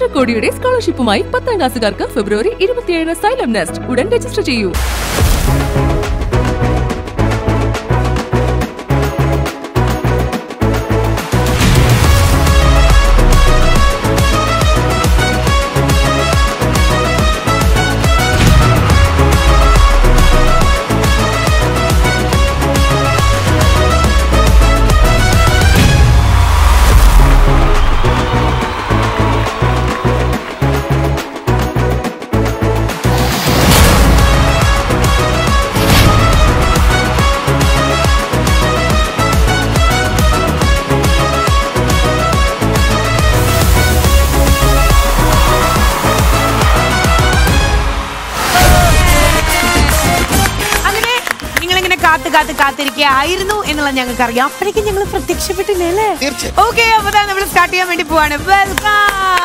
ഒന്നര കോടിയുടെ സ്കോളർഷിപ്പുമായി പത്താം ക്ലാസ്സുകാർക്ക് ഫെബ്രുവരി ഇരുപത്തിയേഴിന് സൈലം നെസ്റ്റ് ഉടൻ രജിസ്റ്റർ ചെയ്യൂ അങ്ങനെ നിങ്ങളിങ്ങനെ കാത്ത് കാത്ത് കാത്തിരിക്കുകയായിരുന്നു എന്നുള്ളത് ഞങ്ങൾക്ക് അറിയാം അപ്പോഴേക്കും ഞങ്ങൾ പ്രത്യക്ഷപ്പെട്ടില്ലേ അല്ലേ തീർച്ചയായും. ഓക്കെ അപ്പൊ നമ്മൾ സ്റ്റാർട്ട് ചെയ്യാൻ വേണ്ടി പോവാണ് വെൽക്കം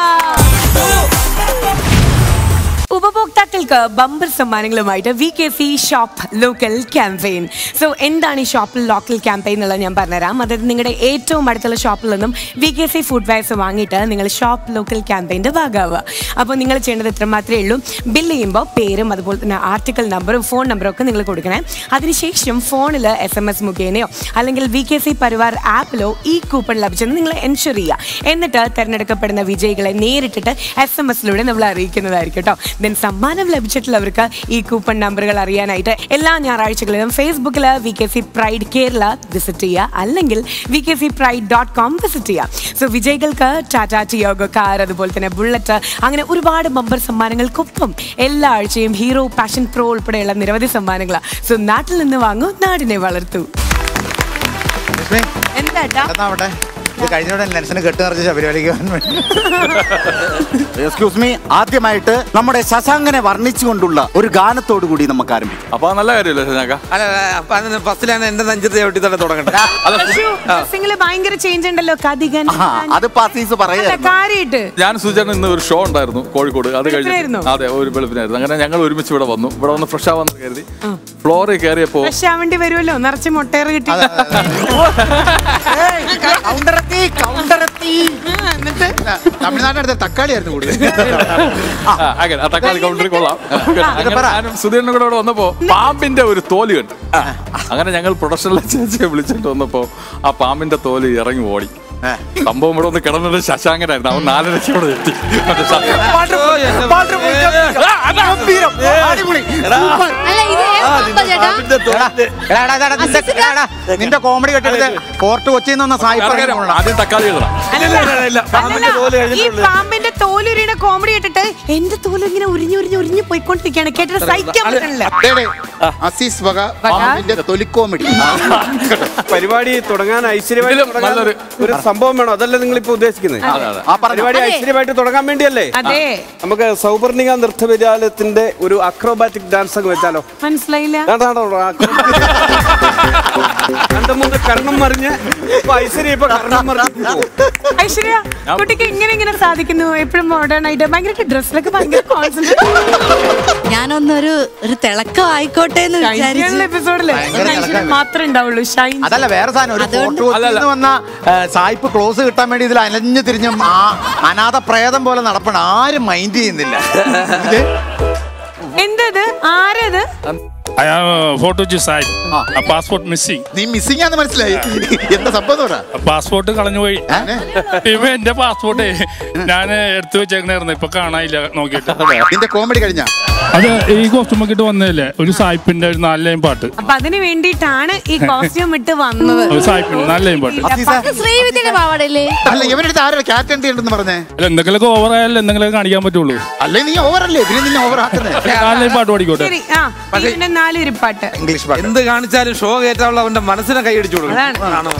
ഉപഭോക്താക്കൾക്ക് ബമ്പർ സമ്മാനങ്ങളുമായിട്ട് V K C shop local campaign so എന്താണ് ഈ ഷോപ്പിൽ ലോക്കൽ ക്യാമ്പയിൻ എന്നുള്ളത് ഞാൻ പറഞ്ഞുതരാം അതായത് നിങ്ങളുടെ ഏറ്റവും അടുത്തുള്ള ഷോപ്പിൽ നിന്നും V K C footwears വാങ്ങിയിട്ട് നിങ്ങൾ ഷോപ്പ് ലോക്കൽ ക്യാമ്പയിൻ്റെ ഭാഗമാവുക അപ്പോൾ നിങ്ങൾ ചെയ്യേണ്ടത് ഇത്ര മാത്രമേ ഉള്ളൂ ബില്ല് ചെയ്യുമ്പോൾ പേരും അതുപോലെ തന്നെ ആർട്ടിക്കൽ നമ്പറും ഫോൺ നമ്പറും ഒക്കെ നിങ്ങൾ കൊടുക്കണേ അതിനുശേഷം ഫോണിൽ എസ് എം എസ് മുഖേനയോ അല്ലെങ്കിൽ വി കെ സി പരിവാർ ആപ്പിലോ ഈ കൂപ്പൺ ലഭിച്ചെന്ന് നിങ്ങൾ എൻഷുർ ചെയ്യുക എന്നിട്ട് തിരഞ്ഞെടുക്കപ്പെടുന്ന വിജയികളെ നേരിട്ടിട്ട് എസ് എം എസിലൂടെ നമ്മൾ അറിയിക്കുന്നതായിരിക്കും കേട്ടോ ദെൻ സമ്മാനം ലഭിച്ചിട്ടുള്ളവർക്ക് ഈ കൂപ്പൺ നമ്പറുകൾ അറിയാനായിട്ട് എല്ലാ ഞായറാഴ്ചകളിലും ഫേസ്ബുക്കിൽ V K C pride Kerala visit ചെയ്യുക അല്ലെങ്കിൽ V K C pride dot com visit ചെയ്യുക സോ വിജയികൾക്ക് ടാറ്റ ടിയോഗോ കാർ അതുപോലെ തന്നെ ബുള്ളറ്റ് അങ്ങനെ ഒരുപാട് ബമ്പർ സമ്മാനങ്ങൾക്കൊപ്പം എല്ലാ ആഴ്ചയും ഹീറോ പാഷൻ പ്രോ ഉൾപ്പെടെയുള്ള നിരവധി സമ്മാനങ്ങളാണ് സോ നാട്ടിൽ നിന്ന് വാങ്ങൂ നാടിനെ വളർത്തൂ ലക്ഷ്മി എന്താ എന്നാവട്ടെ ഇത് കഴിഞ്ഞോടെ ലെൻസിന് കെട്ട് നിറച്ച് ശബരിമലയ്ക്ക് പോകാൻ വേണ്ടി എക്സ്ക്യൂസ് മീ ആദ്യമായിട്ട് നമ്മുടെ ശശാങ്കനെ വർണ്ണിച്ചുകൊണ്ടുള്ള ഒരു ഗാനത്തോടു കൂടി നമുക്ക് ആരംഭിക്കാം അപ്പൊ അത് നല്ല കാര്യമല്ലേ ശശാങ്ക അല്ല അപ്പൊ അതിന് ഫസ്റ്റിലാണ് എന്റെ നെഞ്ചത്ത് ചവിട്ടി തന്നെ തുടങ്ങട്ടെ ഡ്രസ്സിങ്ങില് ഭയങ്കര ചേഞ്ച് ഉണ്ടല്ലോ കതികൻ ആ, അത് പാസീസ് അല്ല പറയായിരുന്നു കാര്യായിട്ട് ഞാൻ സുചേട്ടൻ ഇന്ന് ഒരു ഷോ ഉണ്ടായിരുന്നു കോഴിക്കോട് അത് വെളുപ്പിനായിരുന്നോ? കഴിഞ്ഞു അതെ ഒരു വെളുപ്പിനായിരുന്നു അങ്ങനെ ഞങ്ങൾ ഒരുമിച്ച് ഇവിടെ വന്നു ഇവിടെ വന്ന് ഫ്രഷ് ആവാന്ന് കരുതി ഫ്ലോറിൽ കയറിയപ്പോ ഫ്രഷ് ആവേണ്ടി വരുമല്ലോ നിറച്ച് മുട്ടേറ് കിട്ടി കൗണ്ടറെത്തി കൗണ്ടറെത്തി ആ, എന്നിട്ട് തമിഴ്നാട്ടിനടുത്ത് തക്കാളി ആയിരുന്നു കൂടുതൽ ആ, അങ്ങനെ ആ തക്കാളി കൗണ്ടറിൽ കൊള്ളാം അങ്ങനെ ഞാനും സുധീരനും കൂടെ ഇവിടെ വന്നപ്പോ പാമ്പിന്റെ ഒരു തോല് കണ്ടു അങ്ങനെ ഞങ്ങൾ പ്രൊഡക്ഷനിലെ ചേച്ചിയെ വിളിച്ചിട്ട് വന്നപ്പോ ആ പാമ്പിന്റെ തോല് ഇറങ്ങി ഓടി സംഭവം ഇവിടെ ഒന്ന് കിടന്നത് ശശാങ്കനായിരുന്നു അവൻ നാലരയ്ക്ക് ഇവിടെ എത്തി മറ്റേ ശ- അല്ല ഇത് ഏതാ ചേട്ടാ നിന്റെ കോമഡി കെട്ടെടുത്ത് ഫോർട്ട് കൊച്ചിയിൽ നിന്ന് സായിപ്പ് ഇറങ്ങാൻ ഇറങ്ങി ആദ്യം തക്കാളി ഇടണം അല്ലല്ല, ഈ പാമ്പിന്റെ തോലുരിയുടെ കോമഡി ഇട്ടിട്ട് എന്റെ തോല് ഇങ്ങനെ ഉരിഞ്ഞു ഉരിഞ്ഞു ഉരിഞ്ഞു പോയിക്കൊണ്ടിരിക്കുകയാണ് കേട്ടിട്ട് സഹിക്കാൻ പറ്റണില്ല അസീസ് വക പാമ്പിന്റെ തൊലിക്കോമഡി പരിപാടി തുടങ്ങാൻ ഐശ്വര്യമായിട്ട് ഇതിലും തുടങ്ങാൻ നല്ലൊരു- ഒരു സംഭവം വേണം അതല്ലേ നിങ്ങൾ ഇപ്പൊ ഉദ്ദേശിക്കുന്നത് അതെ അതെ ആ പറഞ്ഞു പരിപാടി ഐശ്വര്യമായിട്ട് തുടങ്ങാൻ വേണ്ടിയല്ലേ അതെ നമുക്ക് സൗപർണിക നൃത്ത വിദ്യാലയത്തിന്റെ ഒരു അക്രോബാറ്റിക് ഡാൻസ് അങ്ങ് വെച്ചാലോ മനസ്സിലായില്ല വേണ്ട, വേണ്ട, വേണ്ട. രണ്ടു മൂന്ന് കരണം മറിഞ്ഞ് ഇപ്പൊ ഐശ്വര്യ ഇപ്പൊ കരണം മറിഞ്ഞ് പോകും. ഐശ്വര്യ കുട്ടിക്ക് ഇങ്ങനെ ഇങ്ങനെ സാധിക്കുന്നു എപ്പോഴും മോഡേൺ ആയിട്ട് ഭയങ്കര ഡ്രസ്സിലൊക്കെ ഭയങ്കര കോൺസെൻട്രേറ്റ് ഞാനൊന്നൊരു ഒരു തിളക്കം ആയിക്കോട്ടെ എന്ന് വിചാരിച്ചു എപ്പിസോഡില് ഐശ്വര്യ മാത്രമേ ഉണ്ടാവുള്ളൂ ഷൈൻ അതല്ല വേറെ സാധനം ഒരു അതുകൊണ്ട് ഫോർട്ട് കൊച്ചിയിൽ നിന്ന് വന്ന ഏ, സായിപ്പ് ക്ലോസ് കിട്ടാൻ വേണ്ടി ഇതിൽ അലഞ്ഞു തിരിഞ്ഞും ആ അനാഥ പ്രേതം പോലെ നടപ്പണം ആരും മൈൻഡ് ചെയ്യുന്നില്ല ഇത് എന്തത് ആരത് I have a photo to side. A passport missing. നീ മിസ്സിംഗ് ആന്ന് മനസ്സിലായി എന്താ സംഭവം എന്ന് പറ പാസ്പോർട്ട് കളഞ്ഞുപോയി ഏ? ഇവ എന്റെ പാസ്പോർട്ട് ഞാൻ എടുത്തു വെച്ചേക്കണായിരുന്നു ഇപ്പൊ കാണാനില്ല നോക്കിയിട്ട് നിന്റെ കോമഡി കഴിഞ്ഞ അത് ഈ കോസ്റ്റ്യൂം ഒക്കെ ഇട്ട് വന്നതല്ലേ ഒരു സായിപ്പിന്റെ ഒരു നാല് ലൈൻ പാട്ട് അപ്പൊ അതിന് വേണ്ടിയിട്ടാണ് ഈ കോസ്റ്റ്യൂം ഇട്ട് വന്നത് ഒരു സായിപ്പിന്റെ നാല് ലൈൻ പാട്ട് അസീസ ശ്രീവിദ്യയുടെ പാവാടല്ലേ അല്ല ഇവരുടെ ആരാ ക്യാറ്റ് എൻട്രി ഉണ്ടെന്ന് പറഞ്ഞേ അല്ല എന്തെങ്കിലുമൊക്കെ ഓവർ ആയാലും എന്തെങ്കിലുമൊക്കെ കാണിക്കാൻ പറ്റുള്ളൂ അല്ലേ നീ ഓവർ അല്ലേ ഇതിന് നിന്നെ ഓവർ ആക്കുന്നേ നാല് ലൈൻ പാട്ട് പാടിക്കോട്ടെ ശരി ആ പിന്നെ നാല് ഇരിപ്പാട്ട് ഇംഗ്ലീഷ് പാട്ട് എന്ത് കാണിച്ചാലും ഷോ കയറ്റാനുള്ള അവന്റെ മനസ്സിനെ കൈയടിച്ചു കൊടുക്കും അതാണ്. ആണോ?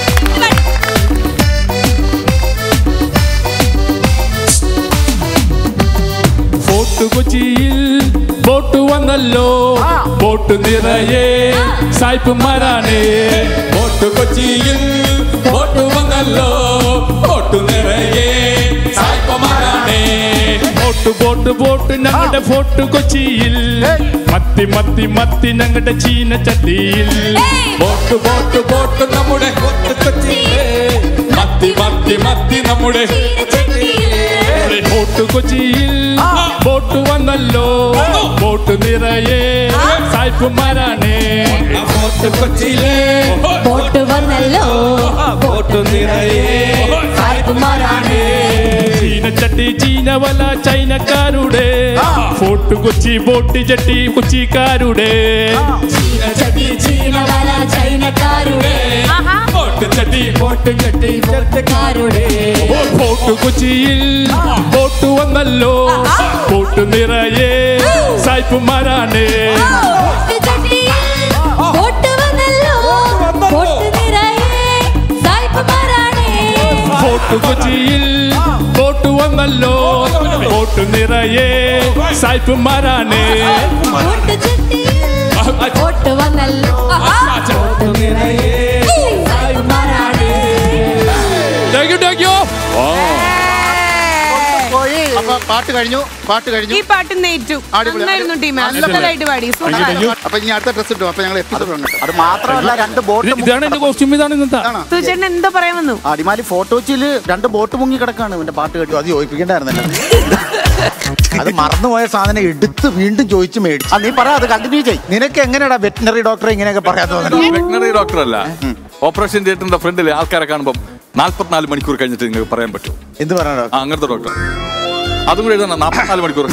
ഫോർട്ട് കൊച്ചിയിൽ ബോട്ട് വന്നല്ലോ ബോട്ട് നിറയെ സായിപ്പുമാരാണ് ബോട്ട് കൊച്ചിയിൽ ബോട്ട് വന്നല്ലോ ബോട്ട് നിറയെ സായിപ്പുമാരാണ് ബോട്ട് ബോട്ട് ബോട്ട് ഞങ്ങളുടെ ഫോർട്ട് കൊച്ചിയിൽ മത്തി മത്തി മത്തി ഞങ്ങളുടെ ചീന ചട്ടിയിൽ ബോട്ട് ബോട്ട് ബോട്ട് നമ്മുടെ ഫോർട്ട് കൊച്ചിയിൽ മത്തി മത്തി മത്തി നമ്മുടെ ഹോട്ട് ഫോർട്ട് കൊച്ചിയിൽ ബോട്ട് വന്നല്ലോ ബോട്ട് നിറയെ സായിപ്പുമാരാണേ ഫോർട്ട് കൊച്ചിയിലെ ബോട്ട് വന്നല്ലോ ബോട്ട് നിറയെ ചീനച്ചട്ടി ചീനവല ചൈനക്കാരുടെ ഫോർട്ട് കൊച്ചി ബോട്ട് ചട്ടി കൊച്ചിക്കാരുടെ ചീനച്ചട്ടി ചീനവല ചൈനക്കാരുടെ ബോട്ട് ചട്ടി ബോട്ട് ചട്ടി കാരുടെ ഫോർട്ട് കൊച്ചിയിൽ ബോട്ട് വന്നല്ലോ ബോട്ട് നിറയെ സായിപ്പുമാരാണ് ബോട്ട് ചട്ടിയിൽ ബോട്ട് വന്നല്ലോ ബോട്ട് നിറയെ സായിപ്പുമാരാണേ ഫോർട്ട് കൊച്ചിയിൽ ബോട്ട് വന്നല്ലോ ബോട്ട് നിറയെ സായിപ്പുമാരാണ് ബോട്ട് ചട്ടിയിൽ ബോട്ട് വന്നല്ലോ ബോട്ട് നിറയെ സായിപ്പുമാരാണേ താങ്ക് യു താങ്ക് യു അപ്പൊ പാട്ട് കഴിഞ്ഞു പാട്ട് കഴിഞ്ഞു ഈ പാട്ട് നേറ്റു അടിപൊളി. നന്നായിരുന്നു ടീം നല്ല നന്നായിട്ട് പാടി സൂപ്പർ അപ്പൊ ഇനി അടുത്ത ഡ്രസ് ഇട്ടു അപ്പൊ ഞങ്ങൾ എപ്പിസോഡ് ഉണ്ട് അത് മാത്രമല്ല രണ്ട് ബോട്ട് ഇതാണ് എന്റെ കോസ്റ്റ്യൂം ഇതാണ് ഇന്നത്തെ സുചേട്ടൻ എന്താ പറയാൻ വന്നു അടിമാലി ഫോട്ടോച്ചില് രണ്ട് ബോട്ട് മുങ്ങി കിടക്കാണ് ഇവന്റെ പാട്ട് കേട്ടു അത് ചോദിപ്പിക്കണ്ടായിരുന്നല്ലോ അത് മറന്നുപോയ സാധനം എടുത്ത് വീണ്ടും ചോദിച്ചു മേടിച്ചു ആ നീ പറ അത് കണ്ടിന്യൂ ചെയ് നിനക്ക് എങ്ങനെയാടാ വെറ്റിനറി ഡോക്ടറെ ഇങ്ങനെയൊക്കെ പറയാൻ തോന്നുന്നത് വെറ്റിനറി ഡോക്ടർ അല്ല ഓപ്പറേഷൻ തിയേറ്ററിന്റെ ഫ്രണ്ടിൽ ആൾക്കാരെ കാണുമ്പോൾ നാല്പത്തിനാല് മണിക്കൂർ കഴിഞ്ഞിട്ട് നിങ്ങൾക്ക് പറയാൻ പറ്റും എന്ത് പറയണോ ആ അങ്ങനത്തെ ഡോക്ടർ അതും കൂടി എഴുതണം നാൽപ്പത്തിനാല് മണിക്കൂർ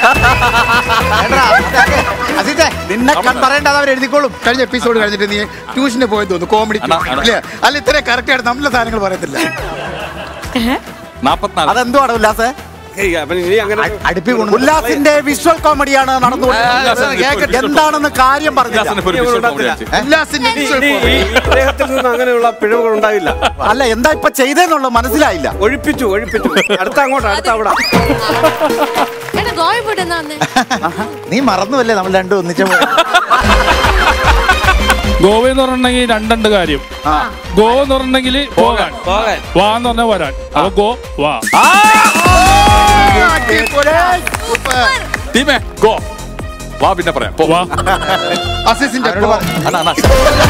അസിത്തെ നിന്നെ കൺ- പറയേണ്ട അത് അവർ എഴുതിക്കോളും കഴിഞ്ഞ എപ്പിസോഡ് കഴിഞ്ഞിട്ട് നീ ട്യൂഷന് പോയത് തോന്നുന്നു കോമഡി അണ്ണാ, അണ്ണാ. അല്ലേ അല്ല ഇത്രയും കറക്റ്റ് ആയിട്ട് നമ്മളെ സാധനങ്ങൾ പറയത്തില്ല നാൽപ്പത്തിനാല് അതെന്തുവാണ് ഉല്ലാസ് ഏയ്, അപ്പൊ ഇനി അങ്ങനെ അടുപ്പി കൊണ്ടു ഉല്ലാസിന്റെ വിഷ്വൽ കോമഡിയാണ് ഉല്ലാസ് നടന്നുകൊണ്ടിരിക്കുന്നത് കേക്കട്ടെ. എന്താണെന്ന് കാര്യം പറഞ്ഞില്ല ഉല്ലാസിനെ ഒരു visual comedy കാണിച്ച്. ഉല്ലാസിന്റെ ഇനി- ഇനി ഈ അദ്ദേഹത്തിൽ നിന്ന് അങ്ങനെയുള്ള പിഴവുകൾ ഉണ്ടാവില്ല അല്ല എന്താ ഇപ്പൊ ചെയ്തെന്നുള്ളത് മനസ്സിലായില്ല ഒഴിപ്പിച്ചു ഒഴിപ്പിച്ചു അടുത്ത അങ്ങോട്ട് അടുത്ത അവിടെ എടാ ഗോയ പോയിട്ട് എന്നാ വന്നേ നീ മറന്നുവല്ലേ നമ്മൾ രണ്ടും ഒന്നിച്ച ഗോവ എന്ന് പറഞ്ഞിട്ടുണ്ടെങ്കിൽ രണ്ടുണ്ട് കാര്യം ഗോ എന്ന് പറഞ്ഞിട്ടുണ്ടെങ്കിൽ പോകാൻ പോകാൻ വാ എന്ന് പറഞ്ഞാൽ വരാൻ അപ്പൊ ഗോ വാ ടീമേ ഗോ വാ പിന്നെ പറയാം പോ. വാ അസിസിന്റെ അണ്ണാ, അണ്ണാ.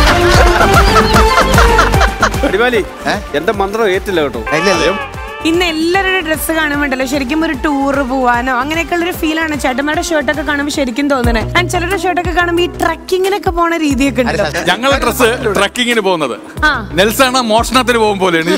അടിമാലി എന്റെ മന്ത്രം ഏറ്റില്ല കേട്ടോ ഇന്ന് എല്ലാവരുടെ ഡ്രസ്സ് കാണുമ്പോണ്ടല്ലോ ശരിക്കും ഒരു ടൂറ് പോവാനോ അങ്ങനെയൊക്കെയുള്ള ഒരു ഫീലാണ് ചേട്ടന്മാരുടെ ഷർട്ടൊക്കെ കാണുമ്പോൾ ശരിക്കും തോന്നണേ ആൻഡ് ചിലരുടെ ഷർട്ടൊക്കെ കാണുമ്പോൾ ഈ ട്രക്കിങ്ങിനൊക്കെ പോണ രീതിയൊക്കെ ഉണ്ടല്ലോ ഞങ്ങളെ ഡ്രസ് ട്രക്കിങ്ങിന് പോകുന്നത് ആ. നെൽസണ മോഷണത്തിന് പോകും പോലെയാണ്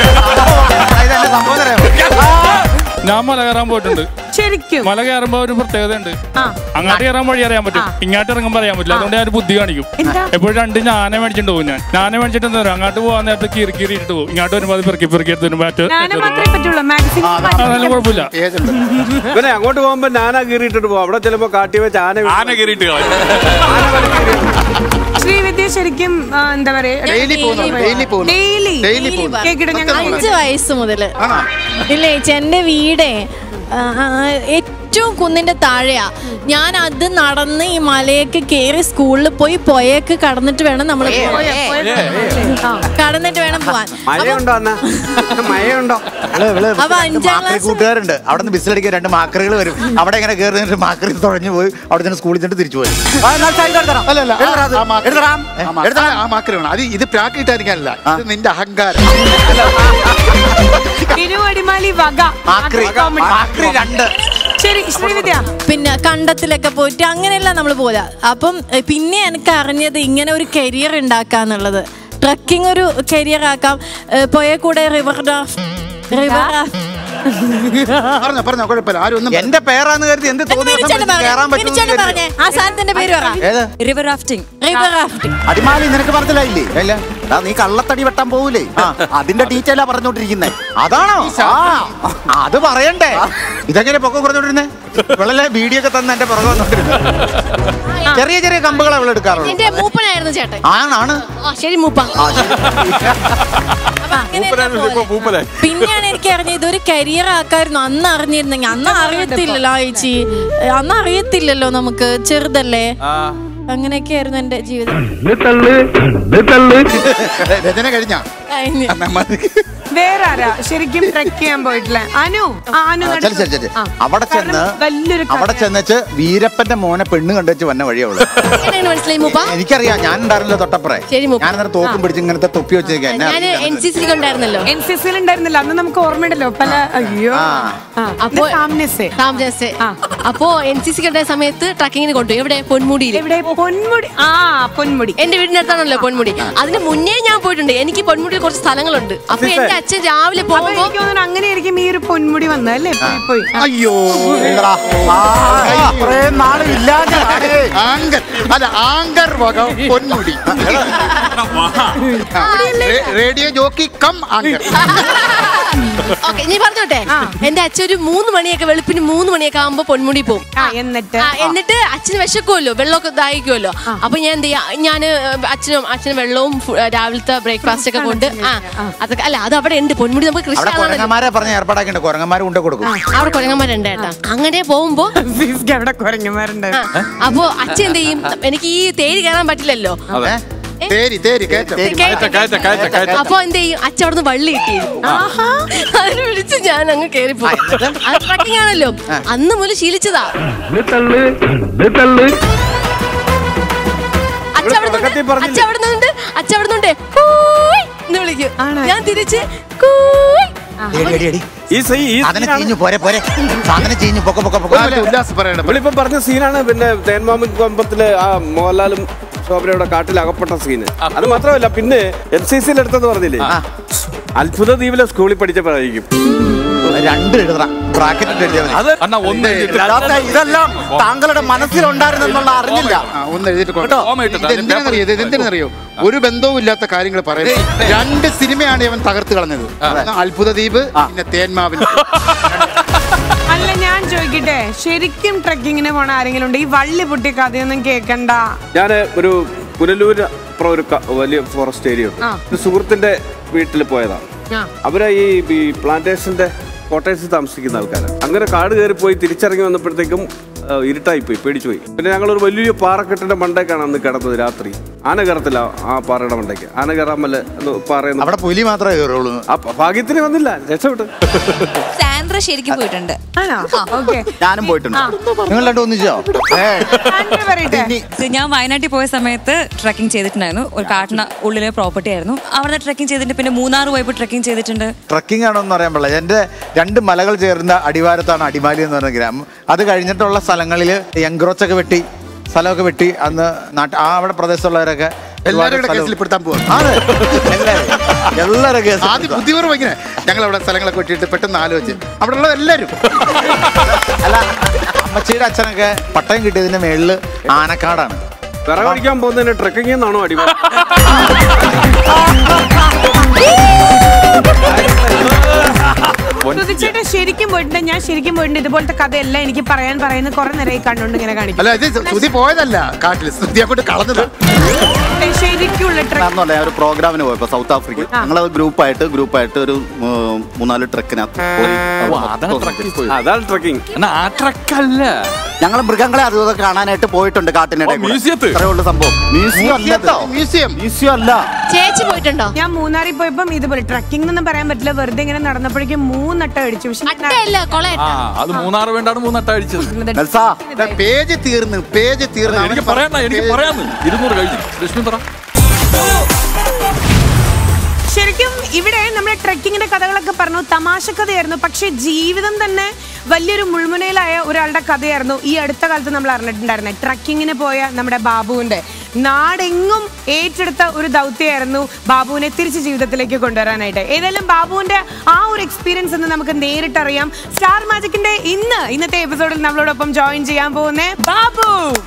ഞാൻ മല കയറാൻ പോയിട്ടുണ്ട് ശരിക്കും മല കയറുമ്പോ ഒരു പ്രത്യേകത ഉണ്ട് ആ അങ്ങോട്ട് കയറാൻ വഴി അറിയാൻ പറ്റും ഇങ്ങോട്ട് ഇറങ്ങുമ്പോൾ അറിയാൻ പറ്റില്ല അതുകൊണ്ട് ഞാൻ ഒരു ബുദ്ധി കാണിക്കും എന്താ? എപ്പോഴും രണ്ട് ഞാനെ മേടിച്ചിട്ട് പോകും ഞാൻ ഞാനെ മേടിച്ചിട്ട് എന്താ പറയുക അങ്ങോട്ട് പോകാൻ നേരത്തെ കീറി കീറി ഇട്ട് പോകും ഇങ്ങോട്ട് വരുമ്പോൾ അത് പെറുക്കി പെറുക്കി എടുത്ത് വരുമ്പോൾ മറ്റേ ഞാനും മാത്രമേ പറ്റുള്ളൂ മാക്സിമം അതെല്ലാം കുഴപ്പമില്ല ഇവനെ അങ്ങോട്ട് പോകുമ്പോ ഞാനാ കീറിയിട്ടിട്ട് പോകും അവിടെ ചെല്ലുമ്പോ കാട്ടി വെച്ച് ആന വീഴും. ആന കയറിയിട്ട് കളയും ശ്രീവിദ്യ ശരിക്കും ആ, എന്താ പറയാ Daily പോകുന്നു, daily പോകുന്നു. ഡെയിലി Daily പോകുന്നു. കേക്കിട്ട് ഞങ്ങൾ അഞ്ച് വയസ്സ് മുതല് ഇല്ലേ ചേച്ചി എന്റെ വീടേ ആ, ആ, ഏറ്റവും കുന്നിന്റെ താഴെയാ ഞാൻ അത് നടന്ന് ഈ മലയൊക്കെ കേറി സ്കൂളിൽ പോയി പൊയൊക്കെ കടന്നിട്ട് വേണം നമ്മൾ കടന്നിട്ട് വേണം പോവാൻ മഴയുണ്ടോ അന്ന മഴയുണ്ടോ അപ്പൊ അഞ്ചാം മാക്രി ക്ലാസ് കൂട്ടുകാരുണ്ട് അവിടെ നിന്ന് ബിസിലടിക്കാൻ രണ്ട് മാക്കറികൾ വരും അവിടെ ഇങ്ങനെ കയറി നിന്നിട്ട് മാക്കറി തുഴഞ്ഞു പോയി അവിടെ നിന്ന് സ്കൂളിൽ നിന്നിട്ട് തിരിച്ചു പോയി അല്ലല്ല എഴുതടാ അത്. ആ മാക്രി- എഴുതടാം. ഏ, എഴുതടാ, ആ മാക്കറി വേണം അത് ഇത് പ്രാക്കിട്ടായിരിക്കാനല്ല ഇത് നിന്റെ അഹങ്കാരം തിരുവടിമാലി വക മാക്രി comedy. മാക്രി രണ്ട് ശരി ശ്രീവിദ്യ പിന്നെ കണ്ടത്തിലൊക്കെ പോയിട്ട് അങ്ങനെയല്ല നമ്മൾ പോലെ അപ്പം എ, പിന്നെ എനിക്ക് അറിഞ്ഞത് ഇങ്ങനെ ഒരു കരിയർ ഉണ്ടാക്കാന്നുള്ളത് ട്രക്കിംഗ് ഒരു കരിയർ ആക്കാം എ, പുഴ കൂടെ റിവർ റിവർ പറഞ്ഞോ പറഞ്ഞോ കുഴപ്പമില്ല ആരും ഒന്നും എന്റെ പേരാന്ന് കരുതി എന്ത് തോന്നിയ കേറാൻ പറ്റും പറഞ്ഞേ ആ സാധനത്തിന്റെ പേര് പറ ഏത് river rafting river rafting Adimali നിനക്ക് മനസ്സിലായില്ലേ എടാ, നീ കള്ളത്തടി വെട്ടാൻ പോകൂലേ അതിന്റെ ഡീറ്റെയിലാ പറഞ്ഞോണ്ടിരിക്കുന്നേ അതാണോ ആ അത് പറയണ്ടേ ഇതെങ്ങനെ പൊക്കം കുറഞ്ഞോണ്ടിരുന്നേ ഇവളല്ലേ വീഡിയോ തന്ന് എന്റെ പുറകെ വന്നോണ്ടിരുന്നത് ചെറിയ ചെറിയ കമ്പുകൾ അവൾ എടുക്കാറുള്ളൂ എന്റെ മൂപ്പനായിരുന്നു ചേട്ടൻ ആണാണ് ആ ശരി മൂപ്പ അപ്പൊ അങ്ങനെയല്ല ഇപ്പൊ പോലെ. പൂപ്പലായി പിന്നെയാണ് എനിക്ക് അറിഞ്ഞത് ഇതൊരു കരിയർ ആക്കായിരുന്നു അന്ന് അറിഞ്ഞിരുന്നെങ്കിൽ അന്ന് അറിയത്തില്ലല്ലോ ചേച്ചി അന്ന് അറിയത്തില്ലല്ലോ നമുക്ക് ചെറുതല്ലേ അങ്ങനെയൊക്കെ ആയിരുന്നു എന്റെ ജീവിതം രചന കഴിഞ്ഞാ കഴിഞ്ഞു. നമ്മ- വേറെ ആരാ ശരിക്കും ട്രെക്ക് ചെയ്യാൻ പോയിട്ടില്ല അനു ആ, അനു ആ, നടത്തു. ചെല് ചെല് ചെല്. ആ. അവിടെ കാരണം ചെന്ന് വലിയൊരു അവിടെ കഥയാണ്. ചെന്നിച്ച് വീരപ്പന്റെ മോനെ പെണ്ണ് കണ്ടുവച്ച് വന്ന വഴിയവള് എങ്ങനെ മനസ്സിലായി മൂപ്പ എനിക്കറിയാം ഞാൻ ഉണ്ടായിരുന്നല്ലോ തൊട്ടപ്പുറേ ശരി, മൂപ്പ. ഞാൻ അന്നേരം തോക്കും പിടിച്ച് ഇങ്ങനത്തെ തൊപ്പി വെച്ചേക്കാം എന്നെ ഞാൻ എൻ സി സിക്ക് ഉണ്ടായിരുന്നല്ലോ എൻ സി സിയിൽ ഉണ്ടായിരുന്നില്ല അന്ന് നമുക്ക് ഓർമ്മയുണ്ടല്ലോ പല അയ്യോ ആ. ആ, അപ്പോ ഇത് സാമ്യസേ. സാംജാസെ. ആ. അപ്പോ എൻ സി സിക്ക് ഉണ്ടായ സമയത്ത് ട്രക്കിങ്ങിന് കൊണ്ടുപോയി എവിടെ പൊന്മുടിയിൽ എവിടെ പൊന്മുടി ആ പൊന്മുടി എന്റെ വീടിന്റെ അടുത്താണല്ലോ പൊന്മുടി അതിന് മുന്നേ ഞാൻ പോയിട്ടുണ്ട് എനിക്ക് പൊന്മുടിയിൽ കുറച്ച് സ്ഥലങ്ങളുണ്ട് അപ്പൊ എന്റെ അച്ഛൻ രാവിലെ അപ്പൊ പോകുമ്പോ എനിക്ക് തോന്നുന്നു അങ്ങനെയായിരിക്കും ഈ ഒരു പൊന്മുടി വന്നതല്ലേ പോയി പോയി ആ. അയ്യോ ഇത്രയും നാളും ഇല്ലാഞ്ഞതാണ് ആങ്കർ അല്ല ആങ്കർ വക പൊന്മുടി റേ- radio jockey cum anchor okay നീ പറഞ്ഞോട്ടെ എന്റെ അച്ഛൻ ഒരു മൂന്ന് മണിയൊക്കെ വെളുപ്പിന് മൂന്ന് മണിയൊക്കെ ആകുമ്പോ പൊന്മുടി പോകും ആ എന്നിട്ട് ആ, എന്നിട്ട് അച്ഛന് വിശക്കുമല്ലോ വെള്ളമൊക്കെ ദാഹിക്കുമല്ലോ അപ്പൊ ഞാൻ എന്ത് ചെയ്യാ ഞാൻ അച്ഛനും അച്ഛനും വെള്ളവും ഫു- രാവിലത്തെ ബ്രേക്ക്ഫാസ്റ്റ് ഒക്കെ കൊണ്ട് ആ അതൊക്കെ അല്ല അത് അവിടെ ഉണ്ട് പൊന്മുടി നമുക്ക് കൃഷി അവിടെ കുരങ്ങന്മാരെ പറഞ്ഞ ഏർപ്പാടാക്കിണ്ട് കുരങ്ങന്മാരെ കൊണ്ട് കൊടുക്കും അവിടെ കുരങ്ങന്മാരുണ്ട് ഏട്ടാ അങ്ങനെ പോകുമ്പോ ഫീസ്ക്ക് അവിടെ കുരങ്ങന്മാരുണ്ടായിരുന്നു അപ്പൊ അച്ഛൻ എന്ത് ചെയ്യും എനിക്ക് ഈ തേരി കയറാൻ പറ്റില്ലല്ലോ ഏ? തേരി തേരി കയറ്റം കയറ്റ കയറ്റ കയറ്റ കയറ്റ അപ്പൊ എന്ത് ചെയ്യും അച്ഛൻ അവിടുന്ന് വള്ളി കിട്ടി അതിന് വിളിച്ച് ഞാൻ അങ്ങ് കയറി പോകും അത് ട്രക്കിംഗ് ആണല്ലോ അന്ന് മുതൽ ശീലിച്ചതാ അച്ഛൻ അവിടെ തുടക്കത്തിൽ പറഞ്ഞില്ലേ? അച്ഛൻ അവിടെ നിന്നുണ്ട് അച്ഛൻ അവിടെ നിന്നുണ്ട് കൂയ് എന്ന് വിളിക്കും ആണോ? ഞാൻ തിരിച്ച് കൂയ് എടി, എടി, എടി. ഈ സീ- ഈ സാധനം സീനാണ് ചീഞ്ഞു പോരെ പോരെ സാധനം ചീഞ്ഞു പൊക്ക പൊക്ക പൊക്ക ഉല്ലാസം പറയണം ഇവളിപ്പം പറഞ്ഞ സീനാണ് പിന്നെ തേന്മാമൻ കൊമ്പത്തില് ആ മോഹൻലാലും ശോഭനയുടെ കാട്ടിൽ അകപ്പെട്ട സീന് അത് മാത്രമല്ല പിന്നെ എൻ സി സിയിൽ എടുത്തെന്ന് പറഞ്ഞില്ലേ അത്ഭുത ദ്വീപിലെ സ്കൂളിൽ പഠിച്ചപ്പോഴായിരിക്കും രണ്ട് എഴുതണം ബ്രാക്കറ്റ് ഇട്ട് എഴുതിയാൽ മതി. അത് അണ്ണാ ഒന്ന് എഴുതിയിട്ട് ഇല്ലാത്ത ഇതെല്ലാം താങ്കളുടെ മനസ്സിലുണ്ടായിരുന്നെന്നുള്ള അറിഞ്ഞില്ല ആ, ഒന്ന് എഴുതിയിട്ട് കേട്ടോ? ഓമ ഇട്ടിട്ട് അതിന്റെ എന്തിനാണെന്നറിയോ ഇത് എന്തിനാണെന്നറിയോ ഒരു ബന്ധവും ഇല്ലാത്ത കാര്യങ്ങൾ പറയുന്നത് രണ്ട് സിനിമയാണ് ഇവൻ തകർത്ത് കളഞ്ഞത് ഒന്ന് അത്ഭുത ദ്വീപ് പിന്നെ തേന്മാവിൻ അല്ല ഞാൻ ചോദിക്കട്ടെ ശരിക്കും ട്രക്കിങ്ങിന് പോണ ആരെങ്കിലും ഉണ്ട് ഈ വള്ളി പൊട്ടി കഥയൊന്നും കേക്കണ്ട ഞാൻ ഒരു പുനലൂര് അപ്പുറം ഒരു ക- വലിയ ഫോറസ്റ്റ് ഏരിയ ഉണ്ട് ആ. ഒരു സുഹൃത്തിന്റെ വീട്ടിൽ പോയതാണ് ആ. അവരെ ഈ ഈ പ്ലാന്റേഷന്റെ കോട്ടേഴ്സിൽ താമസിക്കുന്ന ആൾക്കാരാണ് അങ്ങനെ കാട് കയറി പോയി തിരിച്ചിറങ്ങി വന്നപ്പോഴത്തേക്കും ആ, ഇരുട്ടായി പോയി പേടിച്ചു പോയി പിന്നെ ഞങ്ങൾ ഒരു വലിയ പാറക്കെട്ടിന്റെ മണ്ടേക്കാണ് അന്ന് കിടന്നത് രാത്രി ആന കയറത്തില്ല ആ പാറയുടെ മണ്ടയ്ക്ക് ആന കയറാമല്ല എന്ന് പറയുന്നു അവിടെ പുലി മാത്രമേ കയറുള്ളൂ ആ പ- ഭാഗ്യത്തിന് വന്നില്ല രക്ഷപ്പെട്ടു സാൻഡ്ര ശരിക്കും പോയിട്ടുണ്ട് ആണോ ഓക്കെ ഞാനും പോയിട്ടുണ്ട് നിങ്ങൾ രണ്ടും ഒന്നിച്ചോ ഏ പറയട്ടെ ഞാൻ വയനാട്ടിൽ പോയ സമയത്ത് ട്രക്കിംഗ് ചെയ്തിട്ടുണ്ടായിരുന്നു ഒരു കാട്ടിന് ഉള്ളിലെ പ്രോപ്പർട്ടി ആയിരുന്നു അവിടെ ട്രക്കിംഗ് ചെയ്തിട്ട് പിന്നെ മൂന്നാർ പോയപ്പോൾ ട്രക്കിംഗ് ചെയ്തിട്ടുണ്ട് ട്രക്കിംഗ് ആണോന്ന് പറയാൻ പാടില്ല എൻ്റെ രണ്ട് മലകൾ ചേർന്ന അടിവാരത്താണ് അടിമാലി എന്ന് പറയുന്ന ഗ്രാമം അത് കഴിഞ്ഞിട്ടുള്ള സ്ഥലങ്ങളിൽ എൻക്രോച്ചൊക്കെ വെട്ടി സ്ഥലമൊക്കെ വെട്ടി അന്ന് നാട്ട് ആ അവിടെ പ്രദേശത്തുള്ളവരൊക്കെ എല്ലാവരുടെ കേസിൽ പെടുത്താൻ പോവാ ആണ് എല്ലാവരും എല്ലാവരുടെ കേസ് ആദ്യം ബുദ്ധിപൂർവ്വം ഇങ്ങനെ ഞങ്ങൾ അവിടെ സ്ഥലങ്ങളൊക്കെ വെട്ടിയിട്ട് പെട്ടെന്ന് ആലോചിച്ച് അവിടെ ഉള്ള എല്ലാവരും അല്ല അമ്മച്ചിയുടെ അച്ഛനൊക്കെ പട്ടയം കിട്ടിയതിന്റെ മേളില് ആനക്കാടാണ് വിറകടിക്കാൻ പോകുന്നതിന് ട്രക്കിംഗ് എന്നാണോ അടിമ സുധിച്ചേട്ടൻ ശരിക്കും പോയിട്ടുണ്ട് ഞാൻ ശരിക്കും പോയിട്ടുണ്ട് ഇതുപോലത്തെ കഥയെല്ലാം എനിക്ക് പറയാൻ പറയുന്ന കുറെ നേരം കണ്ടുകൊണ്ട് ഇങ്ങനെ കാണിക്കും അല്ല ഇത് സുതി പോയതല്ല കാട്ടിൽ സുതി അങ്ങോട്ട് കളഞ്ഞതാ ശരിക്കുള്ള ട്രക്ക് കാരണമല്ല ഞാൻ ഒരു പ്രോഗ്രാമിന് പോയപ്പോ സൗത്ത് ആഫ്രിക്ക ഞങ്ങൾ ഗ്രൂപ്പായിട്ട് ഗ്രൂപ്പായിട്ട് ഒരു ഉം, മൂന്നാല് ട്രക്കിനകത്ത് പോയി അതാണ് ട്രക്കിൽ പോയി അതാണ് ട്രക്കിംഗ് എന്നാ ആ ട്രക്കല്ല ഞങ്ങൾ മൃഗങ്ങളെ അതും ഇതൊക്കെ കാണാനായിട്ട് പോയിട്ടുണ്ട് കാട്ടിനിടെ ഓ, മ്യൂസിയത്ത്? ഉള്ള സംഭവം മ്യൂസിയം അല്ല ഇത്. മ്യൂസിയം മ്യൂസിയം അല്ല ചേച്ചി പോയിട്ടുണ്ടോ ഞാൻ മൂന്നാറിൽ പോയപ്പം ഇതുപോലെ ട്രക്കിംഗ് എന്നൊന്നും പറയാൻ പറ്റില്ല വെറുതെ ഇങ്ങനെ നടന്നപ്പോഴേക്കും മൂന്നട്ടം അടിച്ചു പക്ഷെ അട്ടയല്ല കൊളയട്ട ആ അത് മൂന്നാറ് വേണ്ടാണ് മൂന്നട്ട അടിച്ചത് നെൽസാ പേജ് തീർന്ന് പേജ് തീർന്ന് എനിക്ക് പറയണ്ട എനിക്ക് പറയാന്ന് ഇരുന്നൂറ് കഴിഞ്ഞു ലക്ഷ്മി പറ ശരിക്കും ഇവിടെ നമ്മുടെ ട്രക്കിങ്ങിന്റെ കഥകളൊക്കെ പറഞ്ഞു തമാശ കഥയായിരുന്നു പക്ഷെ ജീവിതം തന്നെ വലിയൊരു മുൾമുനയിലായ ഒരാളുടെ കഥയായിരുന്നു ഈ അടുത്ത കാലത്ത് നമ്മൾ അറിഞ്ഞിട്ടുണ്ടായിരുന്നത് ട്രക്കിങ്ങിന് പോയ നമ്മുടെ ബാബുവിന്റെ നാടെങ്ങും ഏറ്റെടുത്ത ഒരു ദൗത്യമായിരുന്നു ബാബുവിനെ തിരിച്ച് ജീവിതത്തിലേക്ക് കൊണ്ടുവരാനായിട്ട് ഏതായാലും ബാബുവിന്റെ ആ ഒരു എക്സ്പീരിയൻസ് എന്ന് നമുക്ക് നേരിട്ടറിയാം സ്റ്റാർ മാജിക്കിന്റെ ഇന്ന് ഇന്നത്തെ എപ്പിസോഡിൽ നമ്മളോടൊപ്പം ജോയിൻ ചെയ്യാൻ പോകുന്നേ ബാബു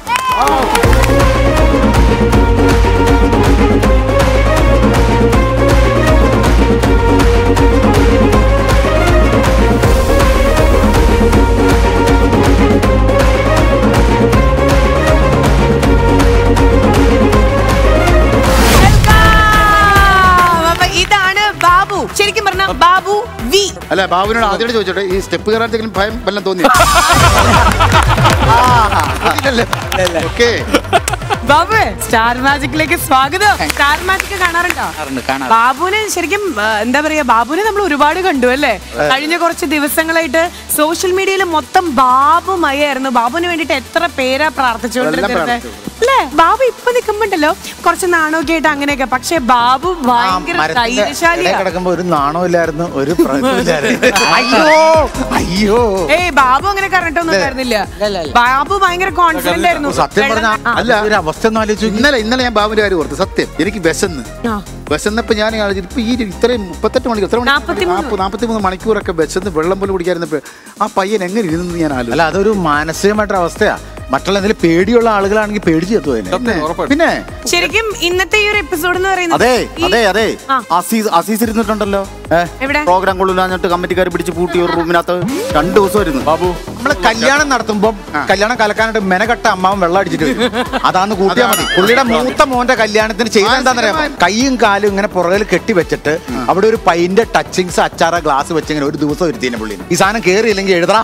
അപ്പൊ ഇതാണ് ബാബു ശരിക്കും പറഞ്ഞ ബാബു വി അല്ല ബാബുവിനോട് ആദ്യമായിട്ട് ചോദിച്ചോട്ടെ ഈ സ്റ്റെപ്പ് കയറാൻ ഭയം വല്ലതും തോന്നി ഓക്കെ ബാബു സ്റ്റാർ മാജിക്കിലേക്ക് സ്വാഗതം സ്റ്റാർ മാജിക് കാണാറുണ്ടോ ബാബുവിനെ ശരിക്കും ആ, എന്താ പറയാ ബാബുവിനെ നമ്മൾ ഒരുപാട് കണ്ടു അല്ലേ അതെ. കഴിഞ്ഞ കുറച്ച് ദിവസങ്ങളായിട്ട് സോഷ്യൽ മീഡിയയിൽ മൊത്തം ബാബു മയായിരുന്നു ബാബുവിന് വേണ്ടിട്ട് എത്ര പേരാ പ്രാർത്ഥിച്ചുകൊണ്ടിരുന്നത് അല്ലേ ബാബു ഇപ്പൊ നിൽക്കുമ്പോണ്ടല്ലോ കുറച്ച് നാണമൊക്കെ ആയിട്ട് അങ്ങനെയൊക്കെ പക്ഷെ ബാബു ഭയങ്കര മരത്തിന്റെ ഇടയിൽ ധൈര്യശാലിയാ കിടക്കുമ്പോ ഒരു നാണമില്ലായിരുന്നു ഒരു പ്രശ്നമില്ലായിരുന്നു അയ്യോ അയ്യോ ഏയ് ബാബു അങ്ങനെ കറണ്ടൊന്നും ഉണ്ടായിരുന്നില്ല ബാബു ഭയങ്കര കോൺഫിഡന്റ് ആയിരുന്നു സത്യം പറഞ്ഞ വെള്ളം- ആ. അല്ല ഒരു അവസ്ഥ ഒന്നും ആലോചിച്ചു ഇന്നലെ ഇന്നലെ ഞാൻ ബാബുവിന്റെ കാര്യം ഓർത്തു സത്യം എനിക്ക് വിശന്ന് ആ. വിശന്നപ്പോ ഞാൻ ആലോചിച്ചു ഇപ്പൊ ഈ ഇത്രയും മുപ്പത്തെട്ട് മണിക്കൂർ എത്ര മണിക്കൂർ നാൽപ്പത്തി മൂന്ന് മണിക്കൂറൊക്കെ വിശന്ന് വെള്ളം പോലും കുടിക്കാതിരുന്നപ്പോ ആ പയ്യൻ എങ്ങനെ ഇരുന്നു ഞാൻ ആലോചിച്ചു അല്ല അതൊരു മാനസികമായിട്ടൊരു അവസ്ഥയാ മറ്റുള്ള എന്തെങ്കിലും പേടിയുള്ള ആളുകളാണെങ്കിൽ പേടിച്ചു എത്തും അതിനെ പിന്നെ ശരിക്കും ഇന്നത്തെ ഈ ഒരു എപ്പിസോഡ് എന്ന് പറയുന്നത് അതെ ഈ- അതെ അതെ ആ. അസീസ് അസീസ് ഇരുന്നിട്ടുണ്ടല്ലോ എവിടെ പ്രോഗ്രാം കൊള്ളില്ലാഞ്ഞിട്ട് കമ്മിറ്റിക്കാർ പിടിച്ച് പൂട്ടി ഒരു റൂമിനകത്ത് രണ്ടു ദിവസം ഇരുന്നു ബാബു നമ്മള് കല്യാണം നടത്തുമ്പോ കല്യാണം കലക്കാനായിട്ട് മെനകെട്ട അമ്മാവൻ വെള്ളം അടിച്ചിട്ട് വരും. അതാന്ന് കൂട്ടിയാൽ മതി പുള്ളിയുടെ മൂത്ത മോന്റെ കല്യാണത്തിന് ചെയ്ത എന്താണെന്നറിയാം കൈയും കാലും ഇങ്ങനെ പുറകിൽ കെട്ടി വെച്ചിട്ട് അവിടെ ഒരു പൈന്റെ ടച്ചിങ്സ് അച്ചാറ ഗ്ലാസ് വെച്ച് ഇങ്ങനെ ഒരു ദിവസം ഇരുത്തിന് പുള്ളി ഈ സാധനം കേറിയില്ലെങ്കിൽ എഴുതറാ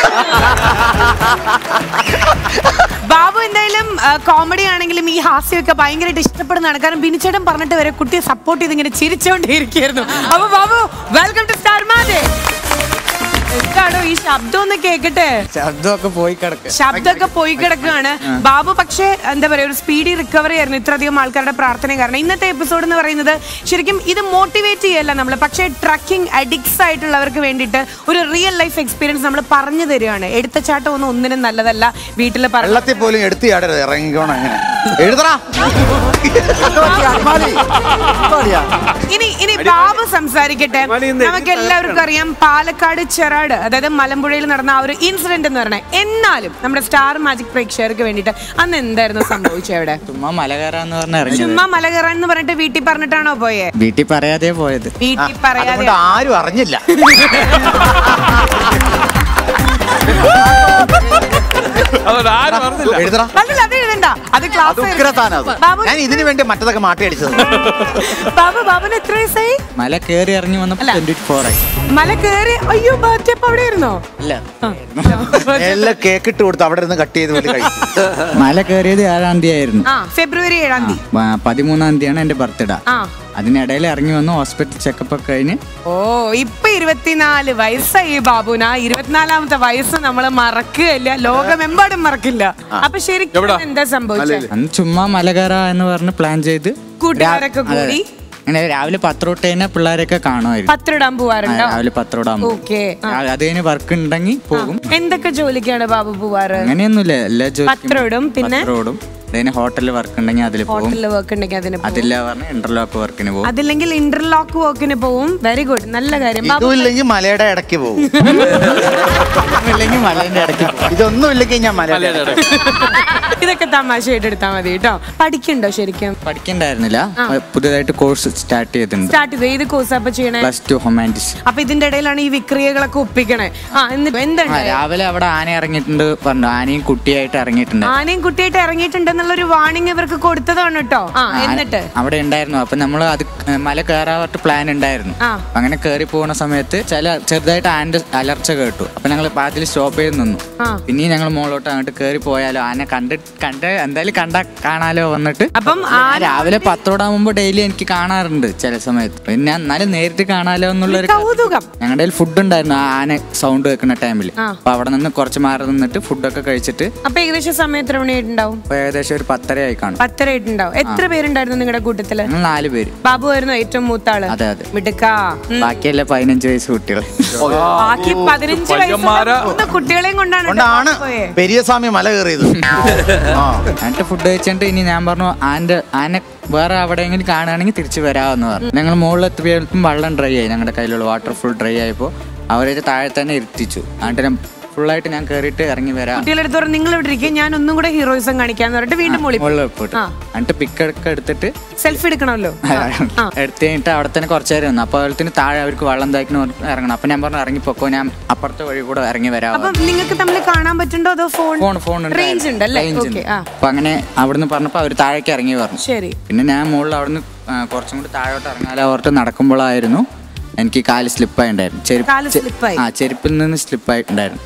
ബാബു എന്തായാലും കോമഡി ആണെങ്കിലും ഈ ഹാസ്യമൊക്കെ ഭയങ്കരമായിട്ട് ഇഷ്ടപ്പെടുന്നതാണ് കാരണം ബിനിച്ചേട്ടൻ പറഞ്ഞിട്ട് വരെ കുട്ടിയെ സപ്പോർട്ട് ചെയ്ത് ഇങ്ങനെ ചിരിച്ചോണ്ടേയിരിക്കുന്നു അപ്പൊ Babu welcome to star magic എന്താണോ ഈ ശബ്ദം ഒന്ന് കേക്കട്ടെ ശബ്ദമൊക്കെ പോയി കിടക്കുക ശബ്ദമൊക്കെ പോയി കിടക്കുകയാണ് ബാബു പക്ഷേ എന്താ പറയാ ഒരു സ്പീഡി റിക്കവറി ആയിരുന്നു ഇത്രയധികം ആൾക്കാരുടെ പ്രാർത്ഥന കാരണം ഇന്നത്തെ എപ്പിസോഡ് എന്ന് പറയുന്നത് ശരിക്കും ഇത് മോട്ടിവേറ്റ് ചെയ്യല്ല നമ്മൾ പക്ഷേ ട്രക്കിംഗ് അഡിക്ട്സ് ആയിട്ടുള്ളവർക്ക് വേണ്ടിയിട്ട് ഒരു റിയൽ ലൈഫ് എക്സ്പീരിയൻസ് നമ്മൾ പറഞ്ഞു തരികയാണ് എടുത്തച്ചാട്ടം ഒന്നും ഒന്നിനും നല്ലതല്ല വീട്ടിൽ വെള്ളത്തിൽ പോലും എടുത്തു ചാടരുത് ഇറങ്ങിക്കോണം അങ്ങനെ എഴുതറാ ഇനി ഇനി ബാബു സംസാരിക്കട്ടെ നമുക്ക് എല്ലാവർക്കും അറിയാം പാലക്കാട് ചെറാട് അതായത് മലമ്പുഴയിൽ നടന്ന ആ ഒരു ഇൻസിഡന്റ് എന്ന് പറഞ്ഞത് എന്നാലും നമ്മുടെ സ്റ്റാർ മാജിക് പ്രേക്ഷകർക്ക് വേണ്ടിയിട്ട് അന്ന് എന്തായിരുന്നു സംഭവിച്ചത് അവിടെ ചുമ്മാ മല കയറാന്ന് പറഞ്ഞ ഇറങ്ങിയത് ചുമ്മാ മല കയറാൻ എന്ന് പറഞ്ഞിട്ട് വീട്ടിൽ പറഞ്ഞിട്ടാണോ പോയേ വീട്ടിൽ പറയാതെ പോയത് വീട്ടിൽ പറയാതെ അതുകൊണ്ട് ആരും അറിഞ്ഞില്ല അതുകൊണ്ട് ആരും അറിഞ്ഞില്ല എഴുതറാ അല്ലല്ല അത് എഴുതണ്ട അത് ക്ലാസ് ബാബു ഞാൻ ഇതിനു വേണ്ടി മറ്റതൊക്കെ മാറ്റി അടിച്ചത് ബാബു ബാബുന് എത്ര വയസ്സായി മല കയറി ഇറങ്ങി വന്നപ്പോ ട്വന്റി ഫോർ ആയി മല കയറി അയ്യോ ബാറ്റപ്പ് അവിടെ ഇരുന്നോ അല്ല എല്ലാം കേക്ക് ഇട്ട് കൊടുത്ത് അവിടെ ഇരുന്ന് കട്ട് ചെയ്ത് പോലെ കഴിക്കും മല കയറിയത് ഏഴാം തീയതി ആയിരുന്നു ആ ഫെബ്രുവരി ഏഴാം തീയതി ആ, പതിമൂന്നാം തീയതിയാണ് എന്റെ ബർത്ത്ഡേ ആ അതിനിടയിൽ ഇറങ്ങി വന്ന് ഹോസ്പിറ്റൽ ചെക്കപ്പ് ഒക്കെ കഴിഞ്ഞ് ഓ ഇപ്പൊ ഇരുപത്തിനാല് വയസ്സായി ബാബുന ഇരുപത്തിനാലാമത്തെ വയസ്സ് നമ്മൾ മറക്കുകയില്ല ലോകമെമ്പാടും മറക്കില്ല അപ്പൊ ശരിക്കും എന്താ സംഭവിച്ചത് അന്ന് ചുമ്മാ മല കയറാ എന്ന് പറഞ്ഞ് പ്ലാൻ ചെയ്ത് കൂട്ടുകാരൊക്കെ രാ- അതെ. കൂടി അങ്ങനെ രാവിലെ പത്ത് തൊട്ട് കഴിഞ്ഞാൽ പിള്ളേരൊക്കെ കാണുമായിരുന്നു പത്രിടാൻ പോവാറുണ്ടോ ആ, രാവിലെ പത്ത് തൊടാകുമ്പോ ഓക്കെ അത് കഴിഞ്ഞ് വർക്ക് ഉണ്ടെങ്കിൽ പോകും എന്തൊക്കെ ജോലിക്കാണ് ബാബു പോവാറ് അങ്ങനെയൊന്നുമില്ല എല്ലാ പത്രം ഇടും, പിന്നെ? പത്രോടും അതിന് ഹോട്ടലിൽ വർക്ക് ഉണ്ടെങ്കിൽ അതിൽ പോകും ഹോട്ടലിൽ വർക്ക് ഉണ്ടെങ്കിൽ അതിന് പോകും. അതില്ല പറഞ്ഞ ഇന്റർലോക്ക് വർക്കിന് പോകും അതില്ലെങ്കിൽ ഇന്റർലോക്ക് വർക്കിന് പോവും വെരി ഗുഡ് നല്ല കാര്യം ബാബു ഇതും ഇല്ലെങ്കിൽ മലയുടെ ഇടയ്ക്ക് പോകും ഇല്ലെങ്കിൽ മലേന്റെ ഇടയ്ക്ക് ഇതൊന്നും ഇല്ലെങ്കിൽ ഞാൻ മലയുടെ ഇടയ്ക്ക് ഇതൊക്കെ തമാശയായിട്ട് എടുത്താൽ മതി കേട്ടോ പഠിക്കണ്ടോ ശരിക്കും പഠിക്കണ്ടായിരുന്നില്ല പുതിയതായിട്ട് കോഴ്സ് സ്റ്റാർട്ട് ചെയ്തിട്ടുണ്ട് സ്റ്റാർട്ട് ചെയ്ത് ഏത് കോഴ്സ് അപ്പൊ ചെയ്യണേ പ്ലസ് ടു ഹൊമാൻറ്റിസ് അപ്പൊ ഇതിന്റെ ഇടയിലാണ് ഈ വിക്രിയകളൊക്കെ ഒപ്പിക്കണേ ആ എന്നിട്ട് എന്തുണ്ട് രാവിലെ അവിടെ ആന ഇറങ്ങിയിട്ടുണ്ട് പറഞ്ഞു ആനയും കുട്ടിയായിട്ട് ഇറങ്ങിയിട്ടുണ്ട് ആനയും കുട്ടിയായിട്ട് ഇറങ്ങിയിട്ടുണ്ടെന്നുള്ള ഒരു വാണിംഗ് ഇവർക്ക് കൊടുത്തതാണ് കേട്ടോ ആ എന്നിട്ട് അവിടെ ഉണ്ടായിരുന്നു അപ്പൊ നമ്മൾ അത് മല കയറാവാട്ട് പ്ലാൻ ഉണ്ടായിരുന്നു ആ. അപ്പൊ അങ്ങനെ കയറി പോകുന്ന സമയത്ത് ചില ചെറുതായിട്ട് ആന്റെ അലർച്ച കേട്ടു അപ്പൊ ഞങ്ങൾ പാതിൽ സ്റ്റോപ്പ് ചെയ്ത് നിന്നു ആ. പിന്നെയും ഞങ്ങൾ മുകളിലോട്ട് അങ്ങോട്ട് കയറി പോയാലോ ആന കണ്ട് കണ്ട് എന്തായാലും കണ്ട കാണാലോ വന്നിട്ട് അപ്പം ഞാൻ രാവിലെ പത്തോടാകുമ്പോ ഡെയിലി എനിക്ക് കാണാറുണ്ട് ചില സമയത്ത് പിന്നെ എന്നാലും നേരിട്ട് കാണാലോ എന്നുള്ള ഒരു കൗതുകം ഞങ്ങളുടെ കയ്യിൽ ഫുഡ് ഉണ്ടായിരുന്നു ആ ആന സൗണ്ട് വെക്കുന്ന ടൈമിൽ ആ. അപ്പൊ അവിടെ നിന്ന് കുറച്ച് മാറി നിന്നിട്ട് ഫുഡൊക്കെ കഴിച്ചിട്ട് അപ്പൊ ഏകദേശം സമയം എത്ര മണിയായിട്ടുണ്ടാവും ഇപ്പൊ ഏകദേശം ഒരു പത്തര ആയി കാണും പത്തര ആയിട്ടുണ്ടാവും എത്ര പേരുണ്ടായിരുന്നു നിങ്ങളുടെ കൂട്ടത്തില് ഞങ്ങൾ നാല് പേര് ബാബു ആയിരുന്നു ഏറ്റവും മൂത്ത ആള് അതെ അതെ മിടുക്കാ ഉം. ബാക്കിയല്ല പതിനഞ്ച് വയസ്സ് കുട്ടികൾ ബാക്കി പതിനഞ്ച് പയ്യന്മാരാ. വയസ്സുള്ള മൂന്ന് കുട്ടികളെയും കൊണ്ടാണ് കൊണ്ടാണ് കേട്ടോ പോയെ. പെരിയസ്വാമി മല കയറിയത് എന്നിട്ട് ഫുഡ് കഴിച്ചിട്ട് ഇനി ഞാൻ പറഞ്ഞു ആന്റെ ആന വേറെ എവിടെയെങ്കിലും കാണുകയാണെങ്കിൽ തിരിച്ചു വരാമെന്ന് പറഞ്ഞു ഞങ്ങൾ മുകളിൽ എത്തിയപ്പോഴും വെള്ളം ഡ്രൈ ആയി ഞങ്ങളുടെ കയ്യിലുള്ള വാട്ടർ ഫുൾ ഡ്രൈ ആയപ്പോൾ അവരെ താഴെ തന്നെ ഇരുത്തിച്ചു എന്നിട്ട് ഞാൻ ഫുള്ളായിട്ട് ഞാൻ കയറിയിട്ട് ഇറങ്ങി വരാം കുട്ടികളുടെ അടുത്ത് പറഞ്ഞു നിങ്ങൾ ഇവിടെ ഇരിക്കും ഞാൻ ഒന്നും കൂടെ ഹീറോയിസം കാണിക്കാന്ന് പറഞ്ഞിട്ട് വീണ്ടും മുളി മുകളിൽ പോയിട്ട് ആ. എന്നിട്ട് പിക്ക് ഒക്കെ എടുത്തിട്ട് സെൽഫി എടുക്കണമല്ലോ എടുത്ത് കഴിഞ്ഞിട്ട് അവിടെ തന്നെ കുറച്ച് നേരം വന്നു അപ്പോൾ അതിന് താഴെ അവർക്ക് വെള്ളം തായ്ക്കണം ഇറങ്ങണം അപ്പം ഞാൻ പറഞ്ഞു ഇറങ്ങിപ്പോക്കോ ഞാൻ അപ്പുറത്തെ വഴി കൂടെ ഇറങ്ങി വരാം അപ്പൊ നിങ്ങൾക്ക് തമ്മിൽ കാണാൻ പറ്റുണ്ടോ അതോ ഫോൺ ഫോൺ ഫോൺ റേഞ്ച് ഉണ്ട് അല്ലേ ഓക്കെ ആ അപ്പൊ അങ്ങനെ അവിടുന്ന് പറഞ്ഞപ്പോ അവര് താഴേക്ക് ഇറങ്ങി പറഞ്ഞു ശരി പിന്നെ ഞാൻ മുകളിൽ അവിടുന്ന് ആ, കുറച്ചും കൂടി താഴോട്ട് ഇറങ്ങാലോ ഓർത്ത് നടക്കുമ്പോഴായിരുന്നു എനിക്ക് കാല് സ്ലിപ്പായി ഉണ്ടായിരുന്നു കാല് ചെരുപ്പ് slip ആയി. ആ ചെരുപ്പിൽ നിന്ന് സ്ലിപ്പായിട്ടുണ്ടായിരുന്നു ഉം.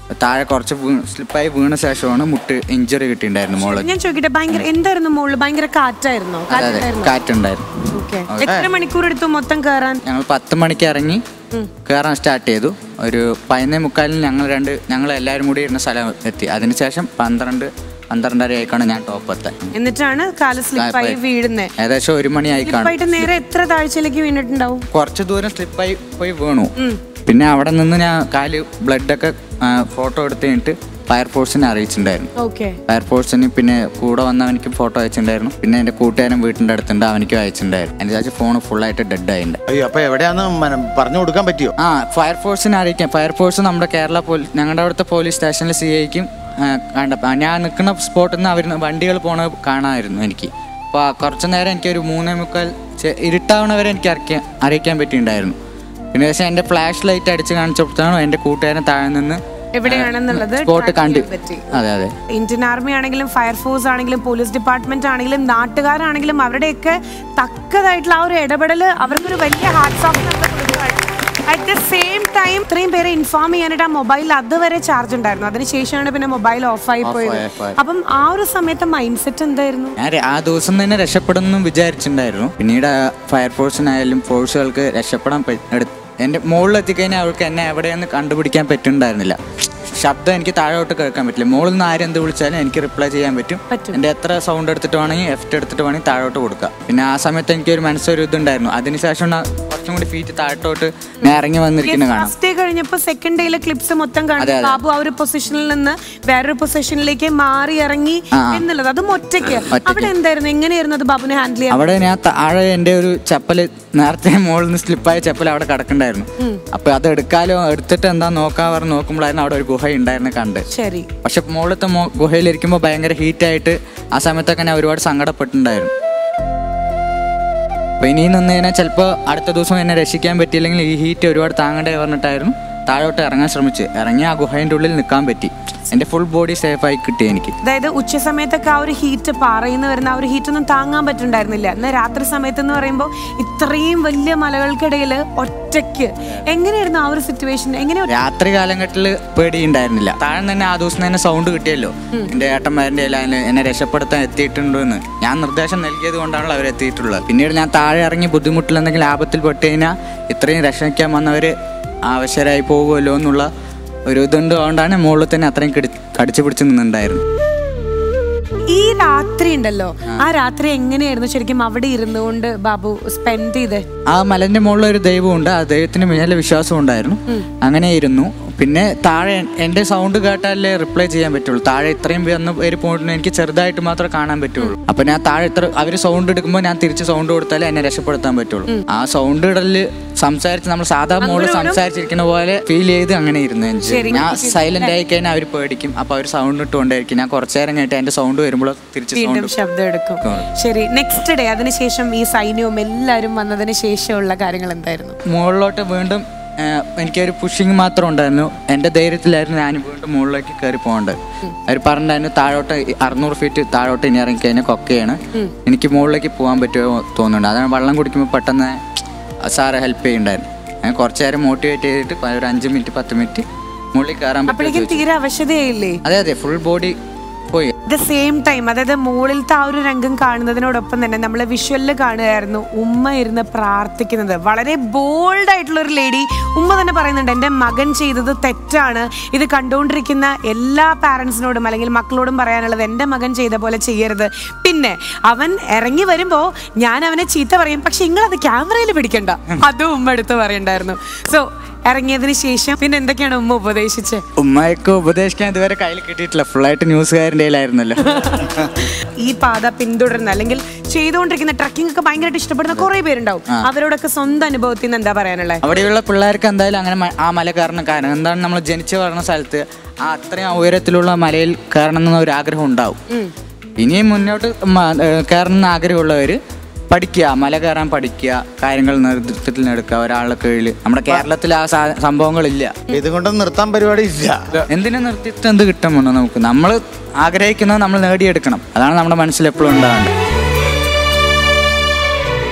താഴെ കുറച്ച് സ്ലിപ്പായി വീണ ശേഷമാണ് മുട്ട് ഇഞ്ചുറി കിട്ടിയിട്ടുണ്ടായിരുന്നു മോള് ഞാൻ ചോദിക്കട്ടെ ഭയങ്കര എന്തായിരുന്നു മുകളിൽ ഭയങ്കര കാറ്റായിരുന്നോ അതെ അതെ കാറ്റായിരുന്നോ കാറ്റുണ്ടായിരുന്നു ഓക്കെ എത്ര മണിക്കൂർ എടുത്തു മൊത്തം കയറാൻ ഞങ്ങൾ പത്ത് മണിക്ക് ഇറങ്ങി കയറാൻ സ്റ്റാർട്ട് ചെയ്തു ഒരു പതിനേ മുക്കാലിന് ഞങ്ങൾ രണ്ട് ഞങ്ങൾ എല്ലാവരും കൂടി ഇരുന്ന സ്ഥലം എത്തി അതിനുശേഷം പന്ത്രണ്ട് പന്ത്രണ്ടര ആയിക്കാണ് ഞാൻ ടോപ്പ് എത്താൻ എന്നിട്ടാണ് കാല് സ്ലിപ്പായി വീഴുന്നേ ഏകദേശം ഒരു മണിയായി കാണും സ്ലിപ്പായിട്ട് നേരെ എത്ര താഴ്ചയിലേക്ക് വീണിട്ടുണ്ടാവും കുറച്ച് ദൂരം സ്ലിപ്പായി പോയി വീണു പിന്നെ അവിടെ നിന്ന് ഞാൻ കാല് ബ്ലഡൊക്കെ ഫോട്ടോ എടുത്ത് കഴിഞ്ഞിട്ട് ഫയർഫോഴ്സിനെ അറിയിച്ചിട്ടുണ്ടായിരുന്നു ഓക്കെ ഫയർഫോഴ്സിന് പിന്നെ കൂടെ വന്നവനിക്ക് ഫോട്ടോ അയച്ചിട്ടുണ്ടായിരുന്നു പിന്നെ എൻ്റെ കൂട്ടുകാരൻ വീട്ടിൻ്റെ അടുത്തുണ്ട് അവനിക്ക് അയച്ചിട്ടുണ്ടായിരുന്നു എൻ്റെ ചാച്ചി ഫോൺ ഫുള്ളായിട്ട് ഡെഡ് ആയിട്ടുണ്ട് അയ്യോ അപ്പൊ എവിടെയാന്ന് മന- പറഞ്ഞു കൊടുക്കാൻ പറ്റിയോ ആ ഫയർഫോഴ്സിനെ അറിയിക്കാം ഫയർഫോഴ്സ് നമ്മുടെ കേരള പോലീസ് ഞങ്ങളുടെ അവിടുത്തെ പോലീസ് സ്റ്റേഷനിൽ സി ഐക്കും കണ്ടപ്പോൾ ഞാൻ നിൽക്കുന്ന സ്പോട്ടിൽ നിന്ന് അവർ വണ്ടികൾ പോണത് കാണാമായിരുന്നു എനിക്ക് അപ്പോൾ കുറച്ച് നേരം എനിക്കൊരു മൂന്നേ മുക്കാൽ ചെ- ഇരുട്ടാവണവരെ എനിക്ക് അറിയിക്കാൻ അറിയിക്കാൻ പറ്റിയിട്ടുണ്ടായിരുന്നു പിന്നെ പക്ഷേ എൻ്റെ ഫ്ലാഷ് ലൈറ്റ് അടിച്ച് കാണിച്ചപ്പോഴാണ് എൻ്റെ കൂട്ടുകാരൻ താഴെ നിന്ന് എവിടെയാണെന്നുള്ളത് സ്പോട്ട് track കണ്ട് ചെയ്യാൻ പറ്റി. അതെ അതെ ഇന്ത്യൻ ആർമി ആണെങ്കിലും ഫയർഫോഴ്സ് ആണെങ്കിലും പോലീസ് ഡിപ്പാർട്ട്മെന്റ് ആണെങ്കിലും നാട്ടുകാരാണെങ്കിലും അവരുടെയൊക്കെ തക്കതായിട്ടുള്ള ആ ഒരു ഇടപെടൽ അവർക്കൊരു വലിയ hats off at the same time ഇത്രയും പേരെ ഇൻഫോം ചെയ്യാനായിട്ട് ആ മൊബൈലിൽ അതുവരെ ചാർജ് ഉണ്ടായിരുന്നു അതിനുശേഷമാണ് പിന്നെ മൊബൈൽ ഓഫ് ആയി Off പോയത് ആയി, off ആയി. അപ്പം ആ ഒരു സമയത്തെ മൈൻഡ് സെറ്റ് എന്തായിരുന്നു ഞാൻ ര- ആ ദിവസം തന്നെ രക്ഷപ്പെടുന്നു വിചാരിച്ചിട്ടുണ്ടായിരുന്നു പിന്നീട് ആ ഫയർഫോഴ്സിനായാലും ഫോഴ്സുകൾക്ക് രക്ഷപ്പെടാൻ പ- എടു- എൻ്റെ മുകളിൽ എത്തിക്കഴിഞ്ഞാൽ അവൾക്ക് എന്നെ എവിടെയെന്ന് കണ്ടുപിടിക്കാൻ പറ്റുന്നുണ്ടായിരുന്നില്ല ശബ്ദം എനിക്ക് താഴോട്ട് കേൾക്കാൻ പറ്റില്ല മുകളിൽ നിന്ന് ആരും എന്ത് വിളിച്ചാലും എനിക്ക് റിപ്ലൈ ചെയ്യാൻ പറ്റും എൻ്റെ എത്ര സൗണ്ട് എടുത്തിട്ട് വേണമെങ്കിൽ എഫ്റ്റ് എടുത്തിട്ട് വേണമെങ്കിൽ താഴോട്ട് കൊടുക്കാം പിന്നെ ആ സമയത്ത് എനിക്കൊരു മനസ്സൊരു ഇതുണ്ടായിരുന്നു അതിനുശേഷം ഞാൻ കുറച്ചും കൂടി ഫീറ്റ് താഴോട്ട് ഞാൻ ഇറങ്ങി വന്നിരിക്കുന്നത് കാണാം ഫസ്റ്റ് ഡേ കഴിഞ്ഞപ്പോ സെക്കൻഡ് ഡേയിലെ ക്ലിപ്സ് മൊത്തം അതെ, കാണും അതെ. ബാബു ആ ഒരു പൊസിഷനിൽ നിന്ന് വേറൊരു പൊസിഷനിലേക്ക് മാറി ഇറങ്ങി ആ, ആ. എന്നുള്ളത് അതും ഒറ്റയ്ക്ക് ഒറ്റയ്ക്ക്. അവിടെ എന്തായിരുന്നു എങ്ങനെയായിരുന്നു അത് ബാബുനെ ഹാൻഡിൽ ചെയ്യാൻ അവിടെ ഞാൻ താഴെ എൻ്റെ ഒരു ചപ്പല് നേരത്തെ മുകളിൽ നിന്ന് സ്ലിപ്പായ ചപ്പൽ അവിടെ കിടക്കണ്ടായിരുന്നു ഉം. അപ്പൊ അത് എടുക്കാലോ എടുത്തിട്ട് എന്താ നോക്കാൻ പറഞ്ഞ് നോക്കുമ്പോഴായിരുന്നു അവിടെ ഒരു ഗുഹ ഉണ്ടായിരുന്നു കണ്ട് ശരി പക്ഷെ മുകളിലത്തെ മോ- ഗുഹയിലിരിക്കുമ്പോൾ ഭയങ്കര ഹീറ്റായിട്ട് ആ സമയത്തൊക്കെ ഞാൻ ഒരുപാട് സങ്കടപ്പെട്ടിട്ടുണ്ടായിരുന്നു അപ്പൊ ഇനി നിന്ന് കഴിഞ്ഞാൽ ചിലപ്പോൾ അടുത്ത ദിവസം എന്നെ രക്ഷിക്കാൻ പറ്റിയില്ലെങ്കിൽ ഈ ഹീറ്റ് ഒരുപാട് താങ്ങണ്ടേ പറഞ്ഞിട്ടായിരുന്നു താഴോട്ട് ഇറങ്ങാൻ ശ്രമിച്ച് ഇറങ്ങി ആ ഗുഹേൻ്റെ ഉള്ളിൽ നിൽക്കാൻ പറ്റി എൻ്റെ ഫുൾ ബോഡി സേഫായി കിട്ടി എനിക്ക് അതായത് ഉച്ച സമയത്തൊക്കെ ആ ഒരു ഹീറ്റ് പാറയിന്ന് വരുന്ന ആ ഒരു ഹീറ്റ് ഒന്നും താങ്ങാൻ പറ്റുണ്ടായിരുന്നില്ല എന്നാൽ രാത്രി സമയത്ത് എന്ന് പറയുമ്പോൾ ഇത്രയും വലിയ മലകൾക്കിടയിൽ ഒറ്റയ്ക്ക് എങ്ങനെയായിരുന്നു ആ ഒരു സിറ്റുവേഷൻ എങ്ങനെ രാത്രി കാലഘട്ടത്തിൽ പേടിയുണ്ടായിരുന്നില്ല താഴെ തന്നെ ആ ദിവസം തന്നെ സൗണ്ട് കിട്ടിയല്ലോ എന്റെ ഏട്ടന്മാരുടെ എല്ലാം എന്നെ രക്ഷപ്പെടുത്താൻ എത്തിയിട്ടുണ്ടെന്ന് ഞാൻ നിർദ്ദേശം നൽകിയത് കൊണ്ടാണല്ലോ അവർ എത്തിയിട്ടുള്ളത് പിന്നീട് ഞാൻ താഴെ ഇറങ്ങി ബുദ്ധിമുട്ടിൽ എന്തെങ്കിലും ആപത്തിൽ പെട്ട് കഴിഞ്ഞാൽ ഇത്രയും രക്ഷിക്കാൻ വന്നവർ ആവശ്യരായി പോകുമല്ലോ എന്നുള്ള ഒരു ഇതുണ്ട് അതുകൊണ്ടാണ് മുകളിൽ തന്നെ അത്രയും കിടി- കടിച്ചു പിടിച്ച് നിന്നുണ്ടായിരുന്നു ഈ രാത്രി ഉണ്ടല്ലോ ആ രാത്രി എങ്ങനെയായിരുന്നു ശരിക്കും അവിടെ ഇരുന്നുകൊണ്ട് ബാബു സ്പെൻഡ് ചെയ്ത് ആ മലന്റെ മുകളിൽ ഒരു ദൈവമുണ്ട് ആ ദൈവത്തിന് മേലെ വിശ്വാസം ഉണ്ടായിരുന്നു അങ്ങനെ ഇരുന്നു പിന്നെ താഴെ എൻ്റെ സൗണ്ട് കേട്ടാലേ റിപ്ലൈ ചെയ്യാൻ പറ്റുള്ളൂ താഴെ ഇത്രയും വന്ന് പേര് പോയിട്ട് എനിക്ക് ചെറുതായിട്ട് മാത്രമേ കാണാൻ പറ്റുള്ളൂ അപ്പൊ ഞാൻ താഴെ ഇത്ര അവര് സൗണ്ട് എടുക്കുമ്പോൾ ഞാൻ തിരിച്ച് സൗണ്ട് കൊടുത്താലേ എന്നെ രക്ഷപ്പെടുത്താൻ പറ്റുള്ളൂ ആ സൗണ്ട് ഇടല് സംസാരിച്ച് നമ്മൾ സാധാ മോള് സംസാരിച്ചിരിക്കുന്ന പോലെ ഫീൽ ചെയ്ത് അങ്ങനെ ഇരുന്നു എനിക്ക്. ശരി. ഞാൻ സൈലന്റ് ആയി കഴിഞ്ഞാൽ അവർ പേടിക്കും അപ്പൊ അവർ സൗണ്ട് ഇട്ടുകൊണ്ടായിരിക്കും ഞാൻ കുറച്ചു നേരം കഴിഞ്ഞിട്ട് എന്റെ സൗണ്ട് വരുമ്പോൾ തിരിച്ച് വീണ്ടും സൗണ്ട് ശബ്ദം എടുക്കും ശരി നെക്സ്റ്റ് ഡേ അതിനുശേഷം ഈ സൈന്യവും എല്ലാവരും വന്നതിന് ശേഷമുള്ള കാര്യങ്ങൾ എന്തായിരുന്നു മുകളിലോട്ട് വീണ്ടും ആ, എനിക്കൊരു പുഷിങ് മാത്രം ഉണ്ടായിരുന്നു എൻ്റെ ധൈര്യത്തിലായിരുന്നു ഞാൻ വീണ്ടും മുകളിലേക്ക് കയറി പോകേണ്ടത് അവർ പറഞ്ഞിട്ടുണ്ടായിരുന്നു താഴോട്ട് ഈ അറുന്നൂറ് ഫീറ്റ് താഴോട്ട് ഇനി ഇറങ്ങി കഴിഞ്ഞാൽ കൊക്കയാണ് എനിക്ക് മുകളിലേക്ക് പോകാൻ പറ്റുമോ തോന്നുന്നുണ്ട് അതാണ് വെള്ളം കുടിക്കുമ്പോൾ പെട്ടെന്ന് സാറ് ഹെൽപ്പ് ചെയ്യുന്നുണ്ടായിരുന്നു ഞാൻ കുറച്ച് നേരം മോട്ടിവേറ്റ് ചെയ്തിട്ട് ഒരു അഞ്ച് മിനിറ്റ് പത്ത് മിനിറ്റ് മുകളിൽ കയറാൻ പറ്റുമോ അപ്പോഴേക്കും ചോദിച്ചു. തീരെ അവശതയായില്ലേ അതെ അതെ ഫുൾ ബോഡി പോയി ദ സെയിം ടൈം അതായത് മുകളിലത്തെ ആ ഒരു രംഗം കാണുന്നതിനോടൊപ്പം തന്നെ നമ്മൾ വിഷ്വലിൽ കാണുകയായിരുന്നു ഉമ്മ ഇരുന്ന് പ്രാർത്ഥിക്കുന്നത് വളരെ ബോൾഡ് ആയിട്ടുള്ള ഒരു ലേഡി ഉമ്മ തന്നെ പറയുന്നുണ്ട് എൻ്റെ മകൻ ചെയ്തത് തെറ്റാണ് ഇത് കണ്ടുകൊണ്ടിരിക്കുന്ന എല്ലാ പാരൻസിനോടും അല്ലെങ്കിൽ മക്കളോടും പറയാനുള്ളത് എൻ്റെ മകൻ ചെയ്ത പോലെ ചെയ്യരുത് പിന്നെ അവൻ ഇറങ്ങി വരുമ്പോൾ ഞാൻ അവനെ ചീത്ത പറയും പക്ഷെ നിങ്ങളത് ക്യാമറയിൽ പിടിക്കണ്ട അതും ഉമ്മ എടുത്ത് പറയണ്ടായിരുന്നു സോ ഇറങ്ങിയതിന് ശേഷം പിന്നെ എന്തൊക്കെയാണ് ഉമ്മ ഉപദേശിച്ചത് ഉമ്മയൊക്കെ ഉപദേശിക്കാൻ ഇതുവരെ കയ്യിൽ കിട്ടിയിട്ടില്ല ഫുള്ളായിട്ട് ന്യൂസുകാരൻ്റെ കയ്യിലായിരുന്നല്ലോ ഈ പാത പിന്തുടരുന്ന അല്ലെങ്കിൽ ചെയ്തുകൊണ്ടിരിക്കുന്ന ട്രക്കിംഗ് ഒക്കെ ഭയങ്കരമായിട്ട് ഇഷ്ടപ്പെടുന്ന കുറെ പേരുണ്ടാവും ആ. അവരോടൊക്കെ സ്വന്തം അനുഭവത്തിൽ നിന്ന് എന്താ പറയാനുള്ളത് അവിടെയുള്ള പിള്ളേർക്ക് എന്തായാലും അങ്ങനെ മ- ആ മല കയറണം കാരണം എന്താണ് നമ്മൾ ജനിച്ചു വളർന്ന സ്ഥലത്ത് ആ അത്രയും ഉയരത്തിലുള്ള മലയിൽ കയറണം എന്ന ഒരു ആഗ്രഹം ഉണ്ടാവും ഇനിയും മുന്നോട്ട് മ- ഏ, കയറണം എന്ന് ആഗ്രഹമുള്ളവർ പഠിക്കുക മല കയറാൻ പഠിക്കുക കാര്യങ്ങൾ നേതൃത്വത്തിൽ എടുക്കുക ഒരാളുടെ കീഴിൽ നമ്മുടെ കേരളത്തിൽ ആ സാ- സംഭവങ്ങളില്ല ഇതുകൊണ്ടൊന്നും നിർത്താൻ പരിപാടി ഇല്ല എന്തിനു നിർത്തിയിട്ട് എന്ത് കിട്ടുമെന്ന് നമുക്ക് നമ്മൾ ആഗ്രഹിക്കുന്നത് നമ്മൾ നേടിയെടുക്കണം അതാണ് നമ്മുടെ മനസ്സിൽ എപ്പോഴും ഉണ്ടാവേണ്ടത് ഇത്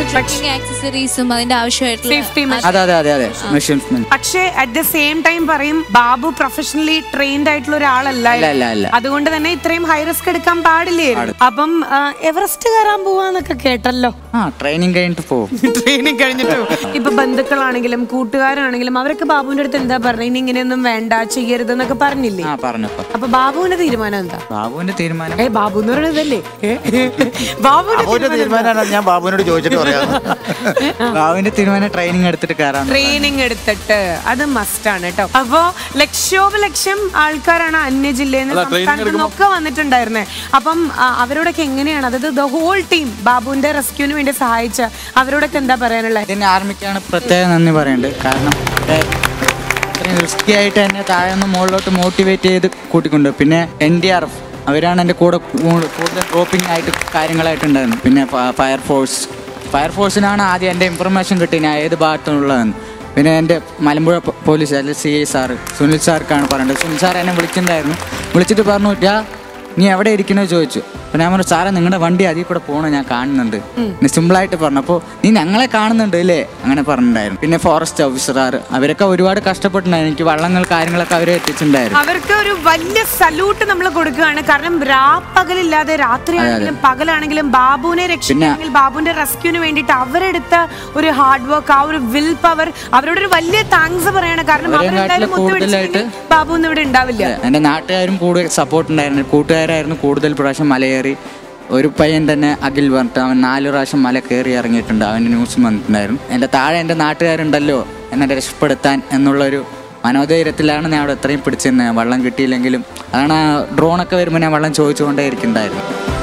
ട്രക്കിംഗ് ആക്സസറീസും അതിന്റെ ആവശ്യമായിട്ടുള്ള അതെ അതെ അതെ അതെ മെഷീൻസ് പക്ഷേ അറ്റ് ദ സെയിം ടൈം പറയും ബാബു പ്രൊഫഷണലി ട്രെയിൻഡ് ആയിട്ടുള്ള ഒരാളല്ല അല്ല, അല്ല, അല്ല. അതുകൊണ്ട് തന്നെ ഇത്രയും ഹൈ റിസ്ക് എടുക്കാൻ പാടില്ലേ അപ്പം ആ, എവറസ്റ്റ് കയറാൻ പോവാന്നൊക്കെ കേട്ടല്ലോ ആ ട്രെയിനിങ് കഴിഞ്ഞിട്ട് പോകും ട്രെയിനിങ് കഴിഞ്ഞിട്ട് ഇപ്പൊ ബന്ധുക്കളാണെങ്കിലും കൂട്ടുകാരാണെങ്കിലും അവരൊക്കെ ബാബുവിന്റെ അടുത്ത് എന്താ പറഞ്ഞത് ഇനി ഇങ്ങനെയൊന്നും വേണ്ട ചെയ്യരുത് എന്നൊക്കെ പറഞ്ഞില്ലേ ആ പറഞ്ഞപ്പോ അപ്പൊ ബാബുവിന്റെ തീരുമാനം എന്താ ബാബുവിന്റെ തീരുമാനം ഏ ബാബു എന്ന് പറയുന്നതല്ലേ ഏ, ഏ, ബാബുവിന്റെ ബാബുവിന്റെ തീരുമാനമാണ് ഞാൻ ബാബുവിനോട് ചോദിച്ചിട്ട് പറയാം ബാബുവിന്റെ തീരുമാനം ട്രെയിനിങ് എടുത്തിട്ട് കയറാൻ ട്രെയിനിങ് എടുത്തിട്ട് അത് മസ്റ്റ് ആണ് കേട്ടോ അപ്പോ ലക്ഷോപലക്ഷം ആൾക്കാരാണ് അന്യ ജില്ലയിൽ നിന്ന് അല്ല, training സംസ്ഥാനത്തു നിന്നൊക്കെ വന്നിട്ടുണ്ടായിരുന്നേ അപ്പം ആ, അവരോടൊക്കെ എങ്ങനെയാണ് അതായത് ദ ഹോൾ ടീം ബാബുവിന്റെ റെസ്ക്യൂവിന് വേണ്ടി സഹായിച്ച അവരോടൊക്കെ എന്താ പറയാനുള്ളത് ഇതിന് ആർമിക്കാണ് പ്രത്യേകം നന്ദി പറയേണ്ടത് കാരണം ഏ, ഇത്രയും റിസ്കി ആയിട്ട് എന്നെ താഴെ നിന്ന് മുകളിലോട്ട് മോട്ടിവേറ്റ് ചെയ്ത് കൂട്ടിക്കൊണ്ട് പിന്നെ എൻ ഡി ആർ എഫ് അവരാണ് എൻ്റെ കൂടെ കൂ- കൂടുതൽ ഡ്രോപ്പിംഗ് ആയിട്ട് കാര്യങ്ങളായിട്ടുണ്ടായിരുന്നു പിന്നെ ഫയർഫോഴ്സ് ഫയർഫോഴ്സിനാണ് ആദ്യം എൻ്റെ ഇൻഫർമേഷൻ കിട്ടി ഞാൻ ഏത് ഭാഗത്തുള്ളതെന്ന് പിന്നെ എൻ്റെ മലമ്പുഴ പോ- പോലീസ് അല്ലെങ്കിൽ സി ഐ സാറ് സുനിൽ സാർക്കാണ് പറയേണ്ടത് സുനിൽ സാർ എന്നെ വിളിച്ചിട്ടുണ്ടായിരുന്നു വിളിച്ചിട്ട് പറഞ്ഞു "യാ, നീ എവിടെ ഇരിക്കണോ ചോദിച്ചു അപ്പൊ ഞാൻ പറഞ്ഞു സാറേ നിങ്ങളുടെ വണ്ടി അതിൽ കൂടെ പോകണം ഞാൻ കാണുന്നുണ്ട് സിമ്പിൾ ആയിട്ട് പറഞ്ഞു അപ്പോൾ നീ ഞങ്ങളെ കാണുന്നുണ്ട് അല്ലേ അങ്ങനെ പറഞ്ഞിട്ടുണ്ടായിരുന്നു പിന്നെ ഫോറസ്റ്റ് ഓഫീസറാർ അവരൊക്കെ ഒരുപാട് കഷ്ടപ്പെട്ടിട്ടുണ്ടായിരുന്നു എനിക്ക് വള്ളങ്ങൾ കാര്യങ്ങളൊക്കെ അവരെ എത്തിച്ചിട്ടുണ്ടായിരുന്നു അവർക്ക് ഒരു വലിയ സല്യൂട്ട് നമ്മൾ കൊടുക്കുകയാണ് കാരണം രാപ്പകലില്ലാതെ രാത്രിയാണെങ്കിലും പകലാണെങ്കിലും ബാബുവിനെ രക്ഷിക്കണമെങ്കിൽ ബാബുവിന്റെ റെസ്ക്യൂവിന് വേണ്ടിയിട്ട് അവരെടുത്ത ഒരു ഹാർഡ് വർക്ക് ആ ഒരു വിൽ പവർ അവരോട് ഒരു വലിയ താങ്ക്സ് പറയാണ് കാരണം അവരെക്കാട്ടിലും അവരെന്തായാലും കൂടുതലായിട്ട് മുത്തുപിടിച്ചില്ലെങ്കിൽ ബാബു ഒന്നും ഇവിടെ ഉണ്ടാവില്ല എൻ്റെ നാട്ടുകാരും കൂടുതൽ സപ്പോർട്ട് ഉണ്ടായിരുന്നു കൂട്ടുകാരായിരുന്നു കൂടുതൽ പ്രാവശ്യം മലയേറി ഒരു പയ്യൻ തന്നെ അഖിൽ പറഞ്ഞിട്ട് അവൻ നാല് പ്രാവശ്യം മല കയറി ഇറങ്ങിയിട്ടുണ്ട് അവൻ്റെ ന്യൂസ് വന്നിട്ടുണ്ടായിരുന്നു എൻ്റെ താഴെ എൻ്റെ നാട്ടുകാരുണ്ടല്ലോ എന്നെ രക്ഷപ്പെടുത്താൻ എന്നുള്ളൊരു മനോധൈര്യത്തിലാണ് ഞാൻ അവിടെ എത്രയും പിടിച്ചിരുന്നത് വെള്ളം കിട്ടിയില്ലെങ്കിലും അതാണ് ആ ഡ്രോണൊക്കെ വരുമ്പോൾ ഞാൻ വെള്ളം ചോദിച്ചുകൊണ്ടേ ഇരിക്കുന്നുണ്ടായിരുന്നു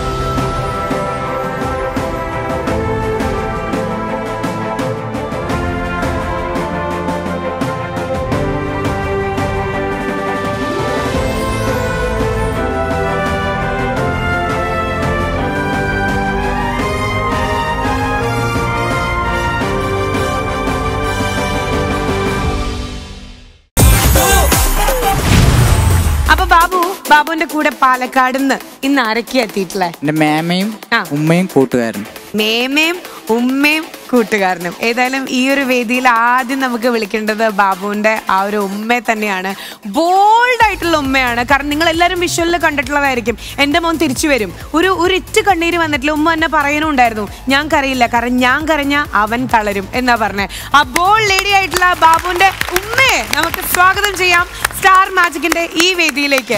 അപ്പൊ ബാബു ബാബുവിന്റെ കൂടെ പാലക്കാട് നിന്ന് ഇന്ന് ആരൊക്കെ എത്തിയിട്ടില്ലേ എൻ്റെ മേമയും ഉമ്മയും കൂട്ടുകാരനും മേമയും ഉമ്മയും കൂട്ടുകാരനും ഏതായാലും ഈ ഒരു വേദിയിൽ ആദ്യം നമുക്ക് വിളിക്കേണ്ടത് ബാബുവിന്റെ ആ ഒരു ഉമ്മയെ തന്നെയാണ് ബോൾഡ് ആയിട്ടുള്ള ഉമ്മയാണ് കാരണം നിങ്ങൾ എല്ലാവരും വിഷ്വലിൽ കണ്ടിട്ടുള്ളതായിരിക്കും എൻ്റെ മോൻ തിരിച്ചു വരും ഒരു ഒരു ഇറ്റ് കണ്ണീര് വന്നിട്ടില്ല ഉമ്മ എന്നെ പറയുന്നുണ്ടായിരുന്നു ഞാൻ കരയില്ല കാരണം ഞാൻ കരഞ്ഞ അവൻ തളരും എന്നാ പറഞ്ഞേ ആ ബോൾഡ് ലേഡി ആയിട്ടുള്ള ബാബുവിന്റെ ഉമ്മയെ നമുക്ക് സ്വാഗതം ചെയ്യാം സ്റ്റാർ മാജിക്കിന്റെ ഈ വേദിയിലേക്ക്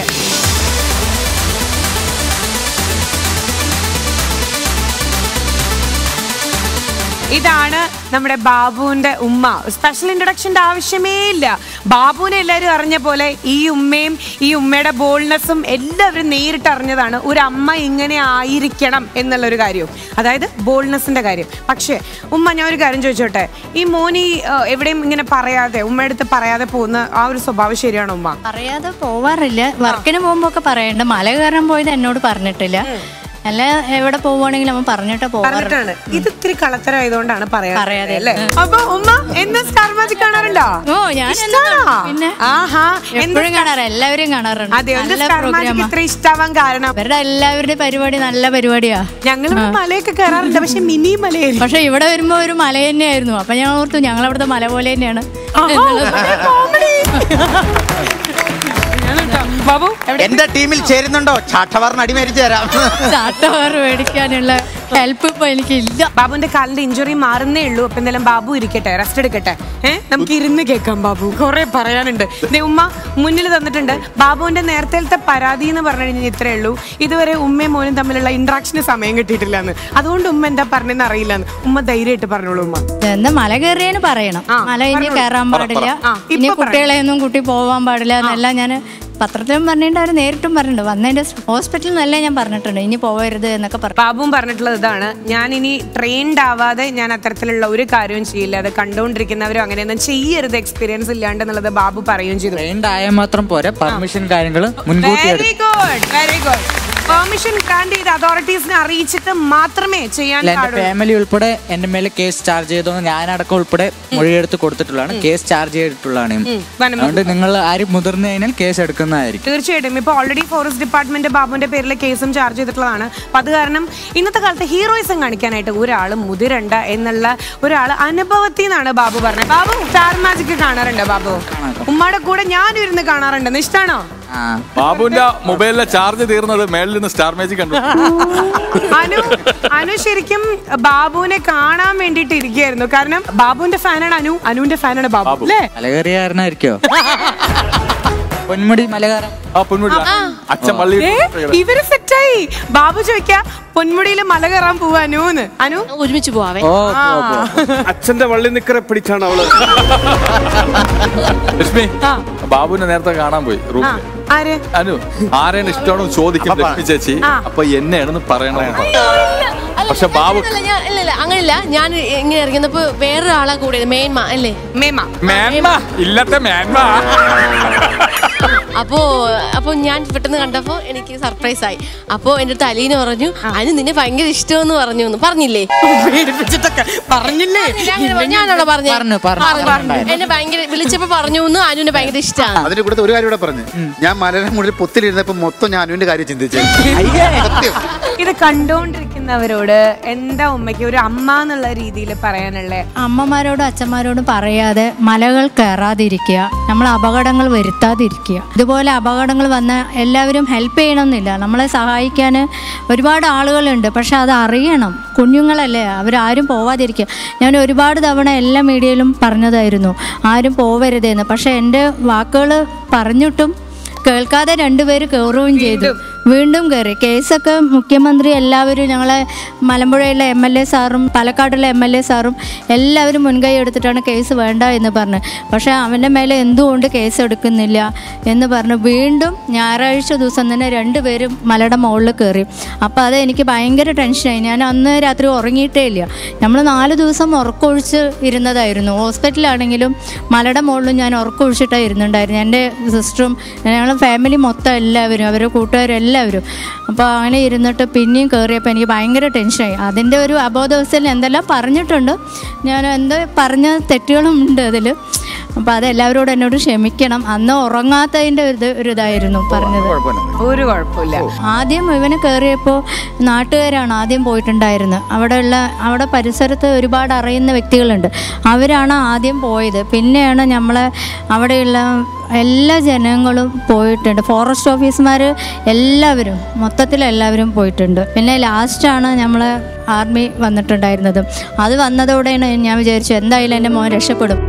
ഇതാണ് നമ്മുടെ ബാബുവിന്റെ ഉമ്മ സ്പെഷ്യൽ ഇൻട്രൊഡക്ഷന്റെ ആവശ്യമേ ഇല്ല ബാബുവിനെ എല്ലാവരും അറിഞ്ഞ പോലെ ഈ ഉമ്മയും ഈ ഉമ്മയുടെ ബോൾനെസ്സും എല്ലാവരും നേരിട്ട് അറിഞ്ഞതാണ് ഒരു അമ്മ ഇങ്ങനെ ആയിരിക്കണം എന്നുള്ള ഒരു കാര്യവും അതായത് ബോൾനെസ്സിന്റെ കാര്യം പക്ഷേ ഉമ്മ ഞാൻ ഒരു കാര്യം ചോദിച്ചോട്ടെ ഈ മോനി എവിടെയും ഇങ്ങനെ പറയാതെ ഉമ്മയുടെ അടുത്ത് പറയാതെ പോകുന്ന ആ ഒരു സ്വഭാവം ശരിയാണോ ഉമ്മ പറയാതെ പോവാറില്ല വർക്കിന് പോകുമ്പോ ഒക്കെ പറയണ്ട മല കയറാൻ പോയത് എന്നോട് പറഞ്ഞിട്ടില്ല അല്ല എവിടെ പോവുകയാണെങ്കിലും അവൻ പറഞ്ഞിട്ട് പറഞ്ഞിട്ടാണ് പോവാറ് ഇത് ഇത്തിരി കളത്തരായതുകൊണ്ടാണ് പറയാതെ പറയാതെ. അല്ലേ അപ്പൊ ഉമ്മ എന്ന് സ്റ്റാർ മാജിക് കാണാറുണ്ടോ ഓ ഞാൻ ഇഷ്ടാണോ? പിന്നെ ആഹാ എപ്പോഴും കാണാറ് എല്ലാവരും കാണാറുണ്ട് അതെ എന്ത് നല്ല സ്റ്റാർ മാജിക് പ്രോഗ്രാമാ ഇത്ര ഇഷ്ടാവാൻ കാരണം ഇവരുടെ എല്ലാവരുടെ പരിപാടി നല്ല പരിപാടിയാ ഞങ്ങൾ മലയൊക്കെ കയറാറുണ്ട് പക്ഷെ മിനി മലയായിരിക്കും പക്ഷെ ഇവിടെ വരുമ്പോ ഒരു മല തന്നെയായിരുന്നു അപ്പൊ ഞാൻ ഓർത്തു ഞങ്ങൾ അവിടുത്തെ മല പോലെ തന്നെയാണ് ബാബു എന്റെ ടീമിൽ ചേരുന്നുണ്ടോ ചാട്ടവാറിന് അടിമരിച്ചു തരാം ചാട്ടവാർ മേടിക്കാനുള്ള ഹെൽപ്പ് ഇപ്പൊ എനിക്കില്ല ബാബുവിന്റെ കാലിന്റെ ഇഞ്ചുറി മാറുന്നേ ഉള്ളൂ അപ്പൊ എന്തായാലും ബാബു ഇരിക്കട്ടെ റെസ്റ്റ് എടുക്കട്ടെ ഏഹ് നമുക്ക് ഇരുന്ന് കേൾക്കാം ബാബു കുറെ പറയാനുണ്ട് ദേ ഉമ്മ മുന്നിൽ തന്നിട്ടുണ്ട് ബാബുവിന്റെ നേരത്തെ പരാതി എന്ന് പറഞ്ഞു കഴിഞ്ഞാൽ ഇത്രേ ഉള്ളൂ ഇതുവരെ ഉമ്മയും മോനും തമ്മിലുള്ള ഇന്ററാക്ഷന് സമയം കിട്ടിയിട്ടില്ല എന്ന് അതുകൊണ്ട് ഉമ്മ എന്താ പറഞ്ഞെന്ന് അറിയില്ല എന്ന് ഉമ്മ ധൈര്യമായിട്ട് പറഞ്ഞോളൂ ഉമ്മ എന്താ മല കയറിയതിന് പറയണം മല ഇനി പറഞ്ഞോളൂ. കയറാൻ പറ, പാടില്ല പറ. ആ, ഇപ്പൊ ഇനി പറ. കുട്ടികളെ ഒന്നും കുട്ടി പോവാൻ പാടില്ല എന്നെല്ലാം ഞാൻ പത്രത്തിലും പറഞ്ഞിട്ടുണ്ട് അവർ നേരിട്ടും പറഞ്ഞിട്ടുണ്ട് വന്നതിന്റെ ഹോസ്പിറ്റലിൽ നിന്നല്ലേ ഞാൻ പറഞ്ഞിട്ടുണ്ട് ഇനി പോവരുത് എന്നൊക്കെ പറഞ്ഞു ബാബുവും പറഞ്ഞിട്ടുള്ളത് ഇതാണ് ഞാൻ ഇനി ട്രെയിൻഡ് ആവാതെ ഞാൻ അത്തരത്തിലുള്ള ഒരു കാര്യവും ചെയ്യില്ല അത് കണ്ടുകൊണ്ടിരിക്കുന്നവരും അങ്ങനെയൊന്നും ചെയ്യരുത് എക്സ്പീരിയൻസ് ഇല്ലാണ്ട് എന്നുള്ളത് ബാബു പറയുകയും ചെയ്തു ട്രെയിൻഡ് ആയാൽ മാത്രം പോരാ പെർമിഷൻ കാര്യങ്ങൾ മുൻകൂട്ടി വെരി എടുക്കും good very good permission grant ചെയ്ത് അതോറിറ്റീസിനെ അറിയിച്ചിട്ട് മാത്രമേ ചെയ്യാൻ അല്ല എന്റെ പാടുള്ളൂ ഫാമിലി ഉൾപ്പെടെ എന്റെ മേലെ കേസ് ചാർജ് ചെയ്തോന്ന് ഞാനടക്കം ഉൾപ്പെടെ മൊഴിയെടുത്ത് കൊടുത്തിട്ടുള്ളതാണ് കേസ് ചാർജ് ചെയ്തിട്ടുള്ളതാണ് വനം അതുകൊണ്ട് നിങ്ങൾ ആരും മുതിർന്നു കഴിഞ്ഞാൽ കേസ് എടുക്കുന്നതായിരിക്കും തീർച്ചയായിട്ടും ഇപ്പൊ ഓൾറെഡി ഫോറസ്റ്റ് ഡിപ്പാർട്ട്മെന്റ് ബാബുവിന്റെ പേരിൽ കേസും ചാർജ് ചെയ്തിട്ടുള്ളതാണ് അപ്പൊ അത് കാരണം ഇന്നത്തെ കാലത്ത് ഹീറോയിസം കാണിക്കാനായിട്ട് ഒരാൾ മുതിരണ്ട എന്നുള്ള ഒരാൾ അനുഭവത്തിൽ നിന്നാണ് ബാബു പറഞ്ഞത് ബാബു സ്റ്റാർ മാജിക് കാണാറുണ്ടോ ബാബു ഉമ്മയുടെ കൂടെ ഞാനും ഇരുന്ന് കാണാറുണ്ട് ഇഷ്ടാണോ ബാബുവിന്റെ മൊബൈലിലെ ചാർജ് തീർന്നത് മേളിൽ നിന്ന് സ്റ്റാർ മാജിക് കണ്ടു അനു അനു ശരിക്കും ബാബുവിനെ കാണാൻ വേണ്ടിട്ട് ഇരിക്കുകയായിരുന്നു കാരണം ബാബുവിന്റെ ഫാനാണ് അനു അനുവിന്റെ ഫാനാണ് ബാബു അല്ലേ മലകറിയാരനായിരിക്കോ പൊന്മുടി മലകാരം ആ പൊന്മുടി അച്ഛൻ പള്ളി ഏ, ഇവര് സെറ്റായി ബാബു ചോദിക്കാ പൊന്മുടിയിലെ മല കയറാൻ പോവാ അനുന്ന് അനു ഒരുമിച്ച് പോവാവേ അച്ഛന്റെ വള്ളി നിക്കറെ പിടിച്ചാണ് അവള് ലക്ഷ്മി ബാബുവിനെ നേരത്തെ കാണാൻ പോയി ആ, റൂമിൽ ആര് അനു ആരെയാണ് ഇഷ്ടമാണെന്ന് ചോദിക്കും ലക്ഷ്മി ചേച്ചി ആ. അപ്പൊ എന്നെയാണെന്ന് പറയണമെന്ന് പറഞ്ഞു പക്ഷെ ബാബു അല്ല ഞാൻ ഇല്ല ഇല്ല അങ്ങനെയില്ല ഞാൻ ഇങ്ങനെ ഇറങ്ങുന്നപ്പോ വേറൊരാളെ കൂടെ മേന്മ അല്ലേ മേമ മേന്മ ഇല്ലത്തെ മേന്മ അപ്പോ അപ്പൊ ഞാൻ പെട്ടെന്ന് കണ്ടപ്പോ എനിക്ക് സർപ്രൈസ് ആയി അപ്പോ എന്റെ അടുത്ത് അലീന പറഞ്ഞു അനു നിന്നെ ഭയങ്കര ഇഷ്ടമെന്ന് പറഞ്ഞു എന്ന് പറഞ്ഞില്ലേ പറഞ്ഞില്ലേ ഞാനാണോ പറഞ്ഞത് പറഞ്ഞു, പറഞ്ഞു, പറഞ്ഞിട്ടുണ്ടായിരുന്നു. എന്നെ ഭയങ്കര വിളിച്ചപ്പോ പറഞ്ഞു എന്ന് അനുവിനെ ഭയങ്കര ഇഷ്ടമാണ് അതിന്റെ കൂടെ ഒരു കാര്യം കൂടെ പറഞ്ഞു ഞാൻ മലയുടെ മുകളിൽ പൊത്തിലിരുന്നപ്പോ മൊത്തം ഞാൻ അനുവിന്റെ കാര്യം ചിന്തിച്ചു സത്യം ഇത് കണ്ടോണ്ടിരിക്കുന്നവരോട് എന്താ ഉമ്മയ്ക്ക് ഒരു അമ്മ എന്നുള്ള രീതിയിൽ പറയാനുള്ളേ അമ്മമാരോടും അച്ഛന്മാരോടും പറയാതെ മലകൾ കയറാതിരിക്കുക നമ്മൾ അപകടങ്ങൾ വരുത്താതിരിക്കുക ഇതുപോലെ അപകടങ്ങൾ വന്ന എല്ലാവരും ഹെൽപ്പ് ചെയ്യണമെന്നില്ല നമ്മളെ സഹായിക്കാൻ ഒരുപാട് ആളുകളുണ്ട് പക്ഷെ അത് അറിയണം കുഞ്ഞുങ്ങളല്ലേ അവരാരും പോവാതിരിക്കുക ഞാൻ ഒരുപാട് തവണ എല്ലാ മീഡിയയിലും പറഞ്ഞതായിരുന്നു ആരും പോവരുതെന്ന് പക്ഷെ എൻ്റെ വാക്കുകൾ പറഞ്ഞിട്ടും കേൾക്കാതെ രണ്ടുപേര് കയറുകയും ചെയ്തു വീണ്ടും കയറി കേസൊക്കെ മുഖ്യമന്ത്രി എല്ലാവരും ഞങ്ങളെ മലമ്പുഴയിലെ എം എൽ എ സാറും പാലക്കാടുള്ള എം എൽ എ സാറും എല്ലാവരും മുൻകൈ എടുത്തിട്ടാണ് കേസ് വേണ്ട എന്ന് പറഞ്ഞ് പക്ഷേ അവൻ്റെ മേലെ എന്തുകൊണ്ട് കേസ് എടുക്കുന്നില്ല എന്ന് പറഞ്ഞ് വീണ്ടും ഞായറാഴ്ച ദിവസം തന്നെ രണ്ടുപേരും മലയുടെ മുകളിൽ കയറി അപ്പോൾ അത് എനിക്ക് ഭയങ്കര ടെൻഷനായി ഞാൻ അന്ന് രാത്രി ഉറങ്ങിയിട്ടേ ഇല്ല നമ്മൾ നാല് ദിവസം ഉറക്കമൊഴിച്ച് ഇരുന്നതായിരുന്നു ഹോസ്പിറ്റലാണെങ്കിലും മലയുടെ മുകളിലും ഞാൻ ഉറക്കമൊഴിച്ചിട്ടാണ് ഇരുന്നുണ്ടായിരുന്നു എൻ്റെ സിസ്റ്ററും ഞങ്ങൾ ഫാമിലി മൊത്തം എല്ലാവരും അവരുടെ കൂട്ടുകാരും എല്ലാവരും അപ്പോൾ അങ്ങനെ ഇരുന്നിട്ട് പിന്നെയും കയറിയപ്പോൾ എനിക്ക് ഭയങ്കര ടെൻഷനായി അതിൻ്റെ ഒരു അബോധാവസ്ഥയിൽ എന്തെല്ലാം പറഞ്ഞിട്ടുണ്ട് ഞാൻ എന്തോ പറഞ്ഞ തെറ്റുകളും ഉണ്ട് അതിൽ അപ്പോൾ അത് എല്ലാവരോടും എന്നോട് ക്ഷമിക്കണം അന്ന് ഉറങ്ങാത്തതിൻ്റെ ഒരു ഇത് ഒരു ഇതായിരുന്നു പറഞ്ഞത് ഒരു കുഴപ്പമില്ല ആദ്യം ഇവന് കയറിയപ്പോൾ നാട്ടുകാരാണ് ആദ്യം പോയിട്ടുണ്ടായിരുന്നത് അവിടെയുള്ള അവിടെ പരിസരത്ത് ഒരുപാട് അറിയുന്ന വ്യക്തികളുണ്ട് അവരാണ് ആദ്യം പോയത് പിന്നെയാണ് നമ്മളെ അവിടെയുള്ള എല്ലാ ജനങ്ങളും പോയിട്ടുണ്ട് ഫോറസ്റ്റ് ഓഫീസർമാർ എല്ലാവരും മൊത്തത്തിൽ എല്ലാവരും പോയിട്ടുണ്ട് പിന്നെ ലാസ്റ്റാണ് നമ്മളെ ആർമി വന്നിട്ടുണ്ടായിരുന്നത് അത് വന്നതോടെയാണ് ഞാൻ വിചാരിച്ചു എന്തായാലും എൻ്റെ മോൻ രക്ഷപ്പെടും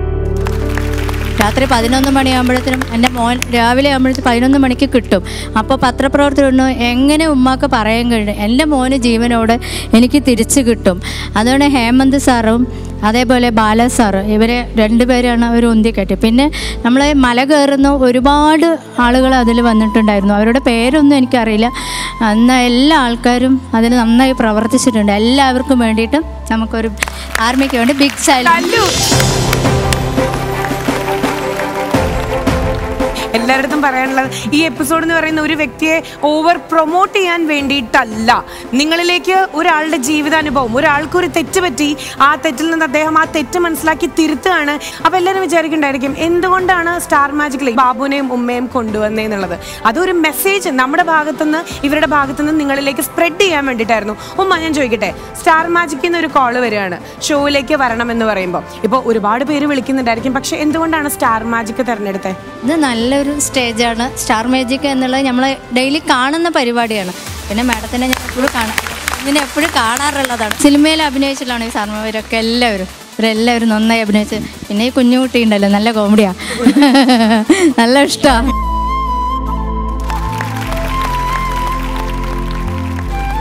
രാത്രി പതിനൊന്ന് മണിയാകുമ്പോഴത്തേനും എൻ്റെ മോൻ രാവിലെ ആകുമ്പോഴത്തേക്കും പതിനൊന്ന് മണിക്ക് കിട്ടും അപ്പോൾ പത്രപ്രവർത്തകരൊന്നു എങ്ങനെ ഉമ്മാക്ക് പറയാൻ കഴിയും എൻ്റെ മോന് ജീവനോടെ എനിക്ക് തിരിച്ചു കിട്ടും അതുകൊണ്ട് ഹേമന്ത് സാറും അതേപോലെ ബാല സാറ് ഇവരെ രണ്ടുപേരാണ് അവർ ഉന്തിക്കെട്ടി പിന്നെ നമ്മൾ മല കയറുന്ന ഒരുപാട് ആളുകൾ അതിൽ വന്നിട്ടുണ്ടായിരുന്നു അവരുടെ പേരൊന്നും എനിക്കറിയില്ല അന്ന് എല്ലാ ആൾക്കാരും അതിന് നന്നായി പ്രവർത്തിച്ചിട്ടുണ്ട് എല്ലാവർക്കും വേണ്ടിയിട്ട് നമുക്കൊരു ആർമിക്ക് വേണ്ടി ബിഗ് സൈലൻസ് എല്ലായിടത്തും പറയാനുള്ളത് ഈ എപ്പിസോഡ് എന്ന് പറയുന്ന ഒരു വ്യക്തിയെ ഓവർ പ്രൊമോട്ട് ചെയ്യാൻ വേണ്ടിയിട്ടല്ല നിങ്ങളിലേക്ക് ഒരാളുടെ ജീവിതാനുഭവം ഒരാൾക്ക് ഒരു തെറ്റ് പറ്റി ആ തെറ്റിൽ നിന്ന് അദ്ദേഹം ആ തെറ്റ് മനസ്സിലാക്കി തിരുത്തുകയാണ് അപ്പൊ എല്ലാവരും വിചാരിക്കണ്ടായിരിക്കും എന്തുകൊണ്ടാണ് സ്റ്റാർ മാജിക്കിൽ ബാബുവിനെയും ഉമ്മയും കൊണ്ടുവന്നേന്നുള്ളത് അതൊരു മെസ്സേജ് നമ്മുടെ ഭാഗത്തുനിന്ന് ഇവരുടെ ഭാഗത്തുനിന്ന് നിങ്ങളിലേക്ക് സ്പ്രെഡ് ചെയ്യാൻ വേണ്ടിയിട്ടായിരുന്നു ഉമ്മ ഞാൻ ചോദിക്കട്ടെ സ്റ്റാർ മാജിക്കിൽ നിന്ന് ഒരു കോള് വരികയാണ് ഷോയിലേക്ക് വരണം എന്ന് പറയുമ്പോൾ ഇപ്പോൾ ഒരുപാട് പേര് വിളിക്കുന്നുണ്ടായിരിക്കും പക്ഷെ എന്തുകൊണ്ടാണ് സ്റ്റാർ മാജിക് തിരഞ്ഞെടുത്തത് ഇത് നല്ലൊരു സ്റ്റേജാണ് സ്റ്റാർ മാജിക് എന്നുള്ളത് നമ്മൾ ഡെയിലി കാണുന്ന പരിപാടിയാണ് പിന്നെ മാഡത്തിനെ ഞാൻ എപ്പോഴും കാണാം ഇതിനെ എപ്പോഴും കാണാറുള്ളതാണ് സിനിമയിൽ അഭിനയിച്ചിട്ടാണ് ഈ സാർമാവരൊക്കെ എല്ലാവരും ഇവരെല്ലാവരും നന്നായി അഭിനയിച്ച് പിന്നെ ഈ കുഞ്ഞുകുട്ടി ഉണ്ടല്ലോ നല്ല കോമഡിയാ നല്ല ഇഷ്ടമാണ്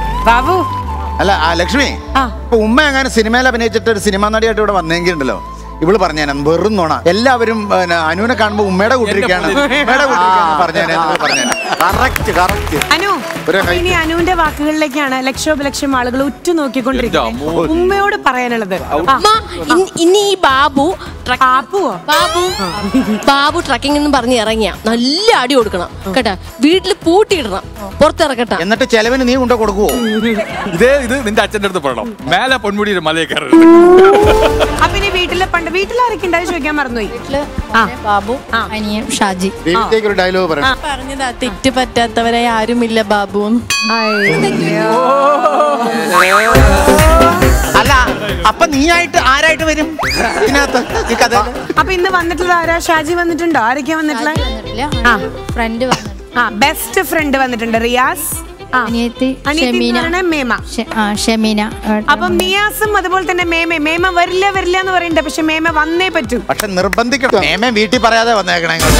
ബാബു അല്ല ആ, ലക്ഷ്മി ഇപ്പൊ ഉമ്മ എങ്ങനെ സിനിമയിൽ അഭിനയിച്ചിട്ട് ഒരു സിനിമാ നടിയായിട്ട് ഇവിടെ വന്നെങ്കിൽ ഉണ്ടല്ലോ ഇവള് പറഞ്ഞേനെ വെറും നോണ എല്ലാവരും പിന്നെ, അനുവിനെ കാണുമ്പോ ഉമ്മയുടെ കൂട്ടിരിക്കുകയാണ് ഉമ്മയുടെ കൂട്ടിരിക്കുകയാണ് പറഞ്ഞേനെ എന്നൊക്കെ പറഞ്ഞേനെ കറക്റ്റ് കറക്റ്റ് അനു ഒരു അപ്പൊ ഇനി അനുവിന്റെ വാക്കുകളിലേക്കാണ് ലക്ഷോപലക്ഷം ആളുകൾ ഉറ്റു നോക്കിക്കൊണ്ടിരിക്കുന്നത് ഉമ്മയോട് പറയാനുള്ളത് ആ. ഉമ്മ, ഇൻ- ഇനി ഈ ബാബു ബാബുവോ ബാബു ബാബു ട്രക്കിംഗ് എന്ന് പറഞ്ഞ് ഇറങ്ങിയ നല്ല അടി കൊടുക്കണം കേട്ടാ വീട്ടിൽ പൂട്ടിയിടണം പുറത്തിറക്കട്ടെ എന്നിട്ട് ചെലവിന് നീ കൊണ്ടു കൊടുക്കുവോ ഇതേ ഇത് നിന്റെ അച്ഛന്റെ അടുത്ത് പറയണം മേലെ പൊന്മുടിയുടെ മലയെ കയറരുത് അപ്പൊ ഇനി വീട്ടിലെ പണ്ട് വീട്ടിലാരൊക്കെ ഉണ്ടാവും ചോദിക്കാൻ മറന്നുപോയി ബാബു അനിയൻ ഷാജി ദൈവത്തേക്ക് ഒരു ഡയലോഗ് പറയാം പറഞ്ഞതാ തെറ്റ് പറ്റാത്തവരെ ആരുമില്ല ബാബു അല്ല അപ്പൊ നീ ആയിട്ട് ആരായിട്ട് വരും ഇതിനകത്ത് ഈ കഥ അപ്പൊ ഇന്ന് വന്നിട്ടുള്ള ആരാ ഷാജി വന്നിട്ടുണ്ടോ ആരൊക്കെയാ വന്നിട്ടുള്ള ആ ഫ്രണ്ട് ആ ബെസ്റ്റ് ഫ്രണ്ട് വന്നിട്ടുണ്ട് റിയാസ് ആ. അനിയത്തി അനിയത്തി എന്ന് ഷെമീന. പറയണേ മേമ ഷെ- ആ, ഷെമീന അപ്പം നിയാസും അതുപോലെ തന്നെ മേമ മേമ വരില്ല വരില്ല എന്ന് പറയുന്നുണ്ട് പക്ഷെ മേമ വന്നേ പറ്റൂ പക്ഷെ നിർബന്ധിക്കണം മേമേ വീട്ടിൽ പറയാതെ വന്നേക്കണേ ഇങ്ങോട്ട്.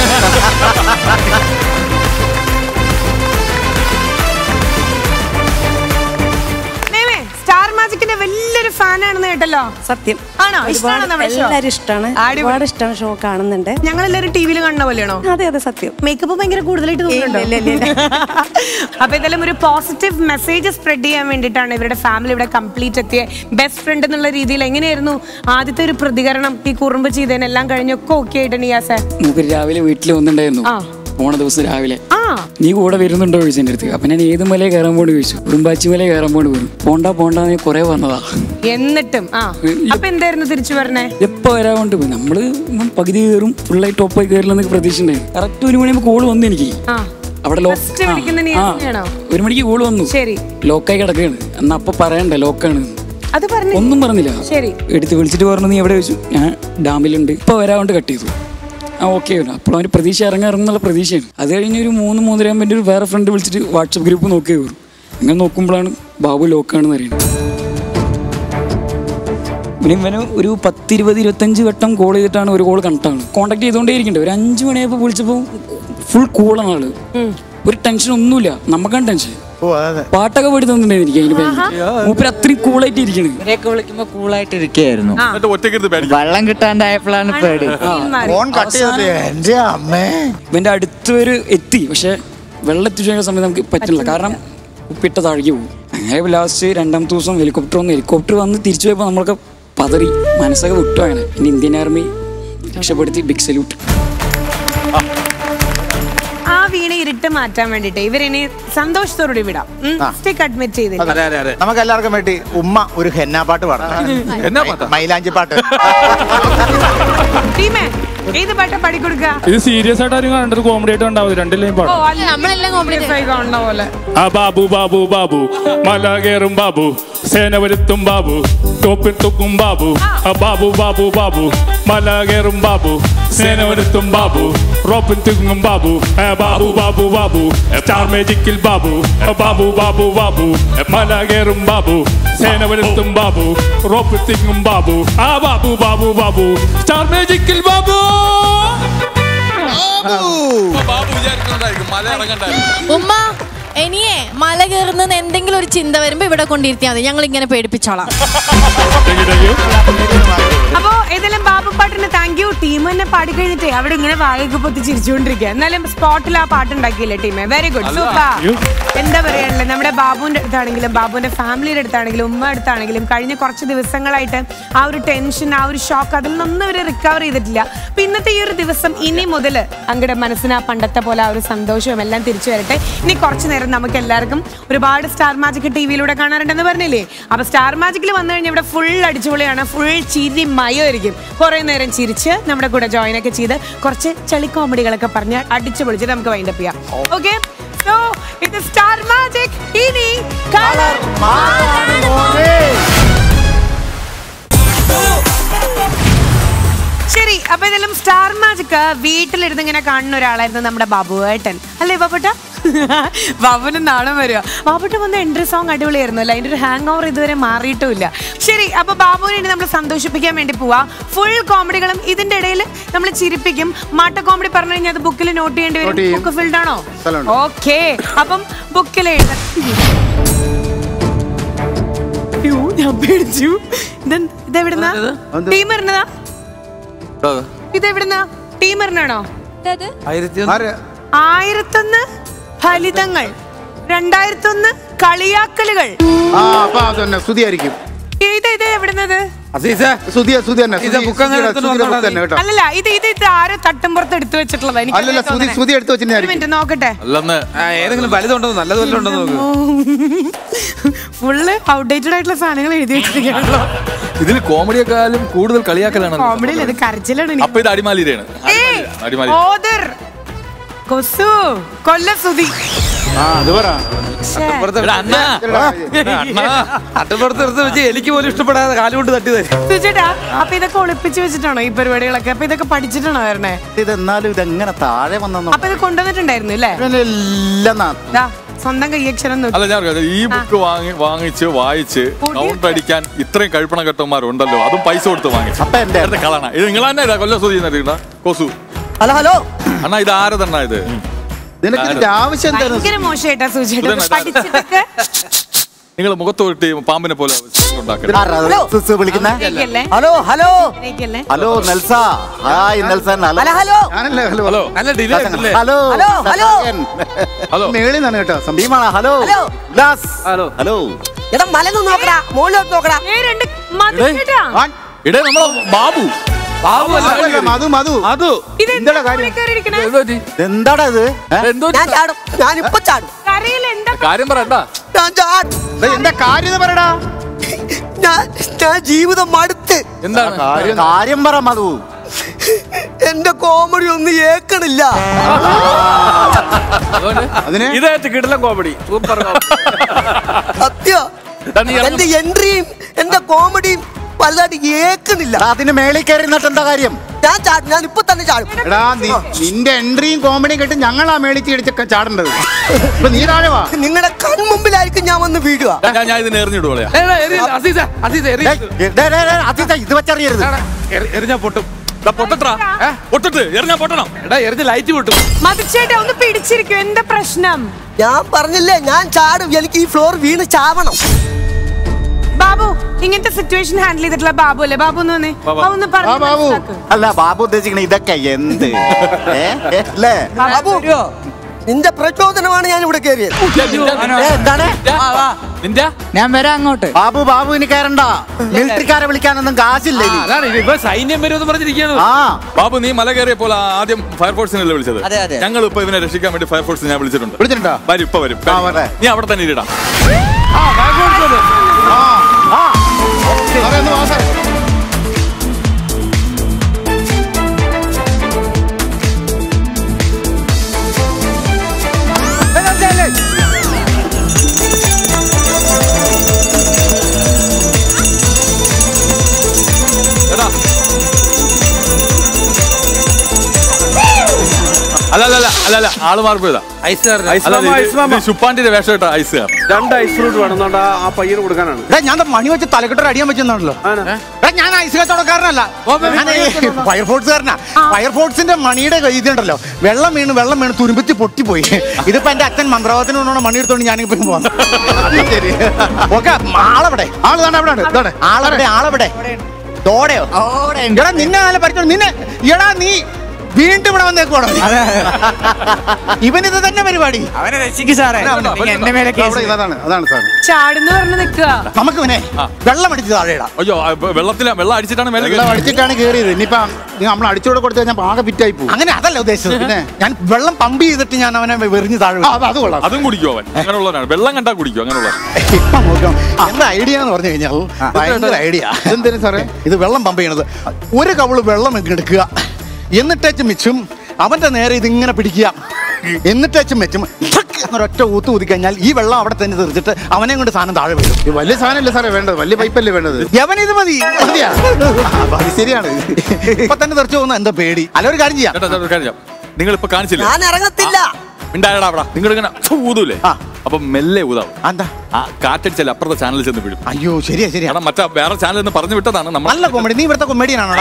മേമേ സ്റ്റാർ മാജിക്കിന്റെ വലിയൊരു ഫാൻ ആണെന്ന് കേട്ടല്ലോ സത്യം ആണോ ഇഷ്ടമാണോ നമ്മുടെ ഷോ എല്ലാരും ഇഷ്ടമാണ് ഒരുപാട് ഇഷ്ടമാണ് ഷോ കാണുന്നുണ്ട് ഞങ്ങൾ എല്ലാവരും ടിവിയിൽ കാണുന്ന പോലെയാണോ അതെ അതെ സത്യം മേക്കപ്പ് ഭയങ്കര കൂടുതലായിട്ട് തോന്നുന്നുണ്ടോ ഇല്ല, ഇല്ല, ഇല്ല. അപ്പൊ എന്തായാലും ഒരു പോസിറ്റീവ് മെസ്സേജ് സ്പ്രെഡ് ചെയ്യാൻ വേണ്ടിയിട്ടാണ് ഇവരുടെ ഫാമിലി ഇവിടെ കംപ്ലീറ്റ് എത്തിയ ബെസ്റ്റ് ഫ്രണ്ട് എന്നുള്ള രീതിയിൽ എങ്ങനെയായിരുന്നു ആദ്യത്തെ ഒരു പ്രതികരണം ഈ കുറുമ്പ് ചെയ്തതിനെല്ലാം കഴിഞ്ഞൊക്കെ ഓക്കെ ആയിട്ട് നിയാസെ മൂപ്പര് രാവിലെ വീട്ടിൽ വന്നിട്ടുണ്ടായിരുന്നു ആ. പോണ ദിവസം രാവിലെ ആ നീ കൂടെ വരുന്നുണ്ടോ ചോദിച്ചു എൻ്റെ അടുത്ത് അപ്പൊ ഞാൻ ഏത് മലയെ കയറാൻ പോണ്ട് ചോദിച്ചു ഉടുമ്പാച്ചി മലയെ കയറാൻ പോണ്ട് വരും പോണ്ട പോണ്ട നീ കുറെ പറഞ്ഞതാ എന്നിട്ടും ആ അപ്പൊ എന്തായിരുന്നു തിരിച്ചു പറഞ്ഞേ എപ്പോ വരാകൊണ്ട് പോയി നമ്മള് ഇപ്പം പകുതി കയറും ഫുള്ളായി ടോപ്പായി കയറില്ലെന്നൊക്കെ പ്രതീക്ഷ ഉണ്ടായിരുന്നു കറക്റ്റ് ഒരു മണിയാകുമ്പോൾ കോള് വന്നു എനിക്ക് ആ അവിടെ First വിളിക്കുന്ന നിയാസിനെയാണോ? ഒരു മണിക്ക് കോള് വന്നു ശരി ലോക്കായി കിടക്കുകയാണ് എന്നാ അപ്പൊ പറയണ്ട ലോക്കാണ് അത് പറഞ്ഞു ഒന്നും പറഞ്ഞില്ല ശരി എടുത്ത് വിളിച്ചിട്ട് പറഞ്ഞു നീ എവിടെ വെച്ചു ഞാൻ ഡാമിലുണ്ട് ഇപ്പൊ വരാകൊണ്ട് കട്ട് ചെയ്തു ആ ഓക്കെ അപ്പോൾ അവന് പ്രതീക്ഷ ഇറങ്ങാൻ ഇറങ്ങുന്നുള്ള പ്രതീക്ഷയാണ് അത് കഴിഞ്ഞ് ഒരു മൂന്ന് മൂന്നര ആകുമ്പോൾ എൻ്റെ ഒരു വേറെ ഫ്രണ്ട് വിളിച്ചിട്ട് വാട്സപ്പ് ഗ്രൂപ്പ് നോക്കി വരും അങ്ങനെ നോക്കുമ്പോഴാണ് ബാബു ലോക്കാണെന്ന് അറിയുന്നത് പിന്നെ ഇവന് ഒരു പത്തിരുപത് ഇരുപത്തഞ്ച് വട്ടം കോൾ ചെയ്തിട്ടാണ് ഒരു കോൾ കണക്റ്റാണ് കോൺടാക്ട് ചെയ്തുകൊണ്ടേ ഇരിക്കണ്ടേ ഒരു അഞ്ച് മണിയായപ്പോൾ വിളിച്ചപ്പോൾ ഫുൾ കൂളാണ് ആള് ഒരു ടെൻഷൻ ഒന്നുമില്ല നമുക്കാണ് ടെൻഷൻ പാട്ടൊക്കെ പാടി തന്നിട്ടുണ്ടായിരുന്നു എനിക്ക് അതിന് ഭയങ്കര മൂപ്പര് അത്രയും കൂളായിട്ട് ഇരിക്കണേ ഇവരെയൊക്കെ വിളിക്കുമ്പോ കൂളായിട്ട് ഇരിക്കുകയായിരുന്നു ഒറ്റയ്ക്ക് വെള്ളം കിട്ടാണ്ടായപ്പോഴാണ് പേടി ഫോൺ കട്ട് ചെയ്തിട്ട് എന്റെ അമ്മേ ഇവന്റെ അടുത്ത് വരെ എത്തി പക്ഷെ വെള്ളം എത്തിച്ച സമയത്ത് നമുക്ക് പറ്റില്ല കാരണം ഉപ്പിട്ട താഴേക്ക് പോകും അങ്ങനെ ലാസ്റ്റ് രണ്ടാമത്തെ ദിവസം ഹെലികോപ്റ്റർ വന്ന് ഹെലികോപ്റ്റർ വന്ന് തിരിച്ചു പോയപ്പോൾ നമ്മളൊക്കെ പതറി മനസ്സൊക്കെ വിട്ടു അങ്ങനെ പിന്നെ ഇന്ത്യൻ ആർമി രക്ഷപ്പെടുത്തി ബിഗ് സല്യൂട്ട് ആ വീണ ഇരുട്ട് മാറ്റാൻ വേണ്ടിട്ട് ഇവരിനി സന്തോഷത്തോടുകൂടി വിടാം മിസ്റ്റേക്ക് അഡ്മിറ്റ് ചെയ്തില്ല നമുക്ക് എല്ലാവർക്കും വേണ്ടി ഉമ്മ ഒരു ഹെന്നാ പാട്ട് പാടണം എന്നാ പാട്ടാ? മൈലാഞ്ചി പാട്ട് ടീമേ ഏത് പാട്ടാ പാടിക്കൊടുക്കുക ഇത് സീരിയസ് ആയിട്ട് ആരും കാണേണ്ടത് കോമഡി ആയിട്ട് ഉണ്ടാവും രണ്ടിലേയും ഓ പാടും അല്ല നമ്മളെല്ലാം കോംപ്ലിക്കേറ്റ് ആയി കാണുന്ന പോലെ ആ ബാബു ബാബു ബാബു മല കയറും ബാബു സേന വരുത്തും ബാബു ടോപ്പിൽ തുക്കും ബാബു ആ ബാബു ബാബു ബാബു മല കയറും ബാബു സേന വരുത്തും ബാബു റോപ്പിൽ തുങ്ങും ബാബു ആ ബാബു ബാബു ബാബു സ്റ്റാർ മേജിക്കിൽ ബാബു ആ ബാബു ബാബു ബാബു മല കയറും ബാബു സേന വരുത്തും ബാബു റോപ്പിൽ തിങ്ങും ബാബു ആ ബാബു ബാബു ബാബു സ്റ്റാർ മേജിക്കിൽ ബാബു ബാബു വിചാരിക്കുന്നുണ്ടായിരിക്കും മല ഇറങ്ങണ്ടായിരുന്നു ഉമ്മ ഇനിയേ മല കയറുന്ന എന്തെങ്കിലും ഒരു ചിന്ത വരുമ്പോ ഇവിടെ കൊണ്ടിരുത്തിയാൽ മതി ഞങ്ങൾ ഇങ്ങനെ പേടിപ്പിച്ചോളാം അപ്പോ ഏതെല്ലാം ബാബു പാട്ടിന് താങ്ക് യു ടീം തന്നെ പാടി കഴിഞ്ഞിട്ടേ അവിടെ ഇങ്ങനെ വായൊക്കെ പൊത്തി ചിരിച്ചുകൊണ്ടിരിക്കുക എന്നാലും സ്പോട്ടിൽ ആ പാട്ട് ഉണ്ടാക്കിയില്ലേ ടീമേ വെരി ഗുഡ് സൂപ്പർ എന്താ പറയാനുള്ളത് നമ്മുടെ ബാബുവിന്റെ അടുത്താണെങ്കിലും ബാബുവിന്റെ ഫാമിലിയുടെ അടുത്താണെങ്കിലും ഉമ്മ അടുത്താണെങ്കിലും കഴിഞ്ഞ കുറച്ച് ദിവസങ്ങളായിട്ട് ആ ഒരു ടെൻഷൻ ആ ഒരു ഷോക്ക് അതിൽ നിന്നൊന്നും ഇവർ റിക്കവർ ചെയ്തിട്ടില്ല അപ്പൊ ഇന്നത്തെ ഈ ഒരു ദിവസം ഇനി മുതൽ അങ്ങയുടെ മനസ്സിന് ആ പണ്ടത്തെ പോലെ ആ ഒരു സന്തോഷവും എല്ലാം തിരിച്ചു വരട്ടെ ഇനി കുറച്ച് നേരം നമുക്ക് എല്ലാവർക്കും ഒരുപാട് സ്റ്റാർ മാജിക് ടി വിയിലൂടെ കാണാറുണ്ടെന്ന് പറഞ്ഞില്ലേ അപ്പൊ സ്റ്റാർ മാജിക്കിൽ വന്നു കഴിഞ്ഞാൽ ഇവിടെ ഫുൾ അടിച്ചുപൊളിയാണ് ഫുൾ ചിരി മയമായിരിക്കും കുറെ നേരം ചിരിച്ച് നമ്മുടെ കൂടെ ജോയിൻ ഒക്കെ ചെയ്ത് കുറച്ച് ചളി കോമഡികളൊക്കെ പറഞ്ഞ് അടിച്ചു പൊളിച്ചിട്ട് നമുക്ക് വൈൻഡപ്പ് ചെയ്യാം ഓക്കെ സോ ഇത് സ്റ്റാർ മാജിക് ഇനി കളർ ശരി അപ്പൊ ഇതെല്ലാം സ്റ്റാർ മാജിക് വീട്ടിലിരുന്ന് ഇങ്ങനെ കാണുന്ന ഒരാളായിരുന്നു നമ്മുടെ ബാബുവേട്ടൻ അല്ലേ ബാബുട്ട ബാബുവിന് നാണം വരിക ബാബുട്ട വന്ന എൻട്രി സോങ് അടിപൊളിയായിരുന്നു അല്ല അതിന്റെ ഒരു ഹാങ് ഓവർ ഇതുവരെ മാറിയിട്ടുമില്ല ശരി അപ്പൊ ബാബുവിനെ ഇനി നമ്മൾ സന്തോഷിപ്പിക്കാൻ വേണ്ടി പോവാ ഫുൾ കോമഡികളും ഇതിന്റെ ഇടയിൽ നമ്മൾ ചിരിപ്പിക്കും മാട്ട കോമഡി പറഞ്ഞു കഴിഞ്ഞാൽ അത് ബുക്കിൽ നോട്ട് ചെയ്യേണ്ടി Note വരും ചെയ്യും. ബുക്ക് ഫിൽഡ് ആണോ സ്ഥലമുണ്ട്. ഓക്കെ അപ്പം ബുക്കിൽ എഴുതാം ഞാൻ പേടിച്ചു ഇതെവിടുന്ന ടീം വരുന്നതാ ഇത് എവിടുന്ന ടീമറിനാണോ ആര്? ആയിരത്തൊന്ന് ഫലിതങ്ങൾ രണ്ടായിരത്തൊന്ന് കളിയാക്കലുകൾ ആ അപ്പൊ അത് തന്നെ സ്തുതി ആയിരിക്കും ഇത് ഇത് എവിടുന്നത് സ്തുതി സ്തുതി തന്നെ സ്തുതി- സ്തുതിയുടെ- സ്തുതിയുടെ book തന്നെ കേട്ടോ അല്ലല്ല ഇത് ഇത് ഇത് ആരോ തട്ടുംപുറത്ത് എടുത്തു വെച്ചിട്ടുള്ളത് എനിക്ക് അല്ലല്ല സ്തുതി സ്തുതി എടുത്ത് ഒരു വെച്ചിട്ടുണ്ടായിരിക്കും മിനിറ്റ് നോക്കട്ടെ അല്ലെന്ന് ഏതെങ്കിലും വലുതുണ്ടോ നല്ലത് വല്ലതും ഉണ്ടോ നോക്ക് ഫുള്ള് ഔട്ട്ഡേറ്റഡ് ആയിട്ടുള്ള സാധനങ്ങൾ എഴുതി വെച്ചിരിക്കുകയാണല്ലോ ഇതിൽ കോമഡിയെക്കാളും കൂടുതൽ കളിയാക്കലാണ് കോമഡിയിൽ ഇത് കരച്ചിലാണ് എനിക്ക്. അപ്പൊ ഇത് അടിമാലിയുടെയാണ് ഏയ്, അടിമാലി ഓദർ കൊസു കൊല്ല സുതി ആ അത് പറ അട്ടപ്പുറത്ത് എടുത്ത് വെച്ച് എനിക്ക് പോലും ഇഷ്ടപ്പെടാതെ കാലുകൊണ്ട് തട്ടി തരും സുചേട്ടാ അപ്പൊ ഇതൊക്കെ ഒളിപ്പിച്ച് വെച്ചിട്ടാണോ ഈ പരിപാടികളൊക്കെ അപ്പൊ ഇതൊക്കെ പഠിച്ചിട്ടാണോ വരണേ ഇതെന്നാലും ഇതെങ്ങനെ താഴെ വന്നു അപ്പൊ ഇത് കൊണ്ടുവന്നിട്ടുണ്ടായിരുന്നു അല്ലേ ദാ, സ്വന്തം കയ്യക്ഷരം നോക്കി അല്ല ഞാൻ പറഞ്ഞത്, ഈ ബുക്ക് വാങ്ങി വാങ്ങിച്ച് വായിച്ച് കൗണ്ടർ അടിക്കാൻ ഇത്രയും കഴിപ്പണ കെട്ടന്മാരുണ്ടല്ലോ അതും പൈസ കൊടുത്ത് വാങ്ങിച്ചു വെറുതെ കളണ ഇത് നിങ്ങൾ തന്നെ ഇതാ കൊല്ല സുതി കൊസു ഹലോ ഹലോ അണ്ണാ ഇത് ആരതണ്ണ ഇത് നിനക്ക് ഇതിന്റെ ആവശ്യം ഭയങ്കര മോശമായിട്ടാ സുചേട്ടാ സുധേട്ടാ, പഠിച്ചിട്ടൊക്കെ നിങ്ങൾ മുഖത്ത് വെട്ടി പാമ്പിനെ പോലെ വിളിക്കുന്ന ഇരിക്കല്ലേ? ഹലോ ഹലോ ഇരിക്കല്ലേ? ഹലോ നെൽസ hi Nelson hello hello hello നല്ല delay hello hello hello hello മേളിൽ നിന്നാണ് കേട്ടോ സംഭവം. ഭീമാണ് hello hello Ullas hello hello എടാ മലന്ന് നോക്കടാ മുകളിലോട്ട് നോക്കടാ ഏ രണ്ട് മധുചേട്ടാ ഇടേ നമ്മളെ ബാബു ബാബു അതല്ല, മധു മധു അത് ഇത് എന്താടാ കാര്യം കയറിയിരിക്കണേ എന്താടാ ഇത് എന്തോ ഞാൻ ചാടും ഞാൻ ഇപ്പൊ ചാടും കരയിൽ എന്താ കാര്യം പറയണ്ട ഞാൻ ചാടും ദേ, എന്താ കാര്യം എന്ന് പറയടാ ഞാൻ ഞാൻ ജീവിതം മടുത്ത് എന്താണ് കാര്യം പറ മധു എന്റെ കോമഡി ഒന്നും ഏക്കണില്ല അതിന് ഇതായിട്ട് കിടല കോമഡി സൂപ്പർ സത്യം എന്റെ എൻട്രിയും എന്റെ കോമഡിയും വലുതായിട്ട് ഏക്കണില്ല അതിന് മേളിൽ കയറി നിന്നിട്ട് എന്താ കാര്യം ഞാൻ ചാടും ഞാൻ ഇപ്പൊ തന്നെ ചാടും എടാ നീ നിന്റെ എൻട്രിയും കോമഡിയും കേട്ട് ഞങ്ങളാ മേളിച്ച് ഇടിച്ചൊക്കെ ചാടേണ്ടത് ഇപ്പൊ നീ താഴെ വാ നിങ്ങളുടെ കൺമുമ്പിലായിരിക്കും ഞാൻ വന്ന് വീഴുക ഞാൻ ഞാൻ ഇതിന് എറിഞ്ഞിടുവളയാ അസീസ അസീസ എറി ഡേ, ഡേ, ഡേ, അതിതാ, ഇത് വെച്ചറിയരുത് എറി- എറിഞ്ഞാ പൊട്ടും പൊട്ടട്ടാ പൊട്ടിട്ട് എറിഞ്ഞാ പൊട്ടണം എടാ എറിഞ്ഞ് ലൈറ്റ് പൊട്ടും മധുചേട്ടാ ഒന്ന് പിടിച്ചിരിക്കും എന്താ പ്രശ്നം ഞാൻ പറഞ്ഞില്ലേ ഞാൻ ചാടും എനിക്ക് ഈ ഫ്ലോർ വീണ് ചാവണം ബാബു ഇങ്ങനത്തെ സിറ്റുവേഷൻ ഹാൻഡിൽ ചെയ്തിട്ടുള്ള ബാബു അല്ലേ ബാബു എന്ന് വന്നേ ബാബു. ബാബു ഒന്ന് പറഞ്ഞു ബാബു. മനസ്സിലാക്ക്. അല്ല ബാബു ഉദ്ദേശിക്കണ ഇതൊക്കെ എന്ത് ഏ? ഏ, അല്ലേ ബാബു നിന്റെ പ്രചോദനമാണ് ഞാൻ ഇവിടെ കയറിയത് ഏ, എന്താണ് നിന്റെ ഞാൻ വരാം അങ്ങോട്ട് ബാബു ബാബു ഇനി കയറണ്ട മിലിറ്ററിക്കാരെ വിളിക്കാനൊന്നും കാശില്ല ഇനി. അതാണ് ഇത് ഇപ്പൊ സൈന്യം വരുമെന്ന് പറഞ്ഞിരിക്കുകയാണ് ആ ബാബു നീ മല കയറിയപ്പോൾ ആദ്യം ഫയർഫോഴ്സിനല്ലേ വിളിച്ചത് അതെ, അതെ. ഞങ്ങൾ ഇപ്പൊ ഇവനെ രക്ഷിക്കാൻ വേണ്ടി ഫയർഫോഴ്സ് ഞാൻ വിളിച്ചിട്ടുണ്ട് വിളിച്ചിട്ടുണ്ടോ വരും ഇപ്പൊ വരും ആ, വരട്ടെ. നീ അവിടെ തന്നെ ഇരിടാ സാറേ ഒന്ന് വാ സാറേ എടാ അല്ല അല്ല അല്ല അല്ല അല്ല ആള് മാറിപ്പോയതാ ഐസുകാരൻ ഐസ് മാമ, ഐസ് മാമ. ശുപ്പാണ്ടിന്റെ വേഷം ഇട്ട ഐസുകാർ രണ്ട് ഐസ് ഫ്രൂട്ട് വേണമെന്നുണ്ട് ആ- ആ പയ്യന് കൊടുക്കാനാണ് എടാ ഞാൻ ദാ മണി വെച്ച് തലക്കെട്ടൊരു അടിയാൻ വെച്ചെന്നാണല്ലോ എടാ ഞാൻ ഐസ് കച്ചവടക്കാരനല്ല ഞാൻ ഫയർഫോഴ്സുകാരനാ ഫയർഫോഴ്സിന്റെ മണിയുടെ ഇതുണ്ടല്ലോ വെള്ളം വീണ് വെള്ളം വീണ് തുരുമ്പത്തി പൊട്ടിപ്പോയി ഇതിപ്പോ എന്റെ അച്ഛൻ മന്ത്രവാദത്തിന് കൊണ്ടാണ് മണി എടുത്തോണ്ട് ഞാനിപ്പോ പോവാം ശരി ഓക്കെ ആളെവിടെ ആള് താണ്ട് അവിടെ ഉണ്ട് ഇതാണ് ആളെവിടെ ആളെവിടെ തോടെയോ എടാ നിന്നെ നല്ല പരിചയം നിന്നെ എടാ നീ വീണ്ടും ഇവിടെ വന്നേക്കോടോ ഇവനിത് തന്നെ പരിപാടി അവനെ രക്ഷിക്ക് സാറേ നിങ്ങൾ എന്റെ മേലെ അവിടെ കേസ് ഇതാണ് അതാണ് സാർ ചാടുന്ന് പറഞ്ഞ് നിക്കുക നമുക്ക് ഇവനെ വെള്ളം അടിച്ച് താഴെയിടാം അയ്യോ ആ, ഇപ്പൊ വെള്ളത്തില വെള്ളം അടിച്ചിട്ടാണ് മേലെ വെള്ളം അടിച്ചിട്ടാണ് കയറിയത് ഇനിയിപ്പോ നിങ്ങൾ നമ്മൾ അടിച്ചുകൂടെ കൊടുത്തു കഴിഞ്ഞാൽ ആകെ ഫിറ്റായി പോകും അങ്ങനെ അതല്ല ഉദ്ദേശിച്ചത് പിന്നെ ഞാൻ വെള്ളം പമ്പ് ചെയ്തിട്ട് ഞാൻ അവനെ വെറിഞ്ഞ് താഴെ അത് അത് കൊള്ളാം അതും കുടിക്കും അവൻ അങ്ങനെയുള്ളവനാണ് വെള്ളം കണ്ടാ കുടിക്കും അങ്ങനെയുള്ള ഇപ്പം നോക്കാം എന്താ ഐഡിയ എന്ന് പറഞ്ഞു കഴിഞ്ഞാൽ ഭയങ്കര ഐഡിയ ഇതെന്തിനു സാറേ ഇത് വെള്ളം പമ്പ് ചെയ്യണത് ഒരു കവിള് വെള്ളം ഇങ്ങ് എടുക്കുക എന്നിട്ടേച്ച് മിച്ചും അവന്റെ നേരെ ഇതിങ്ങനെ പിടിക്കുക എന്നിട്ടേച്ചും വെച്ചും ഠക്ക് എന്നൊരൊറ്റ ഊത്ത് ഊതി കഴിഞ്ഞാൽ ഈ വെള്ളം അവിടെ തന്നെ തെറിച്ചിട്ട് അവനെ കൊണ്ട് സാധനം താഴെ വീഴും ഈ വലിയ സാധനമല്ലേ സാറേ വേണ്ടത് വലിയ പൈപ്പല്ലേ വേണ്ടത് യവൻ ഇത് മതി മതിയാ? അപ്പൊ അത് ശരിയാണ് ഇപ്പൊ തന്നെ തെറിച്ചു പോകുന്ന എന്താ പേടി അല്ല ഒരു കാര്യം ചെയ്യാം ചേട്ടാ ചേട്ടാ, ഒരു കാര്യം ചെയ്യാം. നിങ്ങൾ ഇപ്പൊ കാണിച്ചില്ലേ ഞാൻ ഇറങ്ങത്തില്ല മിണ്ടായടാ അവിടെ നിങ്ങൾ ഇങ്ങനെ ഛു, ഊതൂലേ അപ്പൊ മെല്ലെ ഊതാവും എന്താ ആ കാറ്റടിച്ചാൽ അപ്പുറത്തെ ചാനലിൽ ചെന്ന് വീഴും അയ്യോ ശരിയാ ശരിയാ കാരണം മറ്റേ വേറെ ചാനൽ എന്ന് പറഞ്ഞു വിട്ടതാണ് നമ്മൾ നല്ല കോമഡി നീ ഇവിടുത്തെ കൊമേഡിയനാണോടാ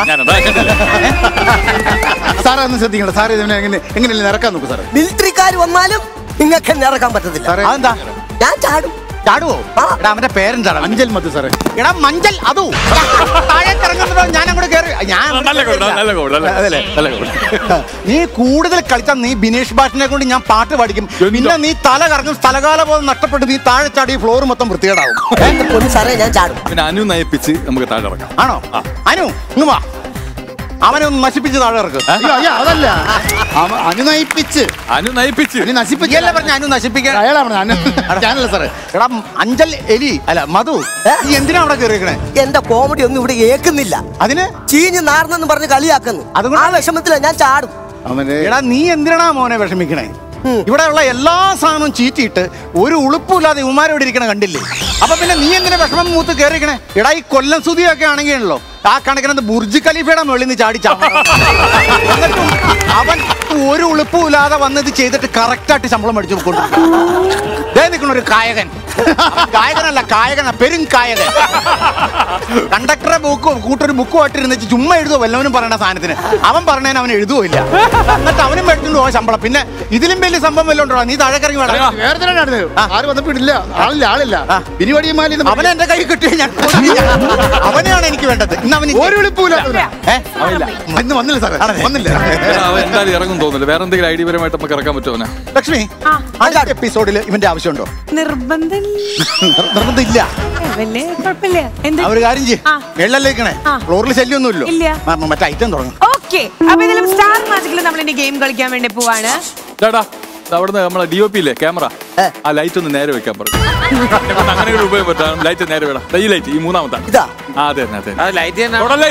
സാറേ ഒന്ന് ശ്രദ്ധിക്കണം സാറേ ഇതിനെ എങ്ങനെ എങ്ങനെയല്ലേ ഇറക്കാൻ നോക്കും സാറേ മിലിറ്ററിക്കാർ വന്നാലും നിങ്ങൾക്ക് എന്നെ ഇറക്കാൻ പറ്റത്തില്ല സാറേ അതെന്താ ഞാൻ ചാടും ചാടുവോ എടാ അവന്റെ പേരെന്താണ് അഞ്ചൽ മതി സാറേ എടാ മഞ്ചൽ അതോ താഴേക്ക് ഇറങ്ങുന്നതോ ഞാൻ അങ്ങോട്ട് കയറി ഞാൻ നല്ല ഗോൾ നല്ല ഗോൾ അതല്ലേ? നല്ല ഗോൾ നീ കൂടുതൽ കളിച്ചാൽ നീ ബിനേഷ് ബാഷിനെ കൊണ്ട് ഞാൻ പാട്ട് പാടിക്കും പിന്നെ നീ തല കറങ്ങും സ്ഥലകാല പോലെ നഷ്ടപ്പെട്ട് നീ താഴെ ചാടി ഫ്ലോർ മൊത്തം വൃത്തികേടാവും സാറേ ഞാൻ ചാടും പിന്നെ അനു നയിപ്പിച്ച് നമുക്ക് താഴെ ഇറക്കാം ആണോ അനു ഇങ്ങ് വാ അവനെ ഒന്ന് നശിപ്പിച്ച് താഴെ ഇറക്ക് അയ്യോ അയ്യോ അതല്ല അവ- അനുനയിപ്പിച്ച് അനു നയിപ്പിച്ച് അനു നശിപ്പിച്ച് നീയല്ലേ പറഞ്ഞ അനു നശിപ്പിക്കാൻ അയാളാണ് അനു ഞാനല്ല സാറേ എടാ അഞ്ചൽ എലി അല്ല മധു നീ എന്തിനാ അവിടെ കയറിയേക്കണേ എന്റെ കോമഡി ഒന്നും ഇവിടെ ഏക്കുന്നില്ല അതിന് ചീഞ്ഞ് നാർന്നെന്ന് പറഞ്ഞ് കളിയാക്കുന്നു അതുകൊണ്ട് ആ വിഷമത്തില ഞാൻ ചാടും അവന് എടാ നീ എന്തിനാ മോനെ വിഷമിക്കണേ ഇവിടെ ഉള്ള എല്ലാ സാധനവും ചീറ്റിയിട്ട് ഒരു ഉളുപ്പില്ലാതെ ഇവന്മാരോട് ഇരിക്കണ കണ്ടില്ലേ അപ്പൊ പിന്നെ നീ എന്തിനാ വിഷമം മൂത്ത് കയറിക്കണേ എടാ ഈ കൊല്ലം സുതിയൊക്കെ ആണെങ്കിലോ ആ കണക്കിനത് ബുർജ് ഖലീഫയുടെ മുകളിൽ നിന്ന് ചാടി ചാവണം. എന്നിട്ടും അവൻ ഒരു ഉളുപ്പുമില്ലാതെ വന്ന് ഇത് ചെയ്തിട്ട് കറക്റ്റായിട്ട് ശമ്പളം മേടിച്ചു കൊണ്ടിരിക്കും നിൽക്കണ ഒരു കായകൻ അവൻ കായകനല്ല കായകന പെരും കായകൻ കണ്ടക്ടറെ ബുക്ക് കൂട്ടൊരു ബുക്കുമായിട്ട് ഇരുന്നിട്ട് ചുമ്മാ എഴുതുമോ വല്ലവനും പറയണ സാധനത്തിന് അവൻ പറഞ്ഞതിന് അവൻ എഴുതുമില്ല എന്നിട്ട് അവനും മേടിച്ചുകൊണ്ട് പോകാൻ ശമ്പളം പിന്നെ ഇതിലും വലിയ സംഭവം വല്ലതും ഉണ്ടോ നീ താഴെ കറങ്ങി വേണം വേറെ തന്നെ നടന്നത് ആര് വന്നപ്പോ ഇല്ല ആളില്ല ആളില്ല ബിരിവടിയുമാലി അവനെ എന്റെ കൈ കിട്ടിയ ഞാൻ കൊല്ലില്ല. അവനെയാണ് എനിക്ക് വേണ്ടത് ഇന്ന് അവന് ഒരു വിളിപ്പൂല ഇന്ന് വന്നില്ല സാറേ വന്നില്ല എടാ, അവൻ എന്തായാലും ഇറങ്ങും തോന്നുന്നില്ല വേറെ എന്തെങ്കിലും ഐഡിയ പരമായിട്ട് നമുക്ക് ഇറക്കാൻ പറ്റുമോ അവനെ ലക്ഷ്മി അടുത്ത എപ്പിസോഡിൽ ഇവന്റെ ആവശ്യമുണ്ടോ നിർബന്ധം നിർബന്ധമില്ല വലിയ കുഴപ്പമില്ല എന്ത് ആ ഒരു കാര്യം ചെയ്യ് ആ. വെള്ളല്ലേക്കണേ ആ. ഫ്ലോറിൽ ശല്യമൊന്നുമില്ലോ ഇല്ല. ആ, മറ്റേ ഐറ്റം തുടങ്ങും ഓക്കെ അപ്പൊ ഇതിലും സ്റ്റാർ മാജിക്കിൽ നമ്മൾ ഇനി ഗെയിം കളിക്കാൻ വേണ്ടി പോവാണ് ചേട്ടാ അവിടുന്ന് നമ്മളെ ഡി ഒ പി ഇല്ലേ ക്യാമറ ആ ലൈറ്റ് ഒന്ന് നേരെ വെക്കാൻ പറഞ്ഞു എന്നെ കൊണ്ട് അങ്ങനെ ഒരു ഉപയോഗം പറ്റാം ലൈറ്റ് നേരെ വേണം ഈ ലൈറ്റ് ഈ മൂന്നാമത്തെ ഇതാ ആ അതെ അതെ അതെ ലൈറ്റ് ഉടനെ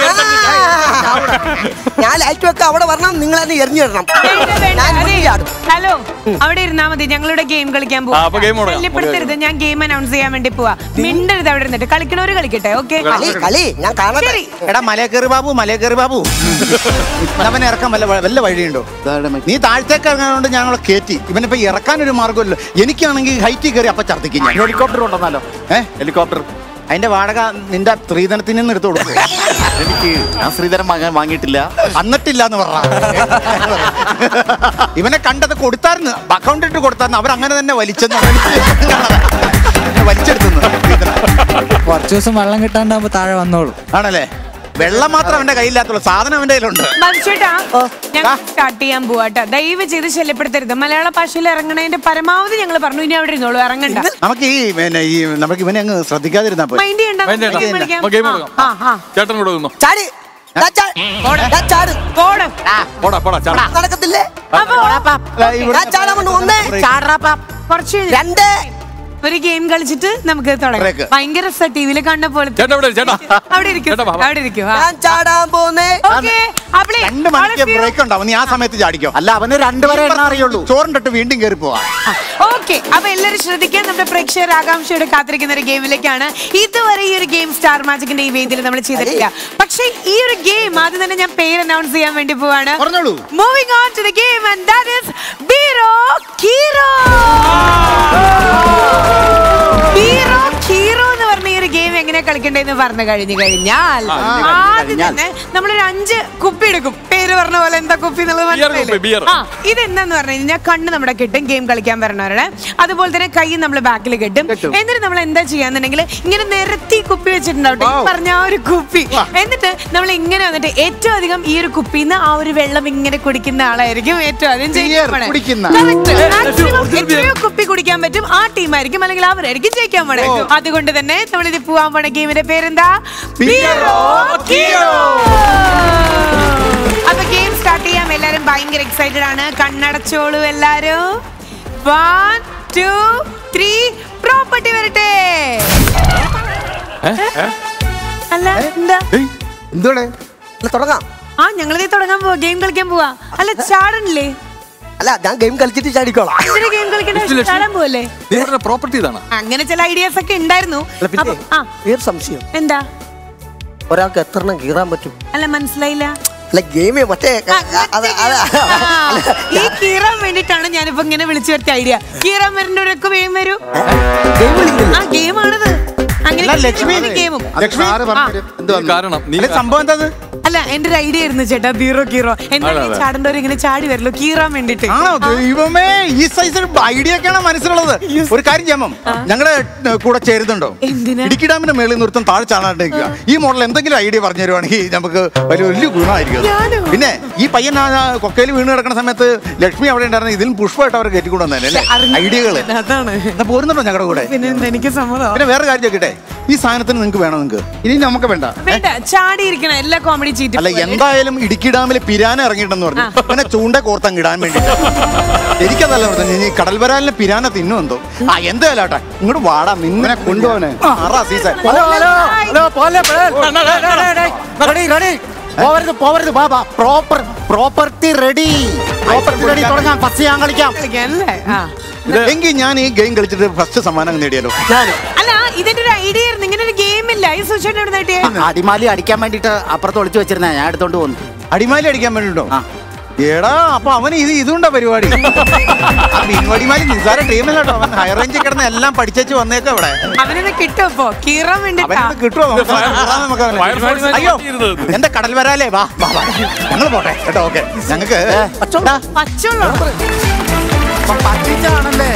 ഞാൻ ലൈറ്റ് വെക്ക അവിടെ വരണം നിങ്ങൾ എന്നെ എറിഞ്ഞിടണം ഞാൻ മുന്നിൽ ചാടും ഹലോ അവിടെ ഇരുന്നാ മതി ഞങ്ങളുടെ ഗെയിം കളിക്കാൻ ആ, അപ്പൊ game തുടങ്ങാം. ശല്യപ്പെടുത്തരുത് ഞാൻ ഗെയിം അനൗൺസ് ചെയ്യാൻ വേണ്ടി പോവാ മിണ്ടരുത് അവിടെ ഇരുന്നിട്ട് കളിക്കണവര് കളിക്കട്ടെ ഓക്കെ കളി കളി ഞാൻ കാണട്ടെ എടാ മലയക്കേറി ബാബു മലയക്കേറി ബാബു അവനെ ഇറക്കാൻ വല്ല വ- വല്ല വഴിയുണ്ടോ നീ താഴത്തേക്ക് ഇറങ്ങാനോണ്ട് ഞങ്ങളെ കയറ്റി ഇവനിപ്പോ ഇറക്കാൻ ഒരു മാർഗ്ഗമല്ലോ എനിക്കാണെങ്കിൽ ഹൈറ്റിൽ കയറി അപ്പൊ ഛർദ്ദിക്കും ഞാൻ ഹെലികോപ്റ്റർ ഉണ്ടെന്നാലോ ഏ ഹെലികോപ്റ്റർ അതിന്റെ വാടക നിന്റെ സ്ത്രീധനത്തിൽ നിന്ന് എടുത്തു കൊടുക്കും എനിക്ക് ഞാൻ ശ്രീധരൻ വാങ്ങാൻ വാങ്ങിയിട്ടില്ല അന്നിട്ടില്ല എന്ന് പറഞ്ഞ ഇവനെ കണ്ടത് കൊടുത്തായിരുന്നു അക്കൗണ്ട് ഇട്ട് കൊടുത്തായിരുന്നു അവരങ്ങനെ തന്നെ വലിച്ചെന്ന് വലിച്ചെടുത്തു കുറച്ച് ദിവസം വെള്ളം കിട്ടാണ്ടാകുമ്പോ താഴെ വന്നോളൂ ആണല്ലേ വെള്ളം മാത്രം അവന്റെ കയ്യില്ലാത്തുള്ളൂ സാധനം അവന്റെ കയ്യിലുണ്ട് മനുഷ്യേട്ടാ ഞങ്ങൾ സ്റ്റാർട്ട് ചെയ്യാൻ പോവാട്ടോ ദയവ് ചെയ്ത് ശല്യപ്പെടുത്തരുത് മലയാള ഭാഷയിൽ ഇറങ്ങണതിന്റെ പരമാവധി ഞങ്ങൾ പറഞ്ഞു ഇനി അവിടെ ഇരുന്നോളൂ ഇറങ്ങണ്ട നമുക്ക് ഈ പിന്നെ ഈ നമുക്ക് ഇവനെ അങ്ങ് ശ്രദ്ധിക്കാതിരുന്നാ പോയി മൈൻഡ് ചെയ്യണ്ട Mind ചെയ്യണ്ട. game കളിക്കാം. നമുക്ക് game ആ, തുടങ്ങാം. ആ, ആ. ചേട്ടൻ കൂടെ നിന്നോ ചാടി ഞാൻ ചാ- ഞാൻ ചാടും പോട്. പോടാ പോടാ ചാടാ നടക്കത്തില്ലേ അപ്പൊ ഞാൻ ചാടാൻ വേണ്ടി ഒന്ന് കുറച്ച് രണ്ട് ഒരു ഗെയിം കളിച്ചിട്ട് നമുക്ക് തുടങ്ങാം Break. ഭയങ്കര ടിവിയിൽ കണ്ട പോലെ ചേട്ടാ ഇവിടെ ഇരി, ചേട്ടാ അവിടെ ഇരിക്കും ചേട്ടാ, വാ, വാ. അവിടെ ഇരിക്കും ഞാൻ ചാടാൻ പോന്നേ ഓക്കെ അപ്പളേ രണ്ട് മണിക്ക് ബ്രേക്ക് ഉണ്ടാവും നീ ആ സമയത്ത് ചാടിക്കോ അല്ല അവന് രണ്ടുപേരെ എണ്ണ അറിയുള്ളൂ ചോറിണ്ടിട്ട് വീണ്ടും കയറി പോവാ ഓക്കെ അപ്പൊ എല്ലാരും ശ്രദ്ധിക്കാൻ നമ്മുടെ പ്രേക്ഷകർ ആകാംക്ഷയോടെ കാത്തിരിക്കുന്ന ഒരു ഗെയിമിലേക്കാണ് ഇതുവരെ ഈ ഒരു ഗെയിം സ്റ്റാർ മാജിക്കിന്റെ ഈ വേദിയിൽ നമ്മൾ ചെയ്തിട്ടില്ല പക്ഷേ ഈ ഒരു ഗെയിം ആദ്യം തന്നെ ഞാൻ പേര് അനൗൺസ് ചെയ്യാൻ വേണ്ടി പോവാണ് പറഞ്ഞോളൂ moving on to the game and that is ബീറോ കീറോ ഹീറോ ഹീറോ എന്ന് പറഞ്ഞ ഈ ഒരു ഗെയിം എങ്ങനെ കളിക്കണ്ടെന്ന് പറഞ്ഞു കഴിഞ്ഞു കഴിഞ്ഞാൽ ആദ്യം തന്നെ നമ്മളൊരു അഞ്ച് കുപ്പി എടുക്കും പേര് പറഞ്ഞ പോലെ എന്താ കുപ്പി എന്നുള്ളത് Beer കുപ്പി, beer. മനസ്സിലായില്ലേ? ആ ഇതെന്താന്ന് പറഞ്ഞു കഴിഞ്ഞാൽ കണ്ണ് നമ്മുടെ കെട്ടും ഗെയിം കളിക്കാൻ വരണവരുടെ അതുപോലെ തന്നെ കൈ നമ്മൾ ബാക്കിൽ കെട്ടും എന്നിട്ട് നമ്മൾ എന്താ ചെയ്യാന്നുണ്ടെങ്കിൽ ഇങ്ങനെ നിരത്തി കുപ്പി വെച്ചിട്ടുണ്ടാവും ഈ പറഞ്ഞ ആ ഒരു കുപ്പി എന്നിട്ട് നമ്മൾ ഇങ്ങനെ വന്നിട്ട് ഏറ്റവും അധികം ഈ ഒരു കുപ്പിന്ന് ആ ഒരു വെള്ളം ഇങ്ങനെ കുടിക്കുന്ന ആളായിരിക്കും ഏറ്റവും ആദ്യം ജയിക്കാൻ പോണേ. കുടിക്കുന്ന. Correct. Maximum എത്രയോ കുപ്പി കുടിക്കാൻ പറ്റും ആ ടീമായിരിക്കും അല്ലെങ്കിൽ അവരായിരിക്കും ജയിക്കാൻ പോണേ അതുകൊണ്ട് തന്നെ നമ്മൾ ഇത് പോവാൻ പോണ ഗെയിമിന്റെ പേരെന്താ ബിയറോ കീറോ അപ്പൊ ഗെയിം സ്റ്റാർട്ട് ചെയ്യാം എല്ലാരും ഭയങ്കര എക്സൈറ്റഡ് ആണ് കണ്ണടച്ചോളൂ എല്ലാരും വൺ ടു ത്രീ പ്രോപ്പർട്ടി വരട്ടെ അല്ല എന്താ എന്തോടെ തുടങ്ങാം ആ ഞങ്ങളിത് തുടങ്ങാൻ പോവാ ഗെയിം കളിക്കാൻ പോവാ അല്ല ചാടണില്ലേ അല്ല ഞാൻ ഗെയിം കളിച്ചിട്ട് ചാടിക്കോളാം ഇച്ചിരി ഗെയിം കളിക്കണ്ട ചാടാൻ പോവല്ലേ നിങ്ങളുടെ പ്രോപ്പർട്ടി ഇതാണ് അങ്ങനെ ചില ഐഡിയാസ് ഒക്കെ ഉണ്ടായിരുന്നു അല്ല പിന്നെ അപ്പൊ- ആ വേറെ സംശയം എന്താ ഒരാൾക്ക് എത്ര എണ്ണം കീറാൻ പറ്റും അല്ല മനസ്സിലായില്ല അല്ല ഗെയിമേ മറ്റേ അത് അത് ആ, ഈ കീറാൻ വേണ്ടിട്ടാണ് ഞാനിപ്പോ ഇങ്ങനെ വിളിച്ചു വരുത്തിയ ഐഡിയ കീറാൻ വരുന്നവരൊക്കെ വേഗം വരൂ ആ ഗെയിമാണിത് അങ്ങനെ അല്ല, ലക്ഷ്മി ഗെയിമും ലക്ഷ്മി സാറ് പറഞ്ഞു എന്തുവാ കാരണം നീ അല്ല, സംഭവം എന്താ അല്ല എന്റെ ഒരു ഐഡിയ ആയിരുന്നു ചേട്ടാ ബീറോ കീറോ എന്നാൽ അതെ, അതെ. ചാടേണ്ടവർ ഇങ്ങനെ ചാടി വരല്ലോ കീറാൻ വേണ്ടിട്ട് ആണോ ദൈവമേ ഈ സൈസ് ഐഡിയ ഒക്കെയാണ് മനസ്സിലുള്ളത് ഒരു കാര്യം ചെയ്യാമോ ഞങ്ങളുടെ ഏ, കൂടെ ചേരുന്നുണ്ടോ ഇടുക്കി ഡാമിന്റെ മേളിൽ നിന്ന് ഒരുത്തം താഴെ ചാടാണ്ടിരിക്കുക ഈ മോഡൽ എന്തെങ്കിലും ഐഡിയ പറഞ്ഞു തരുവാണെങ്കിൽ നമുക്ക് വലിയ വലിയ ഗുണമായിരിക്കും അത്. പിന്നെ ഈ പയ്യൻ ആ കൊക്കയിൽ വീണ് കിടക്കുന്ന സമയത്ത് ലക്ഷ്മി അവിടെ ഉണ്ടായിരുന്നു ഇതിലും പുഷ്പമായിട്ട് അവർ കയറ്റിക്കൊണ്ട് വന്നേനെ അല്ലേ ഐഡിയകള് അതാണ് എന്നാ പോരുന്നുണ്ടോ ഞങ്ങളുടെ കൂടെ പിന്നെ എന്താ എനിക്ക് സമ്മതം പിന്നെ വേറെ കാര്യം ചോദിക്കട്ടെ ഈ സാധനത്തിന് നിങ്ങൾക്ക് വേണോ നിങ്ങൾക്ക് ഇനി നമുക്ക് വേണ്ട വേണ്ട ചാടി ഇരിക്കണ എല്ലാ കോമഡി ചീറ്റും അല്ല എന്തായാലും ഇടുക്കി ഡാമിൽ പിരാന ഇറങ്ങിയിട്ടെന്ന് പറഞ്ഞു പിന്നെ ചൂണ്ട കോർത്തങ്ങ് ഇടാൻ വേണ്ടി എനിക്കതല്ല പറഞ്ഞു ഇനി കടൽ വരാലിന് പിരാന തിന്നുമെന്തോ ആ എന്തായാലും ആട്ടെ ഇങ്ങോട്ട് വാടാ നിന്നെ കൊണ്ടുപോനെ ആറാ സീസൺ ഹലോ ഹലോ ഹലോ പോലെ റെഡി റെഡി പോവരുത് പോവരുത് ബാബാ proper property ready property ready തുടങ്ങാം ഫസ്റ്റ് ഞാൻ കളിക്കാം എങ്കിൽ ഞാൻ ഈ ഗെയിം കളിച്ചിട്ട് ഫസ്റ്റ് സമ്മാനം നേടിയാലോ അല്ല ഇതിന്റെ ഒരു ഐഡിയ ആയിരുന്നു ഇങ്ങനെ ഒരു ഗെയിം ഇല്ല ഈ സുഷേട്ടൻ എവിടെ നേട്ടിയേ അടിമാലി അടിക്കാൻ വേണ്ടിട്ട് അപ്പുറത്ത് ഒളിച്ചു വെച്ചിരുന്ന ഞാൻ എടുത്തോണ്ട് പോന്നു അടിമാലി അടിക്കാൻ വേണ്ടിട്ടോ എടാ അപ്പൊ അവൻ ഇത് ഇതുകൊണ്ടാ പരിപാടി ആ മീൻവടിമാലി നിസ്സാര ടീമല്ല കേട്ടോ അവൻ ഹൈ റേഞ്ചിൽ കിടന്ന് എല്ലാം പഠിച്ചു വന്നേക്കാം ഇവിടെ അവനത് കിട്ടും അപ്പൊ കീറാൻ വേണ്ടിട്ടാ അവനത് കിട്ടുമോ നമുക്ക് കാണാം നമുക്ക് അവനെ. അയ്യോ എന്റെ കടൽ വരാലേ വാ വാ വാ ഞങ്ങൾ പോട്ടെ കേട്ടോ ഓക്കെ ഞങ്ങൾക്ക് പച്ചുള്ളൂ പറ്റിച്ചാണല്ലേ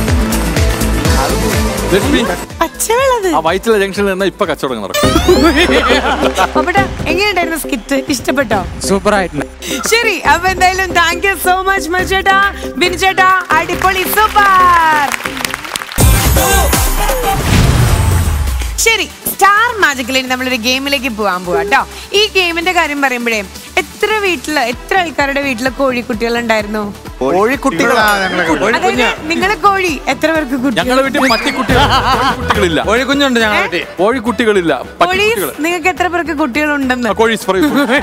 ലക്ഷ്മി പച്ചവെള്ളത് ആ വൈറ്റില ജംഗ്ഷനിൽ നിന്നാ ഇപ്പൊ കച്ചവടം നടക്കും അപ്പട്ടാ എങ്ങനെയുണ്ടായിരുന്നു സ്കിറ്റ് ഇഷ്ടപ്പെട്ടോ സൂപ്പർ ആയിട്ടുണ്ട് ശരി അപ്പൊ എന്തായാലും താങ്ക് യു സോ മച്ച് മച്ചേട്ടാ ബിനു ചേട്ടാ അടിപൊളി സൂപ്പർ ശരി സ്റ്റാർ മാജിക്കിൽ ഇനി നമ്മളൊരു ഗെയിമിലേക്ക് പോകാൻ പോവാ കേട്ടോ ഈ ഗെയിമിന്റെ കാര്യം പറയുമ്പോഴേ എത്ര വീട്ടില് എത്ര ആൾക്കാരുടെ വീട്ടില് കോഴിക്കുട്ടികൾ ഉണ്ടായിരുന്നു കോഴിക്കുട്ടികളാ അതായത് നിങ്ങളെ കോഴി എത്ര പേർക്ക് കുട്ടി ഞങ്ങളുടെ വീട്ടിൽ പട്ടിക്കുട്ടികൾ കോഴിക്കുട്ടികളില്ല കോഴിക്കുഞ്ഞുണ്ട് ഞങ്ങളുടെ വീട്ടിൽ കോഴിക്കുട്ടികളില്ല പോലീസ് പട്ടിക്കുട്ടികൾ നിങ്ങൾക്ക് എത്ര പേർക്ക് കുട്ടികളുണ്ടെന്ന് കോഴി സ്പ്രേ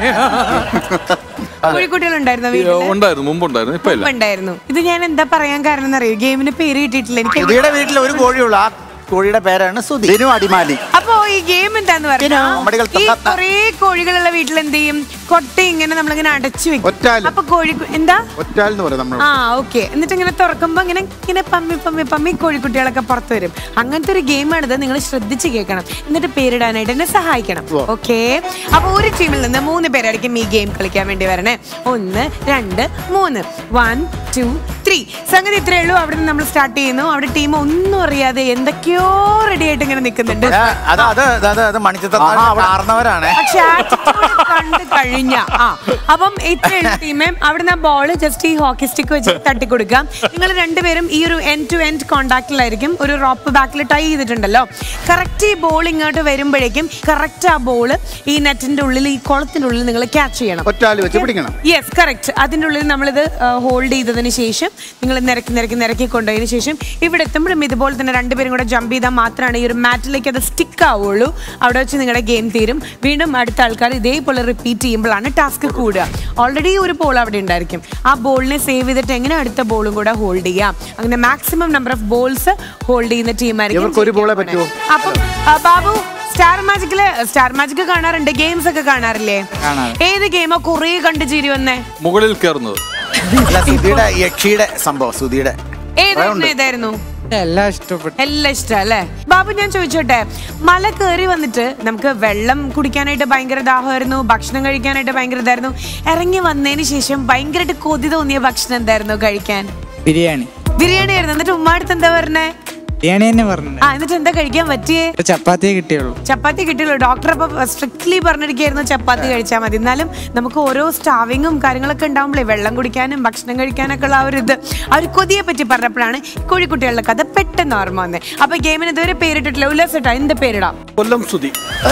കോഴിക്കുട്ടികൾ ഉണ്ടായിരുന്നോ വീട്ടില് ഉണ്ടായിരുന്നു മുമ്പുണ്ടായിരുന്നു ഇപ്പൊ ഇല്ല ഉണ്ടായിരുന്നു ഇത് ഞാൻ എന്താ പറയാൻ കാരണം എന്നറിയോ ഗെയിമിന് പേര് കിട്ടിയിട്ടില്ല എനിക്ക് സുധിയുടെ വീട്ടിൽ ഒരു കോഴിയുള്ളൂ ആ കോഴിയുടെ പേരാണ് സുധി ദിനു അടിമാലി അപ്പൊ ഈ ഗെയിം എന്താന്ന് പറഞ്ഞാൽ ഈ കൊറേ കോഴികളുള്ള വീട്ടിൽ എന്ത് ചെയ്യും കൊട്ട ഇങ്ങനെ നമ്മളിങ്ങനെ അടച്ചു വെക്കും അപ്പൊ കോഴി എന്താ ഒറ്റാൽ എന്ന് പറയും നമ്മൾ ആ ഓക്കെ എന്നിട്ട് ഇങ്ങനെ തുറക്കുമ്പോ ഇങ്ങനെ ഇങ്ങനെ പമ്മി പമ്മി പമ്മി കോഴിക്കുട്ടികളൊക്കെ പുറത്തു വരും അങ്ങനത്തെ ഒരു ഗെയിമാണിത് നിങ്ങൾ ശ്രദ്ധിച്ച് കേൾക്കണം എന്നിട്ട് പേരിടാനായിട്ട് എന്നെ സഹായിക്കണം ഓക്കെ അപ്പൊ ഒരു ടീമിൽ നിന്ന് മൂന്ന് പേരായിരിക്കും ഈ ഗെയിം കളിക്കാൻ വേണ്ടി വരണേ ഒന്ന് രണ്ട് മൂന്ന് വൺ ടു ത്രീ സംഗതി ഇത്രയേ ഉള്ളൂ അവിടെ നിന്ന് നമ്മൾ സ്റ്റാർട്ട് ചെയ്യുന്നു അവിടെ ടീം ഒന്നും അറിയാതെ എന്തൊക്കെയോ റെഡി ആയിട്ട് ഇങ്ങനെ നിൽക്കുന്നുണ്ട് അത് അത് അത് അത് അത് മണിച്ചിത്ര കാരണവരാണ് പക്ഷെ attitude കണ്ട് കഴിഞ്ഞ ആ അപ്പം ഇത്രയുള്ള ടീമേ അവിടുന്ന് ആ ബോൾ ജസ്റ്റ് ഈ ഹോക്കി സ്റ്റിക്ക് വെച്ച് തട്ടി കൊടുക്കാം നിങ്ങൾ രണ്ടുപേരും ഈ ഒരു എൻഡ് ടു എൻഡ് കോണ്ടാക്റ്റിലായിരിക്കും ഒരു റോപ്പ് ബാക്കിൽ ടൈ ചെയ്തിട്ടുണ്ടല്ലോ കറക്റ്റ് ഈ ബോൾ ഇങ്ങോട്ട് വരുമ്പോഴേക്കും കറക്റ്റ് ആ ബോൾ ഈ നെറ്റിന്റെ ഉള്ളിൽ ഈ കുളത്തിന്റെ ഉള്ളിൽ നിങ്ങൾ ക്യാച്ച് ചെയ്യണം ഒറ്റാൽ വെച്ച് പിടിക്കണം യെസ് കറക്റ്റ് അതിൻ്റെ ഉള്ളിൽ നമ്മളിത് ഹോൾഡ് ചെയ്തതിന് ശേഷം നിങ്ങൾ നിരക്കി നിരക്കി നിരക്കി കൊണ്ടുപോയതിന് ശേഷം ഇവിടെ എത്തുമ്പോഴും ഇതുപോലെ തന്നെ രണ്ടുപേരും കൂടെ ജമ്പ് ചെയ്താൽ മാത്രമാണ് ഈ ഒരു മാറ്റിലേക്ക് അത് സ്റ്റിക്ക് ആവുള്ളൂ അവിടെ വെച്ച് നിങ്ങളുടെ ഗെയിം തീരും വീണ്ടും അടുത്ത ആൾക്കാർ ഇതേപോലെ റിപ്പീറ്റ് ചെയ്യുമ്പോഴാണ് ടാസ്ക് കൂടുക ഓൾറെഡി ഒരു ബോൾ അവിടെ ഉണ്ടായിരിക്കും ആ ബോളിനെ സേവ് ചെയ്തിട്ട് എങ്ങനെ അടുത്ത ബോളും കൂടെ ഹോൾഡ് ചെയ്യാം അങ്ങനെ maximum number of balls hold ചെയ്യുന്ന ടീമായിരിക്കും ഇവർക്ക് ഒരു ബോളെ പറ്റുമോ അപ്പം ആ, ബാബു സ്റ്റാർ മാജിക്കില് സ്റ്റാർ മാജിക് കാണാറുണ്ട് ഗെയിംസ് ഒക്കെ കാണാറില്ലേ ഏത് ഗെയിമോ കുറേ കണ്ട് ചിരി വന്നേ മുകളിൽ കയറുന്നത് അല്ല, സുധിയുടെ യക്ഷിയുടെ സംഭവം സുധിയുടെ ഏതായിരുന്നു ഏതായിരുന്നു എല്ലാം ഇഷ്ടപ്പെട്ടു എല്ലാം ഇഷ്ടം അല്ലേ ബാബു ഞാൻ ചോദിച്ചോട്ടെ മല കയറി വന്നിട്ട് നമുക്ക് വെള്ളം കുടിക്കാനായിട്ട് ഭയങ്കര ദാഹമായിരുന്നു ഭക്ഷണം കഴിക്കാനായിട്ട് ഭയങ്കര ഇതായിരുന്നു ഇറങ്ങി വന്നതിന് ശേഷം ഭയങ്കരമായിട്ട് കൊതി തോന്നിയ ഭക്ഷണം എന്തായിരുന്നു കഴിക്കാൻ ബിരിയാണി ബിരിയാണി ആയിരുന്നു എന്നിട്ട് ഉമ്മാടുത്ത് എന്താ പറഞ്ഞേ ബിരിയാണി തന്നെ പറഞ്ഞു ആ എന്നിട്ട് എന്താ കഴിക്കാൻ പറ്റിയേ ചപ്പാത്തിയെ കിട്ടിയുള്ളൂ ചപ്പാത്തി കിട്ടിയുള്ളൂ ഡോക്ടർ അപ്പൊ സ്ട്രിക്ട്ലി പറഞ്ഞിരിക്കുകയായിരുന്നു ചപ്പാത്തി കഴിച്ചാൽ മതി എന്നാലും നമുക്ക് ഓരോ സ്റ്റാവിങ്ങും കാര്യങ്ങളൊക്കെ ഉണ്ടാവുമ്പോഴേ വെള്ളം കുടിക്കാനും ഭക്ഷണം കഴിക്കാനൊക്കെ ഉള്ള ആ ഒരു ഇത് ആ ഒരു കൊതിയെ പറ്റി പറഞ്ഞപ്പോഴാണ് കോഴിക്കുട്ടികളുടെ കഥ പെട്ടെന്ന് ഓർമ്മ വന്നത് അപ്പൊ ഗെയിമിന് ഇതുവരെ പേരിട്ടിട്ടില്ല ഉല്ലാസട്ടാ എന്ത് പേരിടാം കൊല്ലം സുധി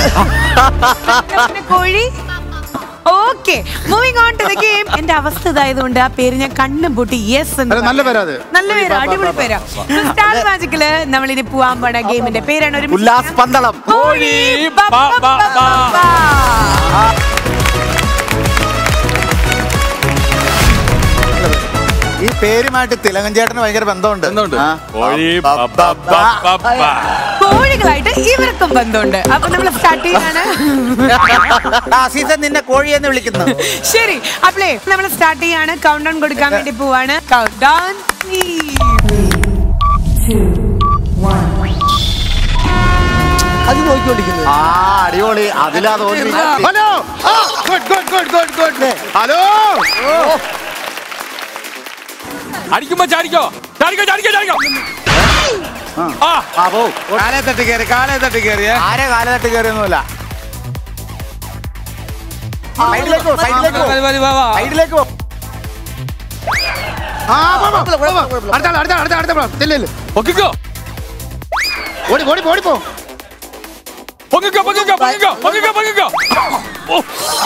പിന്നെ കോഴി okay moving on to the game എന്റെ അവസ്ഥ ഇതായതുകൊണ്ട് ആ പേര് ഞാൻ കണ്ണും പൂട്ടി യെസ് എന്ന് അല്ല, നല്ല പറഞ്ഞു. പേരാ അത്. നല്ല പേര് അടിപൊളി പേരാ സ്റ്റാർ മാജിക്കില് നമ്മൾ ഇനി പോവാൻ പോണ ഗെയിമിന്റെ പേരാണ് ഒരു ഉല്ലാസ് പന്തളം കോഴി ബ- ബ- ബ- ബ- ബ. ഈ പേരുമായിട്ട് തിലകൻ ചേട്ടന് ഭയങ്കര ബന്ധമുണ്ട് ആ. കോഴി കോഴികളായിട്ട് ഇവർക്കും ബന്ധമുണ്ട് അപ്പൊ നമ്മൾ സ്റ്റാർട്ട് ചെയ്യാണ് ആ സീസൺ നിന്നെ കോഴി എന്ന് വിളിക്കുന്നു ശരി അപ്പളേ നമ്മൾ സ്റ്റാർട്ട് ചെയ്യാണ് കൗണ്ട് ഡൗൺ കൊടുക്കാൻ വേണ്ടി പോവാണ് കൗണ്ട് ഡൗൺ അത് നോക്കിക്കൊണ്ടിരിക്കുന്നത് ആ അടിപൊളി അതിലാ തോന്നി hello good good good good good hello അടിക്കുമ്പോ ചാടിക്കോ ചാടിക്കോ ചാടിക്കോ ചാടിക്കോ ആ ആ പോ കാലേ തട്ടി കയറി കാലേ തട്ടി കയറിയേ ആരെ കാലതട്ട് കയറിയൊന്നുമില്ല സൈഡിലേക്ക് പോ സൈഡിലേക്ക് പോ മതി, മതി, വാ, വാ. സൈഡിലേക്ക് പോ ആ പോ, പോ, പോ, പോ. അടുത്ത ആള്, അടുത്ത ആള്, അടുത്ത ആള്, അടുത്ത ആള്. ചെല്ല്, ചെല്ല്. പൊക്കിക്കോ ഓടി ഓടി ഓടി പോ പൊങ്ങിക്കോ പൊങ്ങിക്കോ പൊങ്ങിക്കോ പൊങ്ങിക്കോ പൊങ്ങിക്കോ ഓ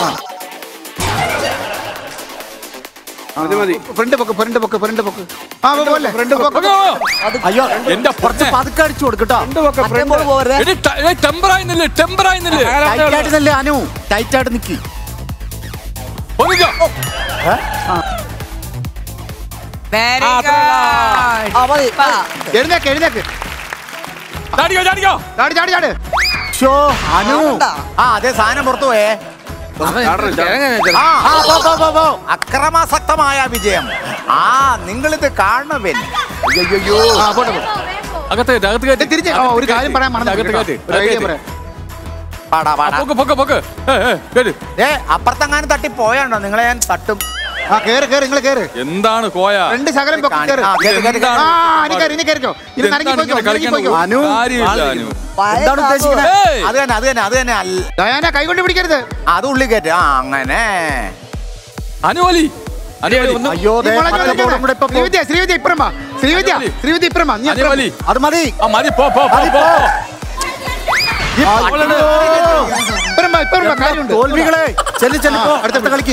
മതി മതി ഫ്രണ്ട് പൊക്ക് ഫ്രണ്ട് പൊക്ക് ഫ്രണ്ട് പൊക്ക് ആ പോ, പോലെ ഫ്രണ്ട് പൊക്ക് പൊക്കോ. അയ്യോ എന്റെ കുറച്ച് പൊന്നെ. പതുക്കെ അടിച്ചു കൊടുക്കട്ടോ മറ്റേ പോരെ എടി ട- ഏയ് ടെമ്പറായി നില്ല് ടെമ്പറായി നില്ല് ടൈറ്റ് ആയിട്ട് നില്ലേ അനു ടൈറ്റ് ആയിട്ട് നിക്കി പൊങ്ങിക്കോ വെരി ആ മതി ആ. എഴുന്നേക്ക് എഴുന്നേക്ക് ചാടിക്കോ ചാടിക്കോ ചാടി ചാടി ചാടി ഷോ അനു ഉണ്ടാ. ആ അതെ സാധനം പുറത്തു പോയേ ചാടണം, ചാടണം. ആ ആ, പോ, പോ, പോ, പോ. അക്രമാസക്തമായ വിജയം ആ നിങ്ങളിത് കാണുവൻ അയ്യോ ആ പോട്ടെ പോ. അകത്ത് കയറ്റ് അകത്ത് കയറ്റ് തിരിച്ച് ആ, ഒരു കാര്യം പറയാൻ മറന്നു അകത്ത് കേട്ടോ. കയറ്റ് ഒരു ഐഡിയ അകത്ത് പറയാം പാടാ ആ, പാടാ പൊക്ക് പൊക്ക് പൊക്ക് ഏ ഏ കേട്ട് ഏ അപ്പുറത്തെങ്ങാനും തട്ടി പോയാണ്ടോ നിങ്ങളെ ഞാൻ തട്ടും ആ കേറ് കേറ് നിങ്ങൾ കേറ് എന്താണ് കോയ രണ്ട് ശകലം പൊക്കി കേറ് ആ, കേറ്, കേറ്, കേറ്. ആ ഇനി കയറി ഇനി കയറിക്കോ ഇത് ഇതെന്താണ് നനങ്ങി പോയിക്കോ ഇങ്ങനെ നനങ്ങി പോയിക്കോ കളിക്കാൻ അനു കാര്യമില്ല അനു എന്താണ് ഉദ്ദേശിക്കുന്നത് ഏയ്. അത് തന്നെ അത് തന്നെ അത് തന്നെ അല്ല ഡയാന കൈ കൊണ്ട് പിടിക്കരുത് അത് ഉള്ളി കയറ്റ് ആ അങ്ങനെ അനുവലി അനുവലി അയ്യോ നീ ദേ, മുളക് മറ്റേ വലിക്കണ്ട. ബോർഡും കൂടെ ഇപ്പൊ പോ. ശ്രീവിദ്യ ശ്രീവിദ്യ ഇപ്പുറം വാ ശ്രീവിദ്യ അനുവലി. ശ്രീവിദ്യ ഇപ്പുറം വാ നീ ഇപ്പുറം അനുവലി അത് മതി ആ മതി പോ പോ പോ മതി, പോ പോ. ഈ പട്ടിണി. ഇപ്പുറം വാ ഇപ്പുറം വാ കാര്യമുണ്ട് തോൽവികളെ ചെല്ലു ചെല്ലു പോ, അടുത്ത കളിക്ക്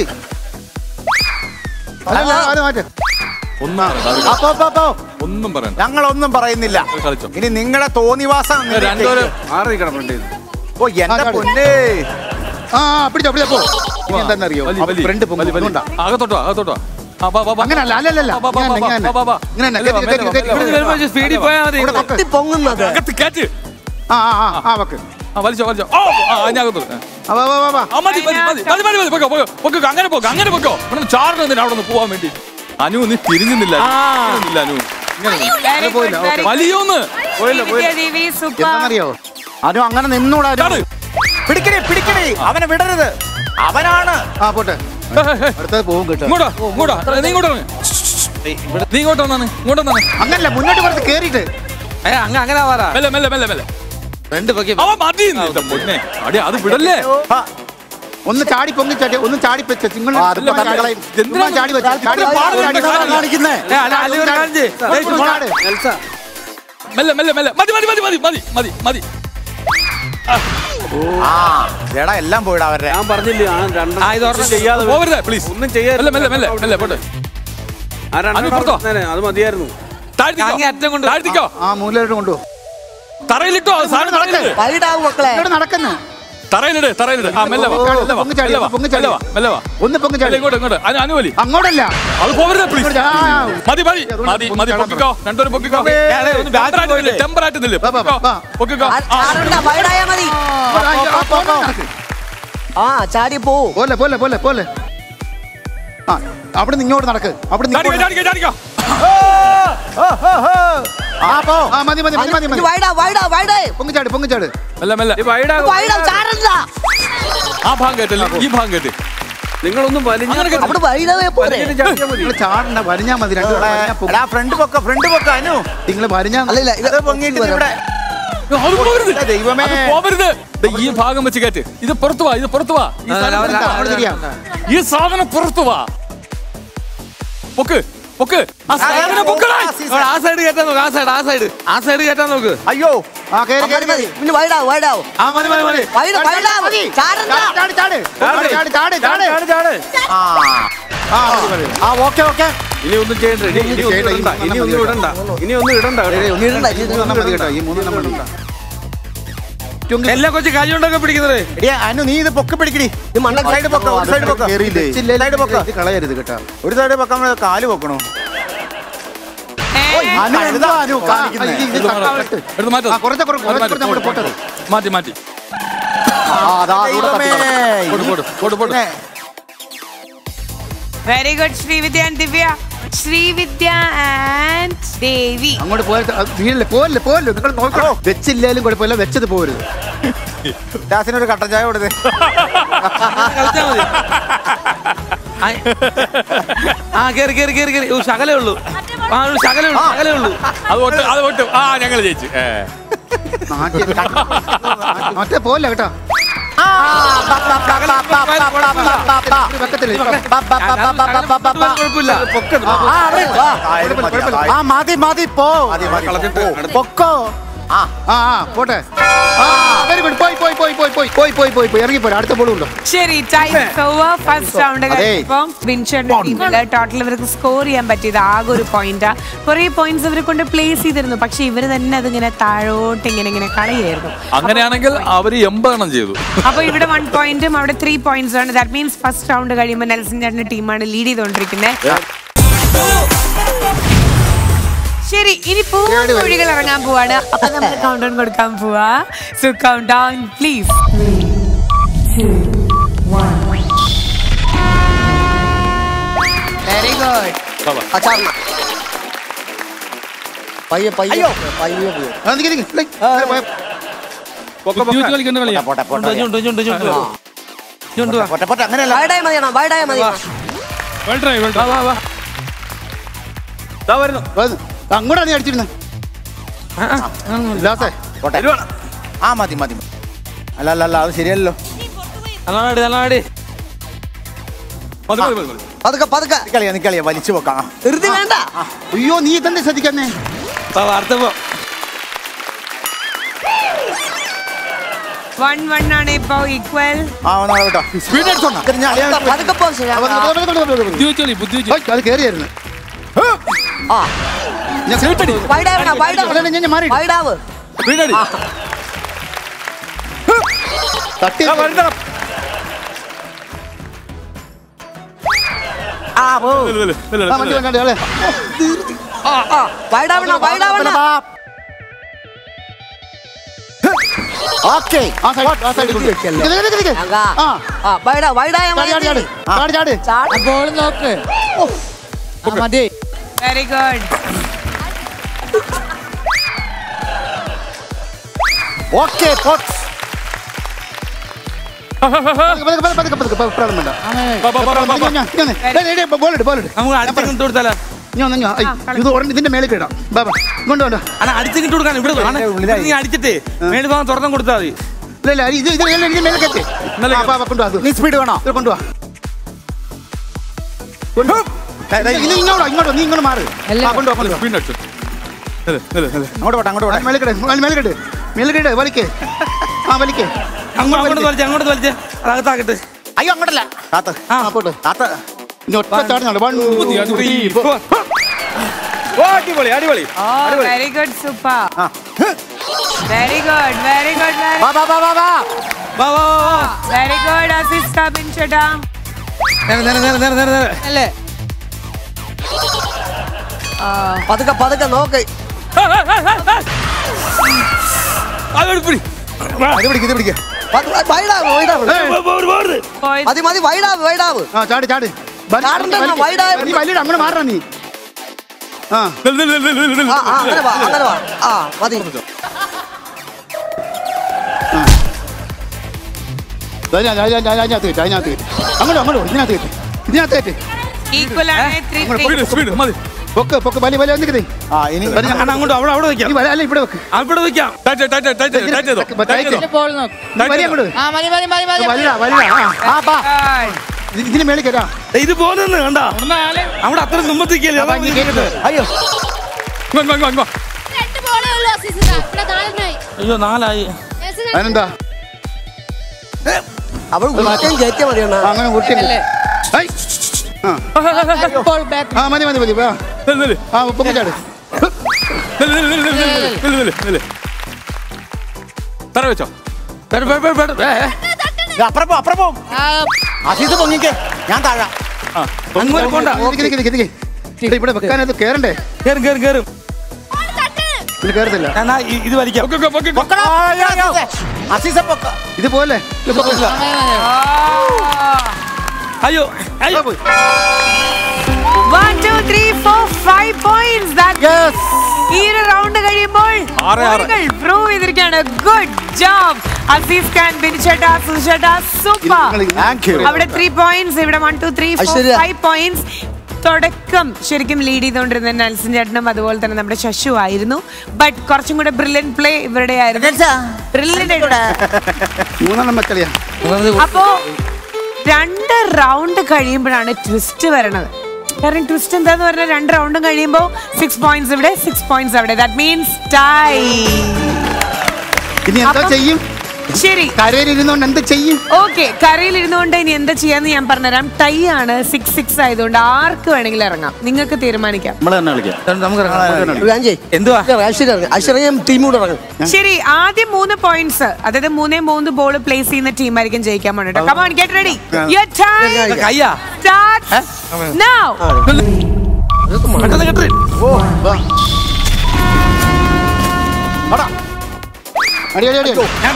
അല്ല, അത് മാറ്റ് ഒന്നും പറയണ്ട, അത് ആ, പോ, പോ, പോ. ഒന്നും പറയണ്ട ഞങ്ങളൊന്നും പറയുന്നില്ല അത് കളിച്ചോ ഇനി നിങ്ങളുടെ തോന്നിവാസം നിങ്ങൾ രണ്ടുപേരും മാറി കിടപ്പുണ്ട് ഓ എന്റെ ആ, പൊന്നേ ആ ആ, പിടിച്ചോ പിടിച്ചോ പോ ഇനി എന്താണെന്നറിയോ വലി വലി ഫ്രണ്ട് വലി വലി പൊങ്ങുണ്ടാ അകത്തോട്ടോ അകത്തോട്ടോ ആ വാ വാ വാ അങ്ങനല്ല അല്ലല്ല വാ, വാ, വാ, ഇങ്ങനെ വാ, വാ, വാ. ഇങ്ങനെ മെല്ലെ വാ, കയറ്റി, മെല്ലെ വാ, കയറ്റി, മെല്ലെ വാ. വരുമ്പോ സ്പീഡിൽ പോയാൽ മതി ഇവിടെ പൊക്ക്. കത്തി പൊങ്ങുന്നത് അകത്ത് കയറ്റ് ആ ആ ആ, ആ വെക്ക് ആ വലിച്ചോ വലിച്ചോ ഓ ആ ഞാൻ അകത്തോട്ട് ആ, വാ വാ വാ വാ ആ മതി മതി മതി മതി മതി മതി പൊക്കോ പൊക്കോ പൊക്കോ അങ്ങനെ പോക്കോ അങ്ങനെ പൊക്കോ ഇവിടെ ചാടണം അവിടെ നിന്ന് പോവാൻ വേണ്ടി അനു നീ തിരിഞ്ഞുന്നില്ല തിരിഞ്ഞുന്നില്ല അനു ഇങ്ങനെ നിന്ന്. പോയില്ല ഓക്കെ വലിയോന്ന് എന്താണെന്നറിയോ അനു അങ്ങനെ നിന്നൂടാ അനു. ചാട്. പിടിക്കണേ പിടിക്കണേ അവനെ വിടരുത് അവനാണ് ആ പോട്ടെ ഏ, ഏ, ഏ. അടുത്തത് പോകും കേട്ടോ ഇങ്ങോട്ടാ ഇങ്ങോട്ടാ നീ ഇങ്ങോട്ട് വന്നേ. നീ ഇങ്ങോട്ട് വന്നാണ് ഇങ്ങോട്ട് വന്നാണ് അങ്ങനല്ല മുന്നോട്ട് കുറച്ച് കേറിയിട്ട് ഏ അങ്ങ അങ്ങനെ പറ മെല്ലെ മെല്ലെ മെല്ലെ മെല്ലെ രണ്ട് പൊക്കി അവ മതി നിന്റെ പൊന്നെ അടി അത് വിടല്ലേ ആ, ഒന്ന് ചാടി പൊങ്ങി ചാടി ഒന്ന് ചാടി വെച്ച് നിങ്ങൾ ആ, അതിപ്പോ ചുമ്മാ തട്ടി ചാടി- എന്തിനാ ചുമ്മാ ചാടി വെച്ച് ചാടി ഇത്ര പാട് ചാടി കൊണ്ട് ചാടി കാണിക്കുന്നേ ഏ അല്ല അല്ലി ഒരു കാണിച്ച് ഏയ്, ചുമ്മാ ചാട്. നെൽസ മെല്ലെ മെല്ലെ മെല്ലെ മതി മതി മതി മതി മതി മതി മതി ആ എടാ എല്ലാം പോയിടാ അവരുടെ ഞാൻ പറഞ്ഞില്ലേ ആ രണ്ടെണ്ണം ആ, ഇത് ഒരെണ്ണം ചെയ്യാതെ വരും. പോവരുത് പ്ലീസ് ഒന്നും ചെയ്യാതെ മെല്ലെ മെല്ലെ മെല്ലെ മെല്ലെ പോട്ടെ ആ രണ്ടെണ്ണം അനു പുറത്തോ? അവിടെ ഇരുന്നേനെ, അത് മതിയായിരുന്നു താഴ്ത്തിക്കോ അങ്ങേ അറ്റം കൊണ്ട് താഴ്ത്തിക്കോ ആ മൂലയിട്ട് കൊണ്ടുപോ തറയിലിട്ടോ അത് സാധനം തറയിലിട് വൈഡാവും മക്കളെ ഇവിടെ നടക്കുന്നു തറയിലിട് തറയിലിട് ആ മെല്ലെ വാ പൊങ്ങ് മെല്ലെ വാ പൊങ്ങ് ചാടി, മെല്ലെ വാ പൊങ്ങ് ചാടി. മെല്ലെ വാ മെല്ലെ വാ ഒന്ന് പൊങ്ങി മെല്ലെ ചാടി ഇങ്ങോട്ട് ഇങ്ങോട്ട് അനു അനുവലി അങ്ങോട്ടല്ല അത് പോവരുത് പ്ലീസ് ഇങ്ങോട്ട് ചാ- ആ, ആ. മതി മതി മതി മതി പൊക്കിക്കോ രണ്ടുപേരും പൊക്കിക്കോ ടെമ്പറായിട്ട് നില്ല് ടെമ്പറായിട്ട് നില്ല് വാ, വാ, പൊക്കിക്കോ വാ. പൊക്കിക്കോ ആ- ആരണ്ട വൈഡായാ മതി ആ, ആ, ആ, പോന്നെ നടക്ക്. ആ ചാടി പോവും പോലെ പോലെ പോലെ പോലെ ആ അവിടെ നിന്ന് ഇങ്ങോട്ട് നടക്ക് അവിടെ നിന്ന് ചാടിക്കോ ഇങ്ങോട്ട് ചാടിക്കോ ചാടിക്കോ ആ പോ ആ മതി മതി മതി മതി മതി വൈഡാ വൈഡാ വൈഡേ പൊങ്ങിച്ചാട് പൊങ്ങിച്ചാട് മെല്ലെ മെല്ലെ വൈഡാ വൈഡാ ചാടണ്ട ആ ഭാഗം കേട്ടല്ലേ ഈ ഭാഗം കേട്ട് നിങ്ങളൊന്നും വലിഞ്ഞ അവിടെ വൈഡവേ പോലെ വലിഞ്ഞിട്ട് ചാടിയാൽ മതി നിങ്ങൾ ചാടണ്ട വരഞ്ഞാ മതി രണ്ടു എടാ ഫ്രണ്ട് പൊക്ക ഫ്രണ്ട് പൊക്ക അനു നിങ്ങൾ വരഞ്ഞാ അല്ലല്ല ഇത് ഇത് പൊങ്ങിയിട്ട് ഇവിടെ അത് പോവരുത് ദൈവമേ. അത് പോവരുത് ദേ ഈ ഭാഗം വെച്ച് കേട്ട് ഇത് പുറത്തു വാ ഇത് പുറത്തു വാ ഈ സാധനം അവൻ- പുറത്ത് വാ. അവിടെ തിരിയാം ഈ സാധനം പുറത്തു വാ പൊക്ക് പൊക്ക് ആ സാധനം പൊക്കടാ അവിടെ ആ സൈഡ് കയറ്റാൻ നോക്ക് ആ സൈഡ് ആ സൈഡ് ആ സൈഡ് കയറ്റാൻ നോക്ക് അയ്യോ ആ കേറി മതി കേറി മതി പിന്നെ വൈഡാ വൈഡാ ആ മതി മതി മതി വൈഡ് വൈഡാ ചാടണ്ട ചാട് ചാട് ചാട് ചാട് ചാട് ചാട് ചാട് ചാട് ആ ആ മതി, മതി. ആ ഓക്കെ ഓക്കെ ഇനി ഒന്നും ചെയ്യണ്ട ഇനി ഇനി ഒന്നും ഇടണ്ട ഇനി ഒന്നും ഇടണ്ട ഇനി ഒന്നും ഇടണ്ട ഏയ്, ഒന്ന് ഇടണ്ട, ഈ മൂന്നെണ്ണം മതി കേട്ടോ ഈ മൂന്നെണ്ണം മതി എല്ലാം കൊച്ചു കൈ കൊണ്ടൊക്കെ പിടിക്കുന്നത് എടിയാ അനു നീ ഇത് പൊക്കി പിടിക്കടി ഇത് മണ്ണൊക്കെ സൈഡ് പൊക്ക ഒരു സൈഡ് പൊക്ക കേറിയില്ലേ സൈഡ് പൊക്ക ഇത് കളയരുത് കേട്ടോ ഒരു സൈഡ് പൊക്കാൻ വേണ്ടി കാല് പൊക്കണോ അനു എന്താ അനു ആ, കാണിക്കുന്നേ ഇത് ഇത് കട്ട്. എടുത്ത് മാറ്റോ ആ, കുറച്ച് കുറച്ച് കുറച്ച് കുറച്ച് അങ്ങോട്ട് പോട്ടെ മാറ്റി മാറ്റി ആ, അതാ ദൂരെ തട്ടി കിടക്കുന്നു. പോട്ട് പോട്ട് പോട്ട് പോട്ട് പിന്നെ, very good Srividya and Divya Srividya and Devi അങ്ങോട്ട് പോയത് വീഴല്ലേ പോവല്ലേ പോവല്ലേ നിങ്ങൾ നോക്കണോ വെച്ചില്ലാലും കുഴപ്പമില്ല വെച്ചത് പോരുത് ദാസിനൊരു കട്ടൻ ചായ കൊടുത്തേ കളിച്ചാ മതി ആ കേറി കേറി കേറി കേറി ഓ ശകലേ ഉള്ളൂ ആ ഒരു ശകലേ ഉള്ളൂ ശകലേ ഉള്ളൂ അത് ഒട്ടും അത് ഒട്ടും ആ ഞങ്ങൾ ജയിച്ചു ഏ. മറ്റേ പോലെ കേട്ടോ ആ മതി മതി പോ പൊക്കോ ആ ആ പോട്ടെ വെരി ഗുഡ് പോയി പോയി പോയി പോയി പോയി പോയി പോയി പോയി പോയി ഇറങ്ങി പോരാ അടുത്ത ബോളും ഉണ്ടോ ശരി ടൈം ഫസ്റ്റ് റൗണ്ട് അതെ. കഴിഞ്ഞപ്പം വിൻഷന്റെ ടീമില് ടോട്ടൽ ഇവർക്ക് സ്കോർ ചെയ്യാൻ പറ്റിയത് ആകെ ഒരു പോയിന്റാ കുറെ പോയിന്റ്സ് ഇവരെ കൊണ്ട് പ്ലേസ് ചെയ്തിരുന്നു പക്ഷെ ഇവര് തന്നെ അതിങ്ങനെ താഴോട്ട് ഇങ്ങനെ ഇങ്ങനെ കളയായിരുന്നു അങ്ങനെയാണെങ്കിൽ അവര് എൺപതെണ്ണം ചെയ്തു അപ്പൊ ഇവിടെ വൺ പോയിന്റും അവിടെ ത്രീ പോയിന്റ്സ് ആണ് ദാറ്റ് മീൻസ് ഫസ്റ്റ് റൗണ്ട് കഴിയുമ്പോൾ നെൽസൺ ചേട്ടന്റെ ടീമാണ് ലീഡ് ചെയ്തുകൊണ്ടിരിക്കുന്നത് ശരി ഇനി പൂവൊഴികൾ ഇറങ്ങാൻ പോവാണ് അപ്പൊ നമ്മൾ കൗണ്ട് ഡൗൺ കൊടുക്കാൻ പോവാ so count down please very good പയ്യെ പയ്യെ അയ്യോ. പയ്യെ പോയി. ആ, നിക്ക്, നിക്ക്. ലൈ, നേരെ പോയെ. ബുദ്ധിമുട്ട് കളിക്കേണ്ട കളിയാ പോട്ടെ, പോട്ടെ. ചുണ്ട് ചുണ്ട് ചുണ്ട് ചുണ്ട് വാ. പോട്ടെ, പോട്ടെ, അങ്ങനെയല്ല വൈഡായ മതിയാണോ വൈഡായ മതിയാണോ വാ, വാ, വാ. ദാ വരുന്നു വന്ന്. അങ്ങോട്ടാ നീ അടിച്ചിരുന്നത് ലാസേ പോട്ടെ ആ മതി മതി മതി. അല്ല അല്ല അല്ല അത് ശരിയല്ലോ നല്ലോണം നല്ലോണം മതി മതി മതി മതി പതുക്കെ പതുക്കെ നിക്കളിയാ നിക്കളിയാ വലിച്ചു വെക്കാം ആ. ധൃതി വേണ്ട അയ്യോ നീ ഇതെന്താ ശ്രദ്ധിക്കുന്നേ വാ, വാ, അടുത്ത പോ വൺ വൺ ആണ് ഇപ്പൊ ഈക്വൽ ആ ഒന്നാളെ കേട്ടോ സ്പീഡ് അടിച്ചോന്നാ ഞാൻ അറിയാൻ പതുക്കെ, പതുക്കെ പോ ശരിയാ. ബുദ്ധി വെച്ചോളി ബുദ്ധി വെച്ചോ അത് കയറിയായിരുന്നു ആ ഞാൻ സീറ്റടി വൈഡാവണ വൈഡാവ് അല്ല, ഞാൻ- ഞാൻ മാറി വൈഡാവ് വീടടി തട്ടി ആ, വരുന്നെടാ. ആ പോ നില്ല്, നില്ല്, നില്ല്, ആ, വണ്ടി നില്ല്. വണ്ടി അല്ലേ ആ ആ വൈഡാവണ വൈഡാവണ ഓക്കെ ആ സൈഡ് ആ സൈഡ് കൊണ്ട് നിക്ക്, നിക്ക്, നിക്ക്. അങ്ങാ. ആ ആ വൈഡാ വൈഡായ ചാടി ചാടി ചാടി ചാടി ചാടി ചാടി ബോൾ നോക്ക് ആ, മതി വെരി ഗുഡ് ഓക്കെ പതുക്കെ, പതുക്കെ, പതുക്കെ, പതുക്കെ, പതുക്കെ, പ്രാണം വേണ്ട. വാ, വാ, വാ, വാ, വാ. ഇങ്ങ്, ഇങ്ങ്, ഇങ്ങ്. ഡേയ്, ഡേയ്, ഡേയ്, ബോൾ ഇട്, ബോൾ ഇട്. നമുക്ക് അടുത്തേക്ക് കൊടുത്താലോ ഇങ്ങ് വന്ന്, ഇങ്ങ് വാ. ഐ, ഇത് ഉടനെ ഇതിന്റെ മേലേക്ക് ഇടാം ബാബാ ഇങ്ങോട്ട് വേണ്ട അല്ല അടുത്തേക്ക് ഇട്ട് കൊടുക്കാൻ ഇവിടെ ആണ്. ഇവിടെ നീ അടിച്ചിട്ടേ മേളിൽ ഭാഗം തുറന്നു കൊടുത്താൽ മതി ഇല്ല ഇല്ല ഇത് ഇത് ഇത് ഇതിന്റെ മേലേക്ക് എത്തി ഇന്നലെ ആ, ബാ, ബാ, കൊണ്ടുവാ അത്. നീ സ്പീഡ് വേണോ ഇത് കൊണ്ടുവാ കൊണ്ടുവാ. ദേ, ദേ, ഇത് ഇങ്ങോട്ടോ ഇങ്ങോട്ടോ നീ ഇങ്ങോട്ട് മാറ് ആ, കൊണ്ടുവാ കൊണ്ടുവാ സ്പീഡ് അടിച്ചു നില്ല്, നില്ല്, നില്ല്. അങ്ങോട്ട് പോട്ടെ അങ്ങോട്ട് പോട്ടെ മേലേക്കിട് മേലേക്കിട് മേലേക്കിട് വലിക്ക് ആ വലിക്ക് അങ്ങോട്ട് അങ്ങോട്ട് വലിച്ചേ അങ്ങോട്ട് വലിച്ചേ അതകത്താക്കട്ടെ അയ്യോ അങ്ങോട്ടല്ല താത്ത് ആ പോട്ടെ താത്ത് ഇനി ഒറ്റ ചാടുന്നുള്ളൂ വൺ ത്രീ ഫോർ ഓ അടിപൊളി അടിപൊളി very good super very good very good വാ വാ വാ വാ വാ വാ വാ വാ വാ വെരി ഗുഡ് അസിസ്റ്റ ബിൻ ചേട്ടാ നേരെ നേരെ നേരെ നേരെ നേരെ നേരെ അല്ലേ പതുക്കെ പതുക്കെ നോക്ക് അതോട് പിടി ഇത് പിടിക്ക് ഇത് പിടിക്ക് പതുക്കെ, വൈഡാവ് വൈഡാവ് Boys, മതി മതി വൈഡാവ് വൈഡാവ് ആ ചാടി ചാടി വലി- ചാടണ്ട, വലിക്ക്. വൈഡായ നീ വലിയ അങ്ങോട്ട് മാറണ നീ ആ നില്ല്, നില്ല്, നില്ല്, നില്ല്, നില്ല്. ആ ആ, അങ്ങനെ വാ അങ്ങനെ വാ ആ മതി അതിനകത്ത് അതിനകത്ത് അതിനകത്ത് കയറ്റി അതിനകത്ത് കയറ്റി അങ്ങോട്ട് അങ്ങോട്ട് പോ, ഇതിനകത്ത് കയറ്റി ഇതിനകത്ത് കയറ്റി equal ആണ് ത്രീ സ്പീഡ് സ്പീഡ് മതി പൊക്ക് പൊക്ക് വലിയ വലിയ എന്തൊക്കെ ആ ഇനി അണ്ണാ അങ്ങോട്ട് അവിടെ അവിടെ വെക്കാം നീ വല അല്ല ഇവിടെ വെക്ക് ആ, ഇവിടെ വെക്കാം ടൈറ്റ് ടൈറ്റ് ടൈറ്റ് ചെയ്തോ, ടൈറ്റ് ചെയ്തോ ടൈറ്റ് ചെയ്തോ ബോൾ നോക്ക് നീ വലിയ അങ്ങോട്ട് ആ മതി മതി മതി മതി വലിയ വലിയ ആ ആ ബാ ഇത് ഇതിന് മേളിൽ കയറ്റാ ദേ, ഇത് പോന്നെന്ന് കണ്ട അവിടെ അത്ര മുമ്പത്തേക്കല്ലേ അതാ നീ കേട്ടത്. അയ്യോ ഇങ്ങോ, ഇങ്ങോ, ഇങ്ങോ, ഇങ്ങോ. രണ്ട് ബോളേ ഉള്ളൂ അസീസിന് ഇവിടെ നാലെണ്ണായി അയ്യോ നാലായി അതിനെന്താ അവൾ ഉരുട്ടം കയറ്റിയാ മതി അണ്ണാ ആ, അങ്ങനെ കുട്ടിയല്ലേ ആ ബോൾ ബാക്ക് ആ മതി മതി മതി ആ നില്ല്, നില്ല്. ആ പൊക്കി ചാട് നില്ല്, നില്ല്, നില്ല്, നില്ല്, നില്ല്, നില്ല്, നില്ല്. തറ വെച്ചോ വേണ്ട, വേണ്ട, വേണ്ട, വേണ്ട. ഏ, ഇത് അപ്പുറം പോ അപ്പുറം പോ അസീസ് പൊങ്ങിക്കേ ഞാൻ താഴാം ആ, അങ്ങോട്ട് പോണ്ട നിക്ക്, നിക്ക്, നിക്ക്, നിക്ക്. ഇവിടെ ഇവിടെ വെക്കാനത് കേറണ്ടേ കേറും കേറും കേറും ഇത് കേറത്തില്ല ഞാൻ ആ ഇ- ഇത് വലിക്കാം പൊക്കോ, പൊക്കോ, പൊക്കോ. അസീസ പൊക്ക ഇത് പോലെ ഇത് പൊക്കില്ല. അയ്യോ അയ്യോ One, two, three, four, five points. That ഈ ഒരു റൗണ്ട് കഴിയുമ്പോൾ ആറ്, ആറ്. പ്രൂവ് ചെയ്തിരിക്കുകയാണ് ഗുഡ് ജോബ് അസീസ് ഖാൻ ബിനിച്ചേട്ടാ സുചേട്ടാ സൂപ്പർ Thank you. അവിടെ ത്രീ പോയിന്റ്സ് ഇവിടെ one two three four Aishwarya. Five points തുടക്കം ശരിക്കും ലീഡ് ചെയ്തുകൊണ്ടിരുന്ന നെൽസൺ ചേട്ടനും അതുപോലെ തന്നെ നമ്മുടെ ശശു ആയിരുന്നു ബട്ട് കുറച്ചും കൂടെ ബ്രില്യൻ പ്ലേ ഇവരുടെ ആയിരുന്നു ബ്രില്യന്റ് മൂന്നെണ്ണം വെച്ചളിയാ അപ്പോ രണ്ട് റൗണ്ട് കഴിയുമ്പോഴാണ് ട്വിസ്റ്റ് വരണത് കാരണം ട്വിസ്റ്റ് എന്താന്ന് പറഞ്ഞാൽ രണ്ട് റൗണ്ടും കഴിയുമ്പോൾ സിക്സ് പോയിന്റ്സ് ഇവിടെ സിക്സ് പോയിന്റ്സ് അവിടെ ദാറ്റ് മീൻസ് ടൈ ഇനി എന്താ ചെയ്യും ശരി കരയിൽ ഇരുന്നോണ്ട് എന്ത് ചെയ്യും ഓക്കെ കരയിൽ ഇരുന്നുകൊണ്ട് ഇനി എന്താ ചെയ്യാന്ന് ഞാൻ പറഞ്ഞുതരാം ടൈ ആണ് സിക്സ് സിക്സ് ആയതുകൊണ്ട് ആർക്ക് വേണമെങ്കിലും ഇറങ്ങാം നിങ്ങൾക്ക് തീരുമാനിക്കാം നമ്മൾ തന്നെ കളിക്കാം നമുക്ക് എന്തുവാ ഐശ്വര്യം ടീമൂടെ ഇറങ്ങും ശരി ആദ്യം മൂന്ന് പോയിന്റ്സ് അതായത് മൂന്നേ മൂന്ന് ബോൾ പ്ലേസ് ചെയ്യുന്ന ടീം ആയിരിക്കും ജയിക്കാൻ പോണേട്ടോ come on get ready your time കയ്യാ സ്റ്റാർട്ട്സ് നൗ അടി അടി അടി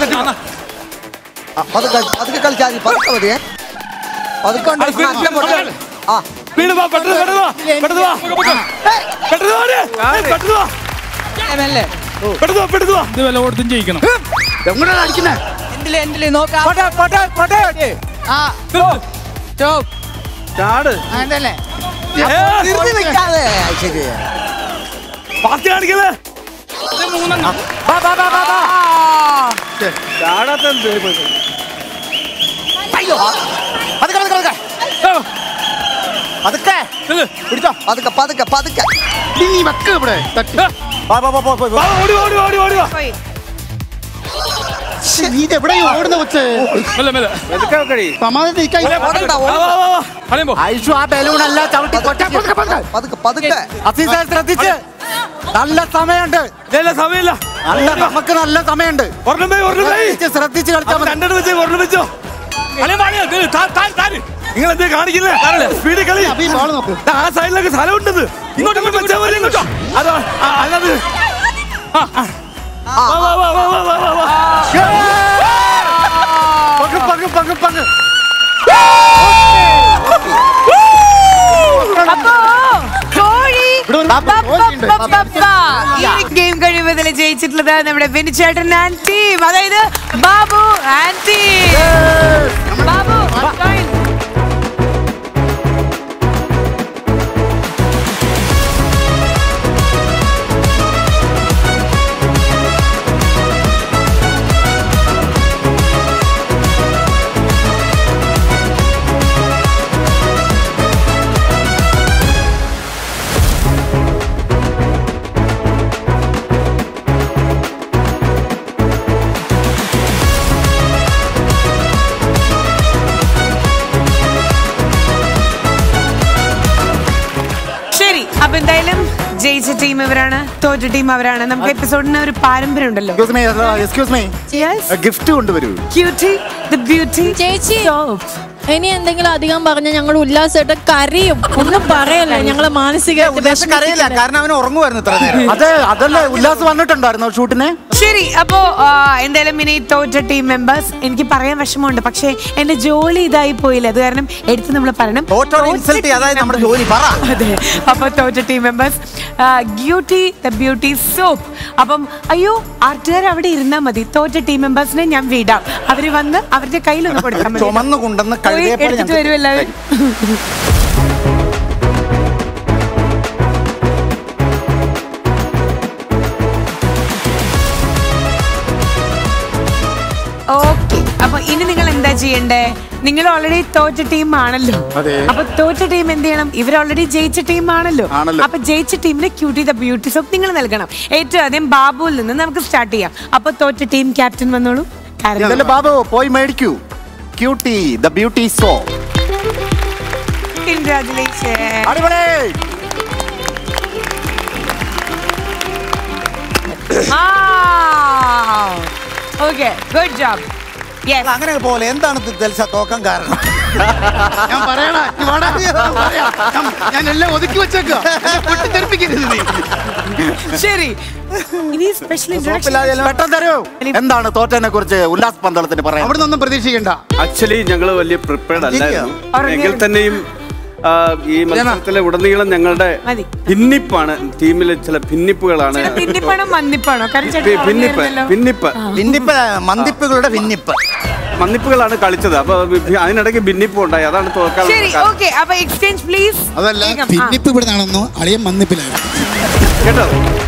പതുക്കെ പതുക്കെ കളിച്ചാൽ മതി പതുക്കെ മതിയേ പതുക്കെ ഉണ്ട്. ആ, അറ്റം പോട്ടെ. ആ വീട് വാ പെട്ടെന്ന് പെട്ടെന്ന് വാ പെട്ടെന്ന് വാ പെട്ടെന്ന് വാ ഡേ. പെട്ടെന്ന് വാ പെട്ടെന്ന് വാ പെട്ടെന്ന് വാ ഇത് വില കൊടുത്തും ജയിക്കണം എങ്ങോട്ടാണ് അടിക്കുന്നേ എന്തില് എന്തില് നോക്കാം ചാട് അതല്ലേ തിരിഞ്ഞ് നിൽക്കാതെ ഐശ്വര്യ പാർട്ടി കാണിക്കല്ലേ ചാടാത്ത പതുക്കെ പതുക്കെ പതുക്കെ പതുക്കെ പിടിച്ചോ പതുക്കെ പതുക്കെ പതുക്കെ നീ വെക്ക് ഇവിടെ തട്ടി വാ, വാ, വാ, വാ, വാ, വാ. ഓടി ഓടി ഓടി ഓടി വാ ശ്ശെ, നീ ഇത് എവിടെയോ ഓടുന്ന വെച്ച് മെല്ലെ മെല്ലെ സമാധാനത്തിൽ ഇരിക്കാൻ ഓടണ്ട, വാ, വാ, വാ, വാ. കളയുമ്പോ ഐഷു ആ ബലൂൺ അല്ല ചവിട്ടി കൊട്ടി പതുക്കെ പതുക്കെ അസീസ ശ്രദ്ധിച്ച് നല്ല സമയമുണ്ട് ഇല്ല സമയമില്ല നല്ല നമുക്ക് നല്ല സമയമുണ്ട് ഒരെണ്ണം പോയി ഒരെണ്ണം പോയി ശ്രദ്ധിച്ച് ശ്രദ്ധിച്ച് കളിച്ചാൽ മതി രണ്ടെണ്ണം വെച്ചോ ഒരെണ്ണം വെച്ചോ അളിയ വാളിയ നിങ്ങൾ എന്തേ കാണിക്കില്ലേ സ്പീഡിൽ കളി അപ്പൊ ഈ ബോൾ നോക്ക് ദാ, ആ സൈഡിലൊക്കെ സ്ഥലം ഉണ്ടത് ഇങ്ങോട്ട് ഇങ്ങോട്ട് വെച്ചാൽ മതി ഇങ്ങോട്ടോ അതോ ആ, അല്ലാതെ ആ, ആ. വാ, വാ, വാ, വാ, വാ, വാ, വാ, വാ. പങ്ക് പങ്ക് പങ്ക് പങ്ക് അപ്പോ കോഴി ഇവിടെ ഒരു പപ്പ, കോഴിയുണ്ട്. പപ്പ, പപ്പ. ഈ ഗെയിം കഴിയുമ്പോൾ ജയിച്ചിട്ടുള്ളത് നമ്മുടെ ബെനിച്ചേട്ടൻ ആൻഡ് ടീം അതായത് Babu and team Babu join. ശരി അപ്പൊ എന്തായാലും ജയിച്ച ടീം ഇവരാണ് തോറ്റ ടീം അവരാണ് നമുക്ക് എപ്പിസോഡിന് ഒരു പാരമ്പര്യം ഉണ്ടല്ലോ excuse me excuse me gift കൊണ്ടുവരൂ ക്യൂട്ടി ദ ബ്യൂട്ടി ചേച്ചി ഇനി എന്തെങ്കിലും അധികം പറഞ്ഞാൽ ഞങ്ങൾ ഉല്ലാസമായിട്ട് കരയും ഒന്നും പറയല്ലേ ഞങ്ങള് മാനസിക അറിയില്ല കാരണം അവൻ ഉറങ്ങുമായിരുന്നു ഇത്ര നേരം അത് അതല്ലേ ഉല്ലാസ് വന്നിട്ടുണ്ടായിരുന്നോ ഷൂട്ടിന് ശരി അപ്പോ ആ, എന്തായാലും ഇനി തോറ്റ ടീം മെമ്പേഴ്സ് എനിക്ക് പറയാൻ വിഷമമുണ്ട് പക്ഷേ എന്റെ ജോലി ഇതായി പോയില്ല അത് കാരണം എടുത്ത് നമ്മൾ പറയണം ഇൻസൾട്ട് ചെയ്യ അതായത് നമ്മുടെ ജോലി പറ അതെ അപ്പൊ തോറ്റ team members beauty the beauty soap അപ്പം അയ്യോ ആർട്ടുകാർ അവിടെ ഇരുന്നാ മതി തോറ്റ ടീം മെമ്പേഴ്സിനെ ഞാൻ വിടാം അവര് വന്ന് അവരുടെ കയ്യിലൊന്ന് കൊടുക്കാൻ മതി ചുമന്ന് കൊണ്ടുവന്ന് പോയി കഴുകിയ പോലെ എടുത്തിട്ട് ഞങ്ങൾക്ക് വരും എല്ലാവരും ഓക്കെ അപ്പൊ ഇനി നിങ്ങൾ എന്താ ചെയ്യണ്ടേ നിങ്ങൾ ഓൾറെഡി തോറ്റ ടീം ആണല്ലോ അതെ. അപ്പൊ തോറ്റ ടീം എന്ത് ചെയ്യണം ഇവർ ഓൾറെഡി ജയിച്ച ടീം ആണല്ലോ ആണല്ലോ. അപ്പൊ ജയിച്ച ടീമിന് ക്യൂട്ടി ദ ബ്യൂട്ടി സോപ്പ് നിങ്ങൾ നൽകണം ഏറ്റവും ആദ്യം ബാബുവിൽ നിന്ന് നമുക്ക് സ്റ്റാർട്ട് ചെയ്യാം അപ്പൊ തോറ്റ ടീം ക്യാപ്റ്റൻ വന്നോളൂ കാരണം ഇതല്ലേ ബാബു പോയി മേടിക്കൂ cutie the beauty so congratulation അടിപൊളി ഓക്കെ ഗുഡ് ജോബ് അങ്ങനെ പോലെ എന്താണ് ദൽസ തോക്കാൻ കാരണം ഞാൻ പറയണ നീ വാടാ. പറയാം. ഞാൻ- ഞാൻ എല്ലാം ഒതുക്കി വെച്ചേക്കുക പൊട്ടിത്തെറിപ്പിക്കരുത് നീ ശരി ഇനി സ്പെഷ്യൽ ഇൻട്രൊഡക്ഷൻ പെട്ടെന്ന് തരൂ എന്താണ് തോറ്റനെ കുറിച്ച് ഉല്ലാസ് പന്തളത്തിന് പറയാം അവിടെ നിന്നൊന്നും പ്രതീക്ഷിക്കണ്ട ആക്ച്വലി ഞങ്ങൾ വലിയ പ്രിപ്പയർഡ് അല്ലായിരുന്നു ഉറങ്ങി- എങ്കിൽ തന്നെയും ആ, ഈ മത്സരത്തിലെ ഉടനീളം ഞങ്ങളുടെ മതി. ഭിന്നിപ്പാണ് ടീമിലെ ചില ഭിന്നിപ്പുകളാണ് പിന്നിപ്പാണോ മന്നിപ്പാണോ കാരണം ചേട്ടൻ പി- ഭിന്നിപ്പ് പറഞ്ഞിരുന്നല്ലോ. ഭിന്നിപ്പ് ഭിന്നിപ്പ് മന്ദിപ്പുകളുടെ ഭിന്നിപ്പ് മന്ദിപ്പുകളാണ് കളിച്ചത് അപ്പൊ ഭി- അതിനിടയ്ക്ക് ഭിന്നിപ്പ് ഉണ്ടായി അതാണ് തോൽക്കാൻ ശരി ഓക്കെ അപ്പൊ എക്സ്ചേഞ്ച് പ്ലീസ് അതല്ല ഭിന്നിപ്പ് ഇവിടെ നടന്നു അളിയൻ മന്നിപ്പിലാണ് കേട്ടോ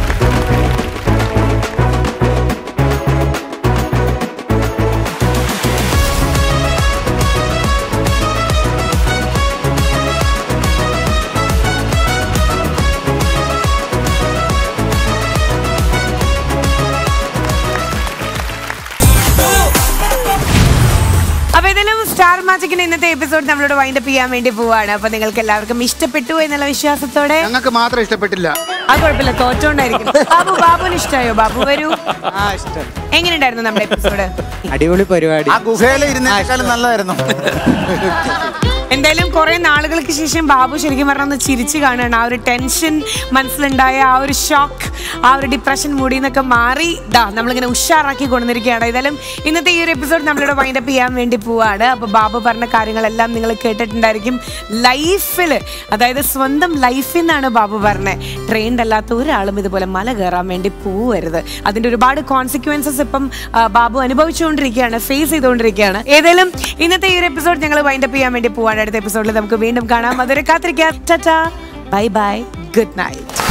അപ്പൊ ഇതിലും സ്റ്റാർ മാജിക്കിന്റെ ഇന്നത്തെ എപ്പിസോഡ് നമ്മളോട് വൈൻഡപ്പ് ചെയ്യാൻ വേണ്ടി പോവാണ് അപ്പൊ നിങ്ങൾക്ക് എല്ലാവർക്കും ഇഷ്ടപ്പെട്ടു എന്നുള്ള വിശ്വാസത്തോടെ ഞങ്ങൾക്ക് മാത്രം ഇഷ്ടപ്പെട്ടില്ല അത് കുഴപ്പമില്ല തോറ്റോണ്ടായിരിക്കും ബാബു ബാബുവിന് ഇഷ്ടമായോ ബാബു വരൂ എങ്ങനെയുണ്ടായിരുന്നു നമ്മുടെ എപ്പിസോഡ് അടിപൊളി പരിപാടി ആ ഗുഹയിൽ ഇരുന്നേക്കാളും നല്ലതായിരുന്നു എന്തായാലും കുറെ നാളുകൾക്ക് ശേഷം ബാബു ശരിക്കും പറഞ്ഞാൽ ഒന്ന് ചിരിച്ചു കാണുകയാണ് ആ ഒരു ടെൻഷൻ മനസ്സിലുണ്ടായ ആ ഒരു ഷോക്ക് ആ ഒരു ഡിപ്രഷൻ മൂടി നിന്നൊക്കെ മാറി ദാ നമ്മളിങ്ങനെ ഉഷാറാക്കി കൊണ്ടുവന്നിരിക്കുകയാണ് ഏതായാലും ഇന്നത്തെ ഈ ഒരു എപ്പിസോഡ് നമ്മളിവിടെ വൈൻഡപ്പ് ചെയ്യാൻ വേണ്ടി പോവാണ് അപ്പൊ ബാബു പറഞ്ഞ കാര്യങ്ങളെല്ലാം നിങ്ങൾ കേട്ടിട്ടുണ്ടായിരിക്കും ലൈഫിൽ അതായത് സ്വന്തം ലൈഫിൽ നിന്നാണ് ബാബു പറഞ്ഞത് ട്രെയിൻഡ് അല്ലാത്ത ഒരാളും ഇതുപോലെ മല കയറാൻ വേണ്ടി പോവരുത് അതിന്റെ ഒരുപാട് കോൺസിക്വൻസസ് ഇപ്പം ആ, ബാബു അനുഭവിച്ചുകൊണ്ടിരിക്കുകയാണ് ഫേസ് ചെയ്തുകൊണ്ടിരിക്കുകയാണ് ഏതായാലും ഇന്നത്തെ ഈ ഒരു എപ്പിസോഡ് ഞങ്ങൾ വൈൻഡപ്പ് ചെയ്യാൻ വേണ്ടി പോവാണ് അടുത്ത എപ്പിസോഡിൽ നമുക്ക് വീണ്ടും കാണാം അതുവരെ കാത്തിരിക്കാം tata bye bye good night